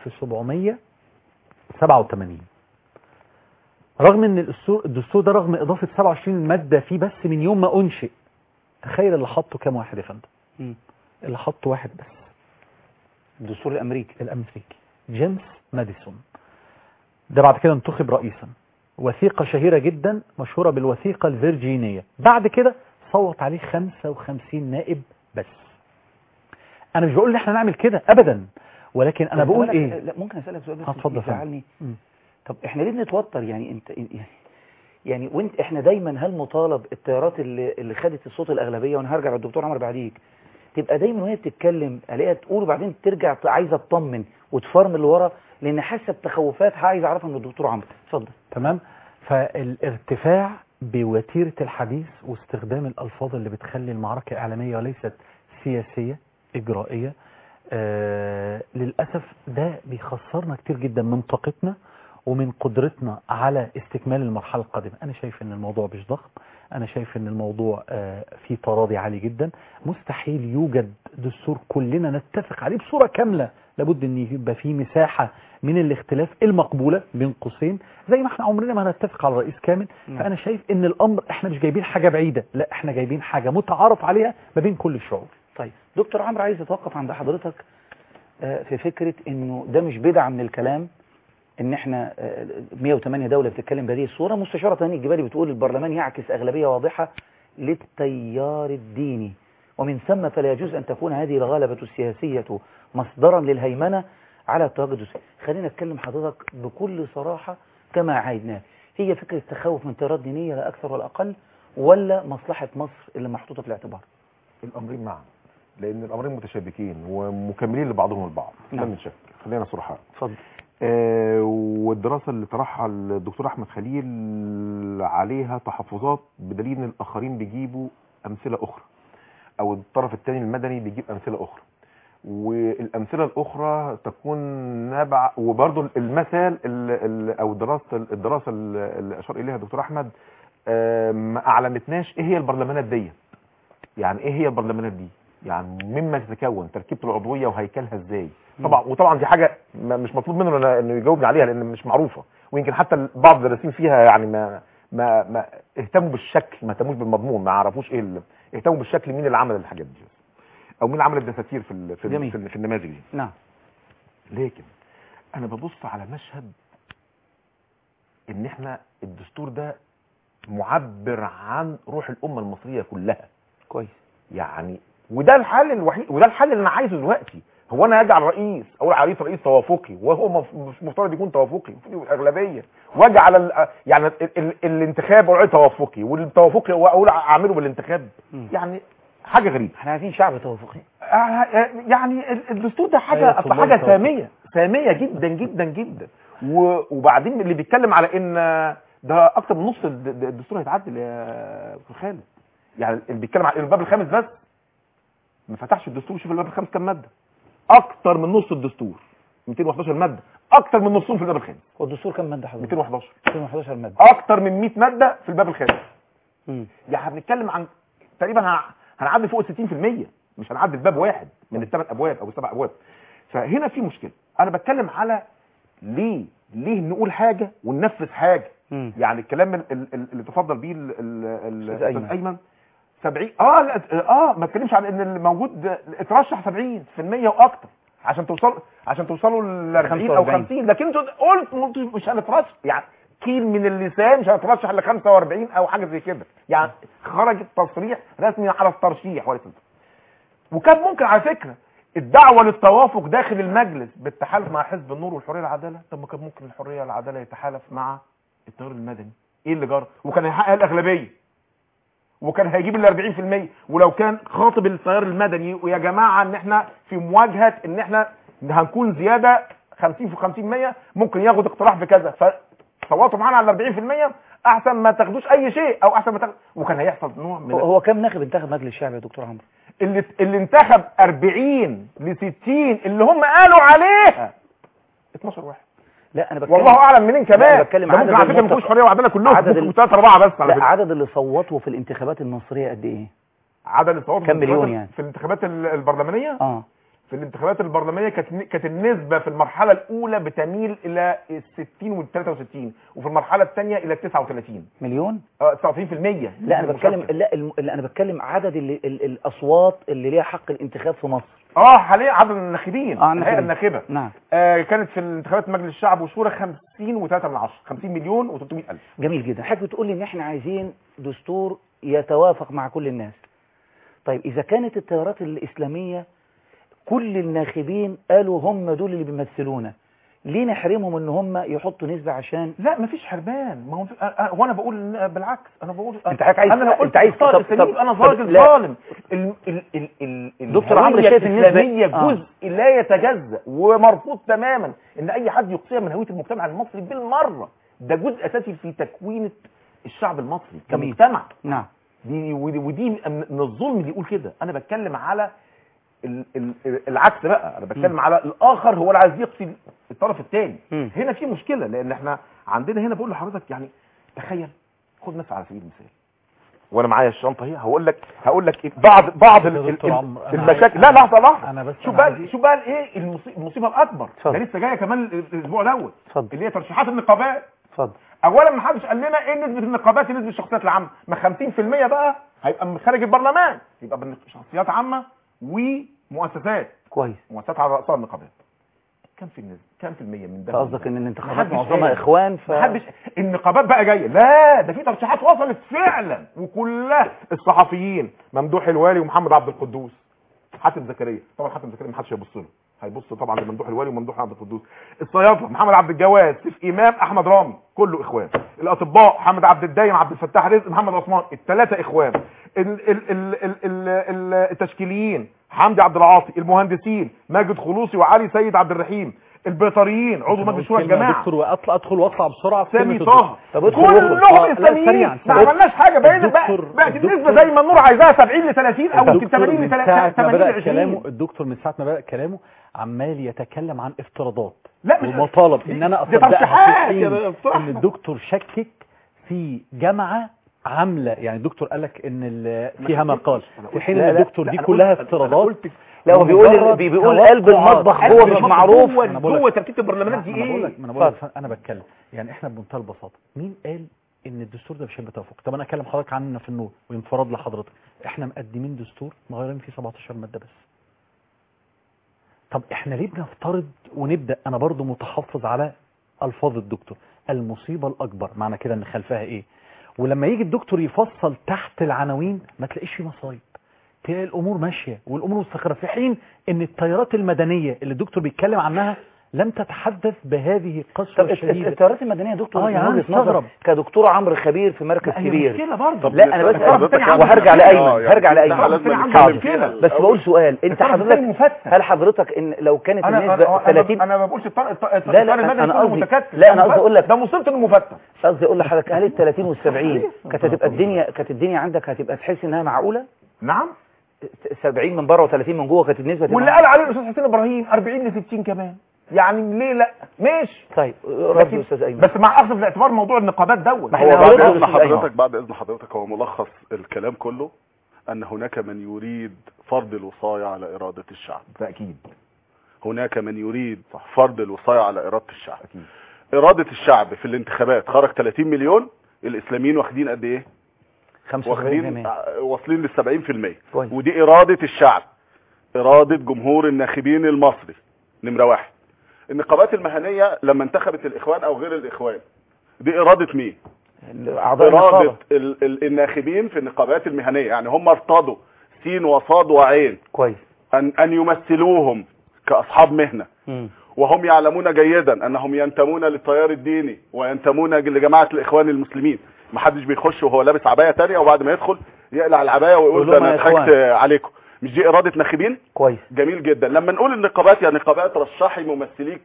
1787 رغم ان الدستور الدستور ده رغم اضافه 27 ماده فيه بس من يوم ما انشئ تخيل اللي حطه كام واحد يا فندم مم. اللي حطه واحد بس الدستور الامريكي الامريكي جيمس ماديسون ده بعد كده انتخب رئيسا وثيقة شهيرة جدا مشهورة بالوثيقة الفيرجينية بعد كده صوت عليه 55 نائب بس انا مش بقول ان احنا نعمل كده ابدا ولكن انا طب بقول بالك- ايه لا ممكن اسالك سؤال بس اتفضل يا فندم. يزعلني مم. طب احنا ليه بنتوتر يعني انت يعني يعني وانت احنا دايما هل مطالب التيارات اللي اللي خدت الصوت الاغلبيه وانا هرجع للدكتور عمرو بعديك تبقى دايما وهي بتتكلم الاقيها تقول وبعدين ترجع ت- عايزه تطمن وتفرمل لورا لان حاسه بتخوفات عايز اعرفها من الدكتور عمرو اتفضل تمام فالارتفاع بوتيرة الحديث واستخدام الألفاظ اللي بتخلي المعركة إعلامية وليست سياسية إجرائية آه للأسف ده بيخسرنا كتير جدا من طاقتنا ومن قدرتنا على استكمال المرحلة القادمة أنا شايف أن الموضوع مش ضخم أنا شايف أن الموضوع آه فيه تراضي عالي جدا مستحيل يوجد دستور كلنا نتفق عليه بصورة كاملة لابد أن يبقى فيه مساحة من الاختلاف المقبولة بين قوسين زي ما احنا عمرنا ما هنتفق على رئيس كامل نعم. فأنا شايف أن الأمر احنا مش جايبين حاجة بعيدة لا احنا جايبين حاجة متعارف عليها ما بين كل الشعوب طيب دكتور عمرو عايز اتوقف عند حضرتك آه، في فكره انه ده مش بدعه من الكلام ان احنا آه، 108 دوله بتتكلم بهذه الصوره مستشاره تاني الجبالي بتقول البرلمان يعكس اغلبيه واضحه للتيار الديني ومن ثم فلا يجوز ان تكون هذه الغلبه السياسيه مصدرا للهيمنه على التواجد السياسي خلينا نتكلم حضرتك بكل صراحه كما عايدناه هي فكره تخوف من تيارات دينيه لا اكثر ولا اقل ولا مصلحه مصر اللي محطوطه في الاعتبار الامرين معا لان الامرين متشابكين ومكملين لبعضهم البعض لا نعم. من شك خلينا صرحاء اتفضل آه والدراسه اللي طرحها الدكتور احمد خليل عليها تحفظات بدليل ان الاخرين بيجيبوا امثله اخرى او الطرف الثاني المدني بيجيب امثله اخرى والامثله الاخرى تكون نبع وبرضه المثل ال- ال- او دراسه الدراسه اللي اشار اليها الدكتور احمد آه، ما اعلنتناش ايه هي البرلمانات دي يعني ايه هي البرلمانات دي يعني مما تتكون تركيبه العضويه وهيكلها ازاي طبعا وطبعا دي حاجه ما- مش مطلوب منه إنه- انه يجاوبني عليها لان مش معروفه ويمكن حتى بعض الدارسين فيها يعني ما ما ما اهتموا بالشكل ما اهتموش بالمضمون ما عرفوش ايه اللي اهتموا بالشكل مين اللي عمل الحاجات دي او مين اللي عمل الدساتير في ال- في, ال- جميل. في, ال- في النماذج دي نعم لكن انا ببص على مشهد ان احنا الدستور ده معبر عن روح الامه المصريه كلها كويس يعني وده الحل الوحيد وده الحل اللي انا عايزه دلوقتي هو انا اجعل رئيس اقول عليه رئيس توافقي وهو مف- مش مفترض يكون توافقي المفروض يبقى اغلبيه واجعل ال- يعني ال ال الانتخاب اقول عليه توافقي والتوافقي هو اقول اعمله بالانتخاب مم. يعني حاجه غريبه احنا عايزين شعب توافقي آه، آه، يعني ال- الدستور ده حاجه أيوة، أصل حاجه طلاب ساميه ساميه جدا جدا جدا و- وبعدين اللي بيتكلم على ان ده اكتر من نص الد- الد- الدستور هيتعدل يا دكتور خالد يعني اللي بيتكلم على الباب الخامس بس ما فتحش الدستور شوف الباب الخامس كام ماده اكتر من نص الدستور 211 ماده اكتر من نصهم في الباب الخامس هو الدستور كام ماده حضرتك 211 211 ماده اكتر من 100 ماده في الباب الخامس مم. يعني هنتكلم عن تقريبا هن- هنعدي فوق ال 60% مش هنعدي الباب واحد من الثمان ابواب او السبع ابواب فهنا في مشكله انا بتكلم على ليه ليه نقول حاجه وننفذ حاجه مم. يعني الكلام ال- ال- ال- اللي تفضل بيه ال- ال- ال- أستاذ أيمن. الاستاذ ايمن 70 اه لا اه ما اتكلمش عن ان الموجود ده اترشح 70% واكتر عشان توصل عشان توصلوا ل 40 او 45. 50 لكن انتوا قلت قلت مش هنترشح يعني كيل من اللسان مش هنترشح ل 45 او حاجه زي كده يعني خرج تصريح رسمي على الترشيح وليس وكان ممكن على فكره الدعوه للتوافق داخل المجلس بالتحالف مع حزب النور والحريه والعداله طب ما كان ممكن الحريه والعداله يتحالف مع التيار المدني ايه اللي جرى وكان هيحقق الاغلبيه وكان هيجيب ال 40% ولو كان خاطب التيار المدني ويا جماعه ان احنا في مواجهه ان احنا هنكون زياده 50 في 50 100 ممكن ياخد اقتراح بكذا ف... صوتوا معانا على 40% احسن ما تاخدوش اي شيء او احسن ما تاخد وكان هيحصل نوع من هو- هو كم ناخب انتخب مجلس الشعب يا دكتور عمرو اللي اللي انتخب 40 ل 60 اللي هم قالوا عليها 12 واحد لا انا بتكلم والله اعلم منين لا، كمان أنا بتكلم ده ممكن عدد على فكره ما المنطقة. يكونوش حريه وعداله كلهم عدد ممكن ال- ثلاثة أربعة بس على لا فكرة. عدد اللي صوتوا في الانتخابات المصرية قد ايه عدد الصوت في كم مليون الانتخابات- يعني؟ في الانتخابات ال- البرلمانيه اه في الانتخابات البرلمانيه كانت كانت النسبه في المرحله الاولى بتميل الى ال 60 وال 63 وفي المرحله الثانيه الى 39 مليون اه 99% لا انا بتكلم المشاركة. لا الم- اللي انا بتكلم عدد اللي ال- الاصوات اللي ليها حق الانتخاب في مصر اه حاليا عدد الناخبين اه الهيئه الناخبين. الناخبه نعم آه كانت في الانتخابات مجلس الشعب وشورى 50 و3 من 10 50 مليون و300 الف جميل جدا حضرتك بتقول لي ان احنا عايزين دستور يتوافق مع كل الناس طيب اذا كانت التيارات الاسلاميه كل الناخبين قالوا هم دول اللي بيمثلونا ليه نحرمهم ان هم يحطوا نسبه عشان لا مفيش حرمان ما هو في- أنا- أنا- وانا بقول إن- بالعكس انا بقول انت حضرتك عايز انا لو قلت انت عايز اختار طب- الإسلامي طب- يبقى انا طب راجل لا. ظالم ال ال ال ال دكتور عمرو الهوية شايف النسبة- الاسلاميه آه. جزء لا يتجزا ومرفوض تماما ان اي حد يقصيها من هويه المجتمع المصري بالمره ده جزء اساسي في تكوين الشعب المصري جميل. كمجتمع نعم دي ودي, ودي من من الظلم اللي يقول كده انا بتكلم على ال ال العكس بقى انا بتكلم على الاخر هو اللي عايز يقصي الطرف الثاني مم. هنا في مشكله لان احنا عندنا هنا بقول لحضرتك يعني تخيل خد مثلا على سبيل المثال وانا معايا الشنطه هي هقول لك هقول لك إيه بعض بعض ال- يا ال- دكتور ال- عمرو، أنا المشاكل عايز- لا لحظه لحظه انا بس شوف أنا بقى عايز- شوف بقى الايه المصي- المصيبه الاكبر اتفضل. ده لسه جايه كمان الاسبوع دوت اتفضل اللي هي ترشيحات النقابات اتفضل اولا ما حدش قال لنا ايه نسبه النقابات نسبه الشخصيات العامه ما 50% بقى هيبقى من خارج البرلمان يبقى من شخصيات عامه ومؤسسات كويس مؤسسات على راسها النقابات كم في النسبه كم في الميه من ده فقصدك ان الانتخابات محدش معظمها قال. اخوان ف محدش النقابات بقى جايه لا ده في ترشيحات وصلت فعلا وكلها الصحفيين ممدوح الوالي ومحمد عبد القدوس حاتم زكريا طبعا حاتم زكريا ما حدش هيبص له هيبص طبعا لممدوح الوالي وممدوح عبد القدوس الصيادله محمد عبد الجواد سيف امام احمد رامي كله اخوان الاطباء محمد عبد الدايم عبد الفتاح رزق محمد عثمان الثلاثه اخوان ال ال ال ال ال ال التشكيليين حمدي عبد العاطي المهندسين ماجد خلوصي وعلي سيد عبد الرحيم البيطريين عضو مجلس شورى كلمة يا الجماعه دكتور واطلع ادخل واطلع بسرعه في سامي كلمة طه طب ادخل واخرج. كلهم آه، لا، اسلاميين سريعاً، ما سريعاً. عملناش حاجه بقينا بقى الدكتور- بقت الدكتور- النسبه زي ما النور عايزاها 70 ل 30 او الدكتور 80 ل من 80 ساعة ما بدأ ل كلامه 20 الدكتور من ساعة ما بدأ كلامه عمال يتكلم عن افتراضات لا مش ومطالب دي- ان انا دي اصدقها ترشيحات في يا حين دكتور ان أحمد. الدكتور شكك في جامعة عاملة يعني الدكتور قال لك ان ال- فيها مقال في حين لا، ان لا، الدكتور لا، دي أنا كلها قلت- أنا افتراضات قلت لا هو بيقول ومجرد بي- بيقول قلب توقعات. المطبخ قلب جوه مش المطبخ معروف جوه أنا بقول لك- جوه ترتيب البرلمانات دي ما انا بقول ايه لك ما انا بقول اتفضل. لك انا بتكلم يعني احنا بمنتهى البساطه مين قال ان الدستور ده مش هيبقى توافق طب انا اكلم حضرتك عننا في النور وانفراد لحضرتك احنا مقدمين دستور مغيرين فيه 17 ماده بس طب احنا ليه بنفترض ونبدا انا برضو متحفظ على الفاظ الدكتور المصيبه الاكبر معنى كده ان خلفها ايه ولما يجي الدكتور يفصل تحت العناوين ما تلاقيش فيه مصايب تلاقي الامور ماشيه والامور مستقره في حين ان التيارات المدنيه اللي الدكتور بيتكلم عنها لم تتحدث بهذه القسوه طب الت- الشديده التيارات المدنيه يا دكتور آه، من يعني وجهة نظر استغرب. كدكتور عمرو خبير في مركز لا، هي كبير مشكله برضه لا انا بس الطرف الثاني عنده وهرجع مشكلة. لايمن آه، يعني هرجع لايمن الطرف الثاني عنده حاضر. مشكلة. بس بقول سؤال انت الطرف الثاني حضرتك مفتح هل حضرتك ان لو كانت انا النسبه انا 30 انا ما بقولش الطرف الطرف لا، لا، المدني أنا كله قصدي- متكتل لا، ده أنا قصدي مفتح. أقول لك- ده مصيبه انه مفتح قصدي اقول لحضرتك هل ال 30 وال 70 كانت هتبقى الدنيا كانت الدنيا عندك هتبقى تحس انها معقوله نعم 70 من بره و30 من جوه كانت النسبه تبقى واللي قال عليه الاستاذ حسين ابراهيم 40 ل 60 كمان يعني ليه لا ماشي طيب رد لكن- استاذ ايمن بس مع اخذ في الاعتبار موضوع النقابات دوت ما هو احنا بعد هنرد اذن أستاذ أيمن. حضرتك بعد اذن حضرتك هو ملخص الكلام كله ان هناك من يريد فرض الوصاية على اراده الشعب تاكيد هناك من يريد فرض الوصاية على اراده الشعب اكيد اراده الشعب في الانتخابات خرج 30 مليون الاسلاميين واخدين قد ايه 75% واخدين آه، واصلين لل 70% كويس. ودي اراده الشعب اراده جمهور الناخبين المصري نمره واحد النقابات المهنيه لما انتخبت الاخوان او غير الاخوان دي اراده مين اعضاء اراده النقابه ال ال الناخبين في النقابات المهنيه يعني هم ارتضوا سين وصاد وعين كويس ان ان يمثلوهم كاصحاب مهنه مم. وهم يعلمون جيدا انهم ينتمون للتيار الديني وينتمون لجماعه الاخوان المسلمين ما حدش بيخش وهو لابس عبايه تانية وبعد ما يدخل يقلع العبايه ويقول يقول ده لهم انا يا إخوان. ضحكت عليكم مش دي اراده ناخبين كويس جميل جدا لما نقول النقابات يا نقابات رشحي ممثليك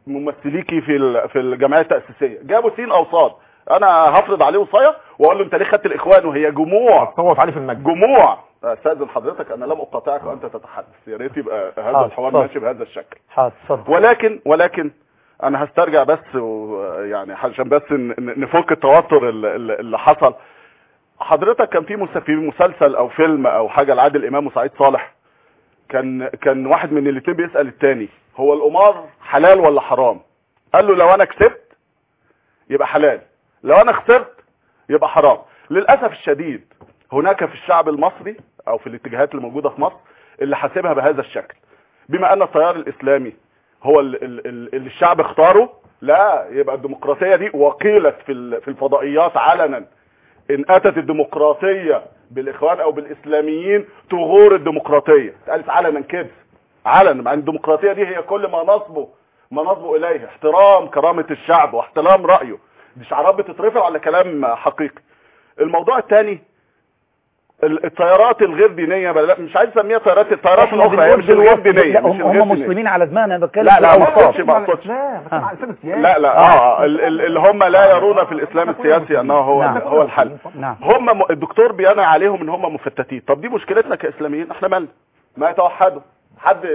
ممثليكي في ال- في الجمعيه التاسيسيه جابوا سين او صاد انا هفرض عليه وصايه واقول له انت ليه خدت الاخوان وهي جموع تصوت عليه في المجلس جموع استاذن حضرتك انا لم اقاطعك وانت تتحدث يا ريت يبقى هذا حاضر، الحوار اتفضل. ماشي بهذا الشكل حاضر اتفضل ولكن ولكن انا هسترجع بس و- يعني عشان بس ن- ن- نفك التوتر ال- ال- اللي حصل حضرتك كان في مس- في مسلسل او فيلم او حاجه لعادل امام وسعيد صالح كان كان واحد من الاثنين بيسال الثاني هو القمار حلال ولا حرام قال له لو انا كسبت يبقى حلال لو انا خسرت يبقى حرام للاسف الشديد هناك في الشعب المصري او في الاتجاهات اللي موجوده في مصر اللي حاسبها بهذا الشكل بما ان التيار الاسلامي هو ال- ال- ال- اللي الشعب اختاره لا يبقى الديمقراطيه دي وقيلت في ال- في الفضائيات علنا ان اتت الديمقراطيه بالاخوان او بالاسلاميين تغور الديمقراطيه اتقالت علنا كده علنا مع ان الديمقراطيه دي هي كل ما نصبه ما نصبه اليه احترام كرامه الشعب واحترام رايه دي شعارات بتترفع على كلام حقيقي الموضوع الثاني الطيارات الغير دينيه بل لا مش عايز اسميها طيارات الطيارات احنا الاخرى هي بنقول مش الغير دلوقتي- دينيه لا، مش هم الغير هم دينية. مسلمين على دماغنا انا بتكلم لا لا في ما الأوساط. اقصدش ما اقصدش آه. لا لا اه ال- ال- اللي هم لا يرون في الاسلام السياسي انه هو نعم. هو الحل نعم هم م- الدكتور بينعي عليهم ان هم مفتتين طب دي مشكلتنا كاسلاميين احنا مالنا ما يتوحدوا حد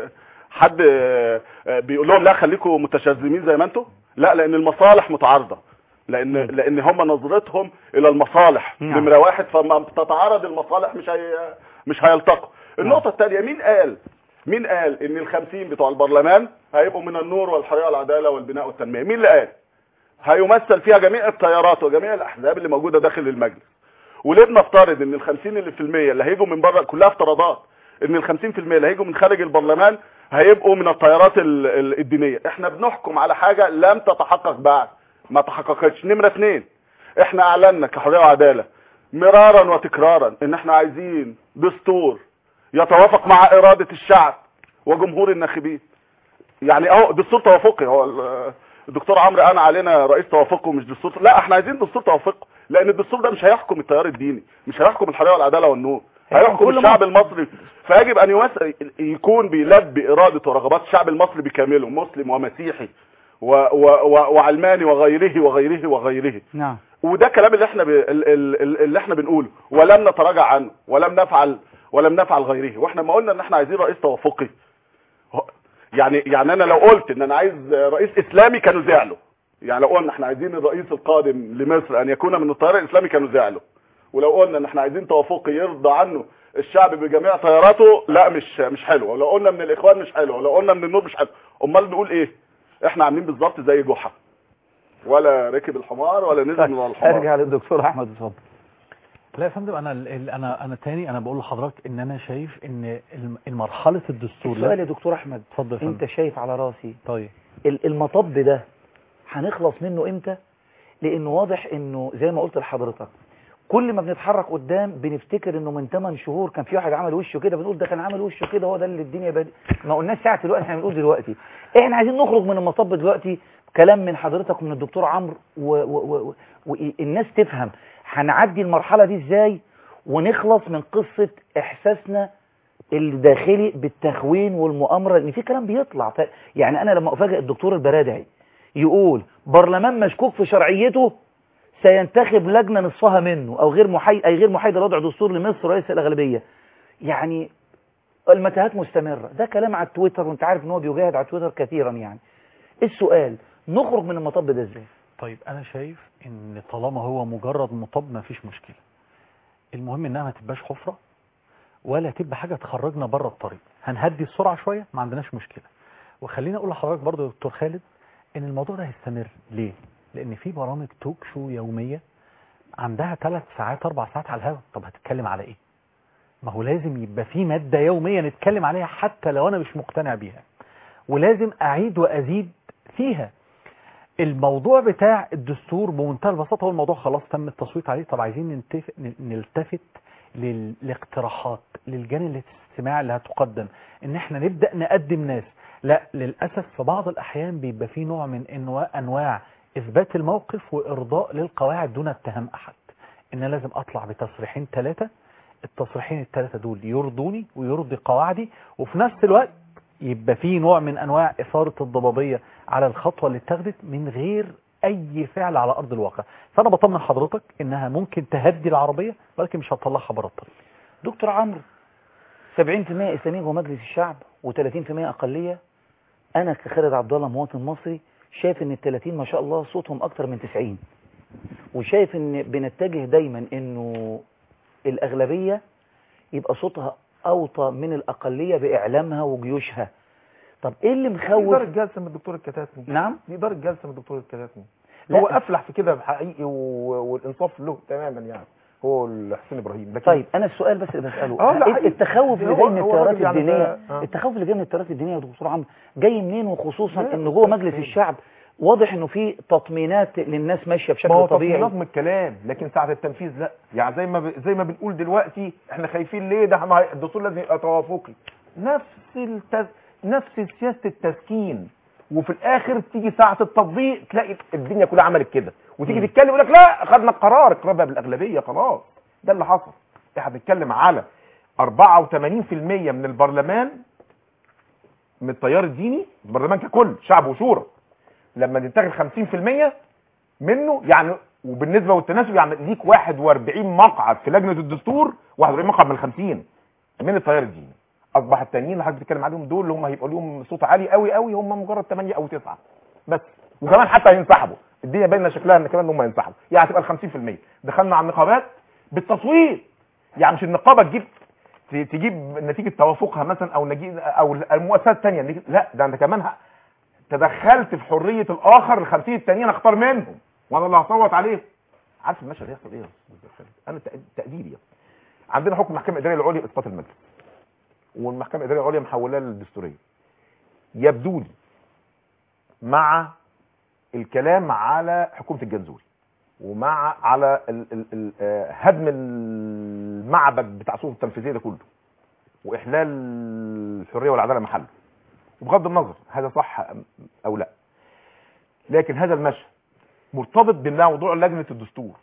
حد بيقول لهم لا خليكم متشاذمين زي ما انتم لا لان المصالح متعارضه لان لان هم نظرتهم الى المصالح نعم. نمره واحد فما تتعارض المصالح مش هي مش هيلتقوا النقطه الثانيه مين قال مين قال ان الخمسين بتوع البرلمان هيبقوا من النور والحريه والعداله والبناء والتنميه مين اللي قال هيمثل فيها جميع التيارات وجميع الاحزاب اللي موجوده داخل المجلس وليه بنفترض ان ال 50 اللي في المية اللي هيجوا من بره كلها افتراضات ان ال 50 في المية اللي هيجوا من خارج البرلمان هيبقوا من التيارات ال- ال- الدينيه احنا بنحكم على حاجه لم تتحقق بعد ما تحققتش نمره اثنين احنا اعلنا كحريه وعداله مرارا وتكرارا ان احنا عايزين دستور يتوافق مع اراده الشعب وجمهور الناخبين يعني اهو دستور توافقي هو ال- الدكتور عمرو قال علينا رئيس توافقه مش دستور لا احنا عايزين دستور توافقي لان الدستور ده مش هيحكم التيار الديني مش هيحكم الحريه والعداله والنور هيحكم كل الشعب مصر. المصري فيجب ان يمثل يكون بيلبي اراده ورغبات الشعب المصري بكامله مسلم ومسيحي و و و وعلماني وغيره وغيره وغيره نعم وده كلام اللي احنا ب... ال- ال- ال- اللي احنا بنقوله ولم نتراجع عنه ولم نفعل ولم نفعل غيره واحنا ما قلنا ان احنا عايزين رئيس توافقي هو- يعني يعني انا لو قلت ان انا عايز رئيس اسلامي كانوا زعلوا يعني لو قلنا احنا عايزين الرئيس القادم لمصر ان يكون من التيار الاسلامي كانوا زعلوا ولو قلنا ان احنا عايزين توافقي يرضى عنه الشعب بجميع تياراته لا مش مش حلو ولو قلنا من الاخوان مش حلو ولو قلنا من النور مش حلو امال نقول ايه احنا عاملين بالظبط زي جحا ولا ركب الحمار ولا نزل من الحمار ارجع للدكتور احمد اتفضل لا يا فندم انا ال- ال- انا انا تاني انا بقول لحضرتك ان انا شايف ان الم- المرحله الدستور السؤال يا دكتور احمد اتفضل يا فندم انت شايف على راسي طيب ال- المطب ده هنخلص منه امتى لانه واضح انه زي ما قلت لحضرتك كل ما بنتحرك قدام بنفتكر انه من 8 شهور كان في واحد عمل وشه كده بنقول ده كان عمل وشه كده هو ده اللي الدنيا بد... ما قلناش ساعه دلوقتي احنا بنقول دلوقتي احنا عايزين نخرج من المطب دلوقتي كلام من حضرتك ومن الدكتور عمرو والناس تفهم هنعدي المرحله دي ازاي ونخلص من قصه احساسنا الداخلي بالتخوين والمؤامره لان في كلام بيطلع ف... يعني انا لما افاجئ الدكتور البرادعي يقول برلمان مشكوك في شرعيته سينتخب لجنه نصفها منه او غير محايد اي غير محايده لوضع دستور لمصر رئيس الاغلبيه يعني المتاهات مستمره ده كلام على تويتر وانت عارف ان هو بيجاهد على تويتر كثيرا يعني السؤال نخرج من المطب ده ازاي طيب انا شايف ان طالما هو مجرد مطب ما فيش مشكله المهم انها ما تبقاش حفره ولا تبقى حاجه تخرجنا بره الطريق هنهدي السرعه شويه ما عندناش مشكله وخليني اقول لحضرتك برضو يا دكتور خالد ان الموضوع ده هيستمر ليه لان في برامج توك شو يوميه عندها ثلاث ساعات اربع ساعات على الهواء طب هتتكلم على ايه ما هو لازم يبقى في ماده يوميه نتكلم عليها حتى لو انا مش مقتنع بيها ولازم اعيد وازيد فيها الموضوع بتاع الدستور بمنتهى البساطه هو الموضوع خلاص تم التصويت عليه طب عايزين نلتف... نلتفت للاقتراحات للجان الاستماع اللي هتقدم ان احنا نبدا نقدم ناس لا للاسف في بعض الاحيان بيبقى في نوع من انواع انواع اثبات الموقف وارضاء للقواعد دون اتهام احد ان أنا لازم اطلع بتصريحين ثلاثه التصريحين الثلاثه دول يرضوني ويرضي قواعدي وفي نفس الوقت يبقى في نوع من انواع اثاره الضبابيه على الخطوه اللي اتخذت من غير اي فعل على ارض الواقع فانا بطمن حضرتك انها ممكن تهدي العربيه ولكن مش هتطلعها بره الطريق دكتور عمرو 70% اسلاميين جوه مجلس الشعب و30% اقليه انا كخالد عبد الله مواطن مصري شايف ان ال 30 ما شاء الله صوتهم اكتر من 90 وشايف ان بنتجه دايما انه الاغلبيه يبقى صوتها اوطى من الاقليه باعلامها وجيوشها طب ايه اللي دي مخوف دار الجلسه من الدكتور الكتاتني نعم دي دار الجلسه من الدكتور الكتاتني لا. هو افلح في كده بحقيقي و... والانصاف له تماما يعني هو حسين ابراهيم لكن طيب انا السؤال بس اللي بساله اه لا إيه حقيقي. التخوف اللي هو- جاي من هو التيارات راجل يعني الدينيه ده- آه. التخوف اللي جاي من التيارات الدينيه يا دكتور عمرو جاي منين وخصوصا لا، ان جوه مجلس الشعب واضح انه في تطمينات للناس ماشيه ما بشكل هو طبيعي تطمينات من الكلام لكن ساعه التنفيذ لا يعني زي ما ب... زي ما بنقول دلوقتي احنا خايفين ليه ده ما هي- الدستور لازم يبقى توافقي نفس التز... نفس سياسه التسكين وفي الاخر تيجي ساعه التطبيق تلاقي الدنيا كلها عملت كده وتيجي تتكلم يقول لك لا خدنا القرار القرار بقى بالاغلبيه خلاص ده اللي حصل احنا بنتكلم على 84% من البرلمان من التيار الديني البرلمان ككل شعب وشورى لما نتاخد 50% منه يعني وبالنسبه والتناسب يعني ليك 41 مقعد في لجنه الدستور 41 مقعد من ال 50 من التيار الديني اصبح التانيين اللي حضرتك بتتكلم عليهم دول اللي هم هيبقوا لهم صوت عالي قوي قوي هم مجرد 8 او 9 بس وكمان حتى هينسحبوا الدنيا باينه شكلها ان كمان هم هينسحبوا يعني هتبقى ال 50% دخلنا على النقابات بالتصويت يعني مش النقابه تجيب ت- تجيب نتيجه توافقها مثلا او نجي او المؤسسات الثانيه لا ده انت كمان ه- تدخلت في حريه الاخر ال 50 التانيين اختار منهم وانا اللي هصوت عليه عارف المشهد هيحصل ايه يا استاذ خالد انا تق- تقديري يعني. عندنا حكم المحكمه الاداريه العليا باسقاط المجلس والمحكمه الاداريه العليا محولاه للدستوريه يبدو لي مع الكلام على حكومه الجنزوري ومع على ال ال ال آه، هدم المعبد بتاع السلطه التنفيذيه ده كله واحلال الحريه والعداله محله وبغض النظر هذا صح أم- او لا لكن هذا المشهد مرتبط بموضوع لجنه الدستور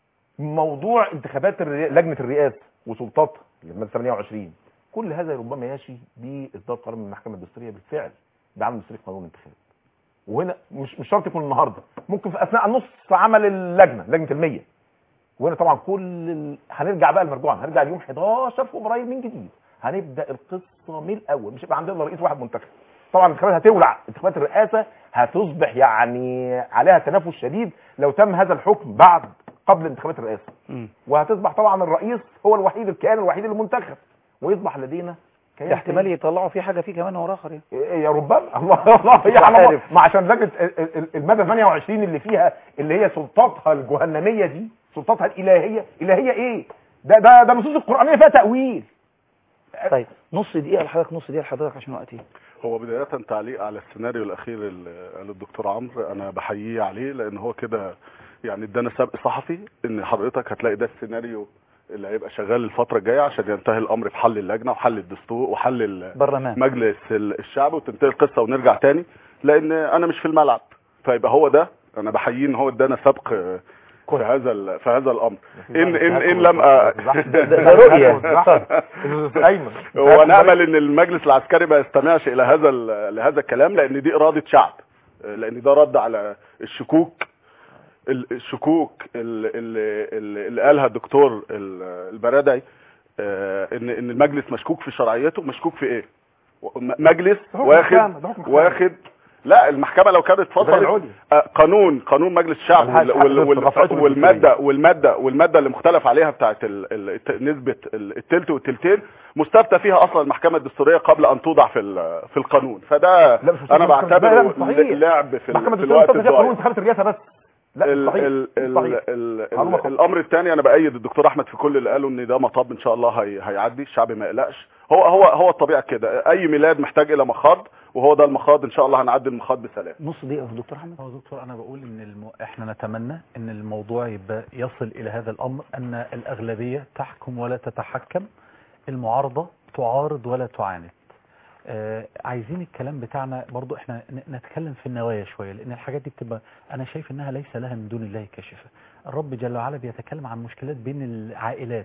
موضوع انتخابات الرئا- لجنه الرئاسه وسلطاتها الماده 28 كل هذا ربما يشي باصدار قرار من المحكمه الدستوريه بالفعل بعمل دستوري قانون الانتخاب وهنا مش مش شرط يكون النهارده ممكن في اثناء نص عمل اللجنه لجنه المية وهنا طبعا كل ال... هنرجع بقى المرجوعه هنرجع اليوم 11 فبراير من جديد هنبدا القصه من الاول مش هيبقى عندنا رئيس واحد منتخب طبعا الانتخابات هتولع انتخابات الرئاسه هتصبح يعني عليها تنافس شديد لو تم هذا الحكم بعد قبل انتخابات الرئاسه وهتصبح طبعا الرئيس هو الوحيد الكيان الوحيد المنتخب ويصبح لدينا كيان احتمال يطلعوا في حاجه فيه كمان وراه اخر يعني. إيه يا ربما الله الله هي مش على عارف. ما عشان لجنه ال- ال- ال- الماده 28 اللي فيها اللي هي سلطاتها الجهنميه دي سلطاتها الالهيه الهيه ايه ده ده ده نصوص القرانيه فيها تاويل طيب نص دقيقه لحضرتك نص دقيقه لحضرتك عشان وقتي هو بداية تعليق على السيناريو الأخير اللي قاله الدكتور عمرو أنا بحييه عليه لأن هو كده يعني ادانا سبق صحفي إن حضرتك هتلاقي ده السيناريو اللي هيبقى شغال الفترة الجاية عشان ينتهي الأمر بحل اللجنة وحل الدستور وحل ال- برلمان مجلس ال- الشعب وتنتهي القصة ونرجع تاني لأن أنا مش في الملعب فيبقى هو ده أنا بحييه إن هو ادانا سبق آه، في هذا ال- في هذا الأمر إن إن إن لم أ- ده- ده رؤية. ايمن هو نامل ان المجلس العسكري ما يستمعش الى هذا ال- لهذا الكلام لان دي اراده شعب لان ده رد على الشكوك ال- الشكوك ال- ال- ال- اللي قالها الدكتور ال- البرادعي آه، ان ان المجلس مشكوك في شرعيته مشكوك في ايه م- مجلس ده حكم واخد محكمة، ده حكم محكمة. واخد لا المحكمه لو كانت الإدارة فصلت العليا. آه، قانون قانون مجلس الشعب ملهاش وال- حق وال- وال- رفعته من والماده والماده والماده اللي مختلف عليها بتاعت ال- ال- الت- نسبه ال- التلت والتلتين مستفتى فيها اصلا المحكمه الدستوريه قبل ان توضع في ال- في القانون فده لا مش انا مش- لا، بعتبره مش صحيح. لعب في, ال- المحكمه في الدستوريه الوقت بتاخد فيها قانون الضايع انتخابات الرئاسه بس لا ال مش صحيح ال مش ال صحيح ال معلومة ال خاطئة. الامر الثاني انا بايد الدكتور احمد في كل اللي قاله ان ده مطب ان شاء الله هي هيعدي الشعب ما يقلقش هو هو هو الطبيعه كده اي ميلاد محتاج الى مخاض وهو ده المخاض ان شاء الله هنعدي المخاض بسلام نص دقيقه يا دكتور احمد هو دكتور انا بقول ان الم... احنا نتمنى ان الموضوع يبقى يصل الى هذا الامر ان الاغلبيه تحكم ولا تتحكم المعارضه تعارض ولا تعاند آه عايزين الكلام بتاعنا برضو احنا ن- نتكلم في النوايا شويه لان الحاجات دي بتبقى انا شايف انها ليس لها من دون الله كاشفه الرب جل وعلا بيتكلم عن مشكلات بين العائلات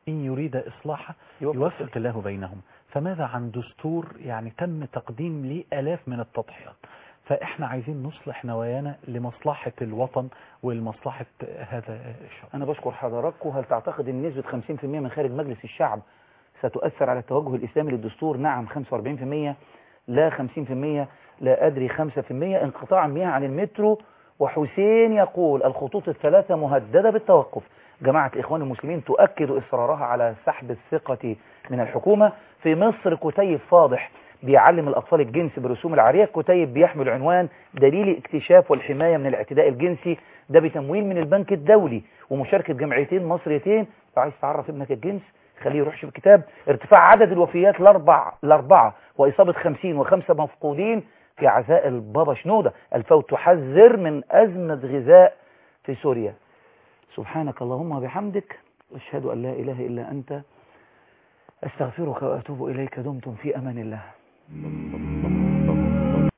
إن يريد إصلاحا يوفق الله بينهم فماذا عن دستور يعني تم تقديم ليه آلاف من التضحيات فإحنا عايزين نصلح نوايانا لمصلحة الوطن ولمصلحة هذا الشعب أنا بشكر حضراتكم هل تعتقد أن نسبة 50% من خارج مجلس الشعب ستؤثر على التوجه الإسلامي للدستور نعم 45% لا 50% لا أدري 5% انقطاع المياه عن المترو وحسين يقول الخطوط الثلاثة مهددة بالتوقف جماعة الإخوان المسلمين تؤكد إصرارها على سحب الثقة من الحكومة في مصر كتيب فاضح بيعلم الأطفال الجنس برسوم العارية كتيب بيحمل عنوان دليل اكتشاف والحماية من الاعتداء الجنسي ده بتمويل من البنك الدولي ومشاركة جمعيتين مصريتين لو عايز تعرف ابنك الجنس خليه يروح يشوف الكتاب ارتفاع عدد الوفيات لأربع لأربعة وإصابة خمسين وخمسة مفقودين في عزاء البابا شنودة الفوت تحذر من أزمة غذاء في سوريا سبحانك اللهم وبحمدك أشهد أن لا إله إلا أنت أستغفرك وأتوب إليك دمتم في أمان الله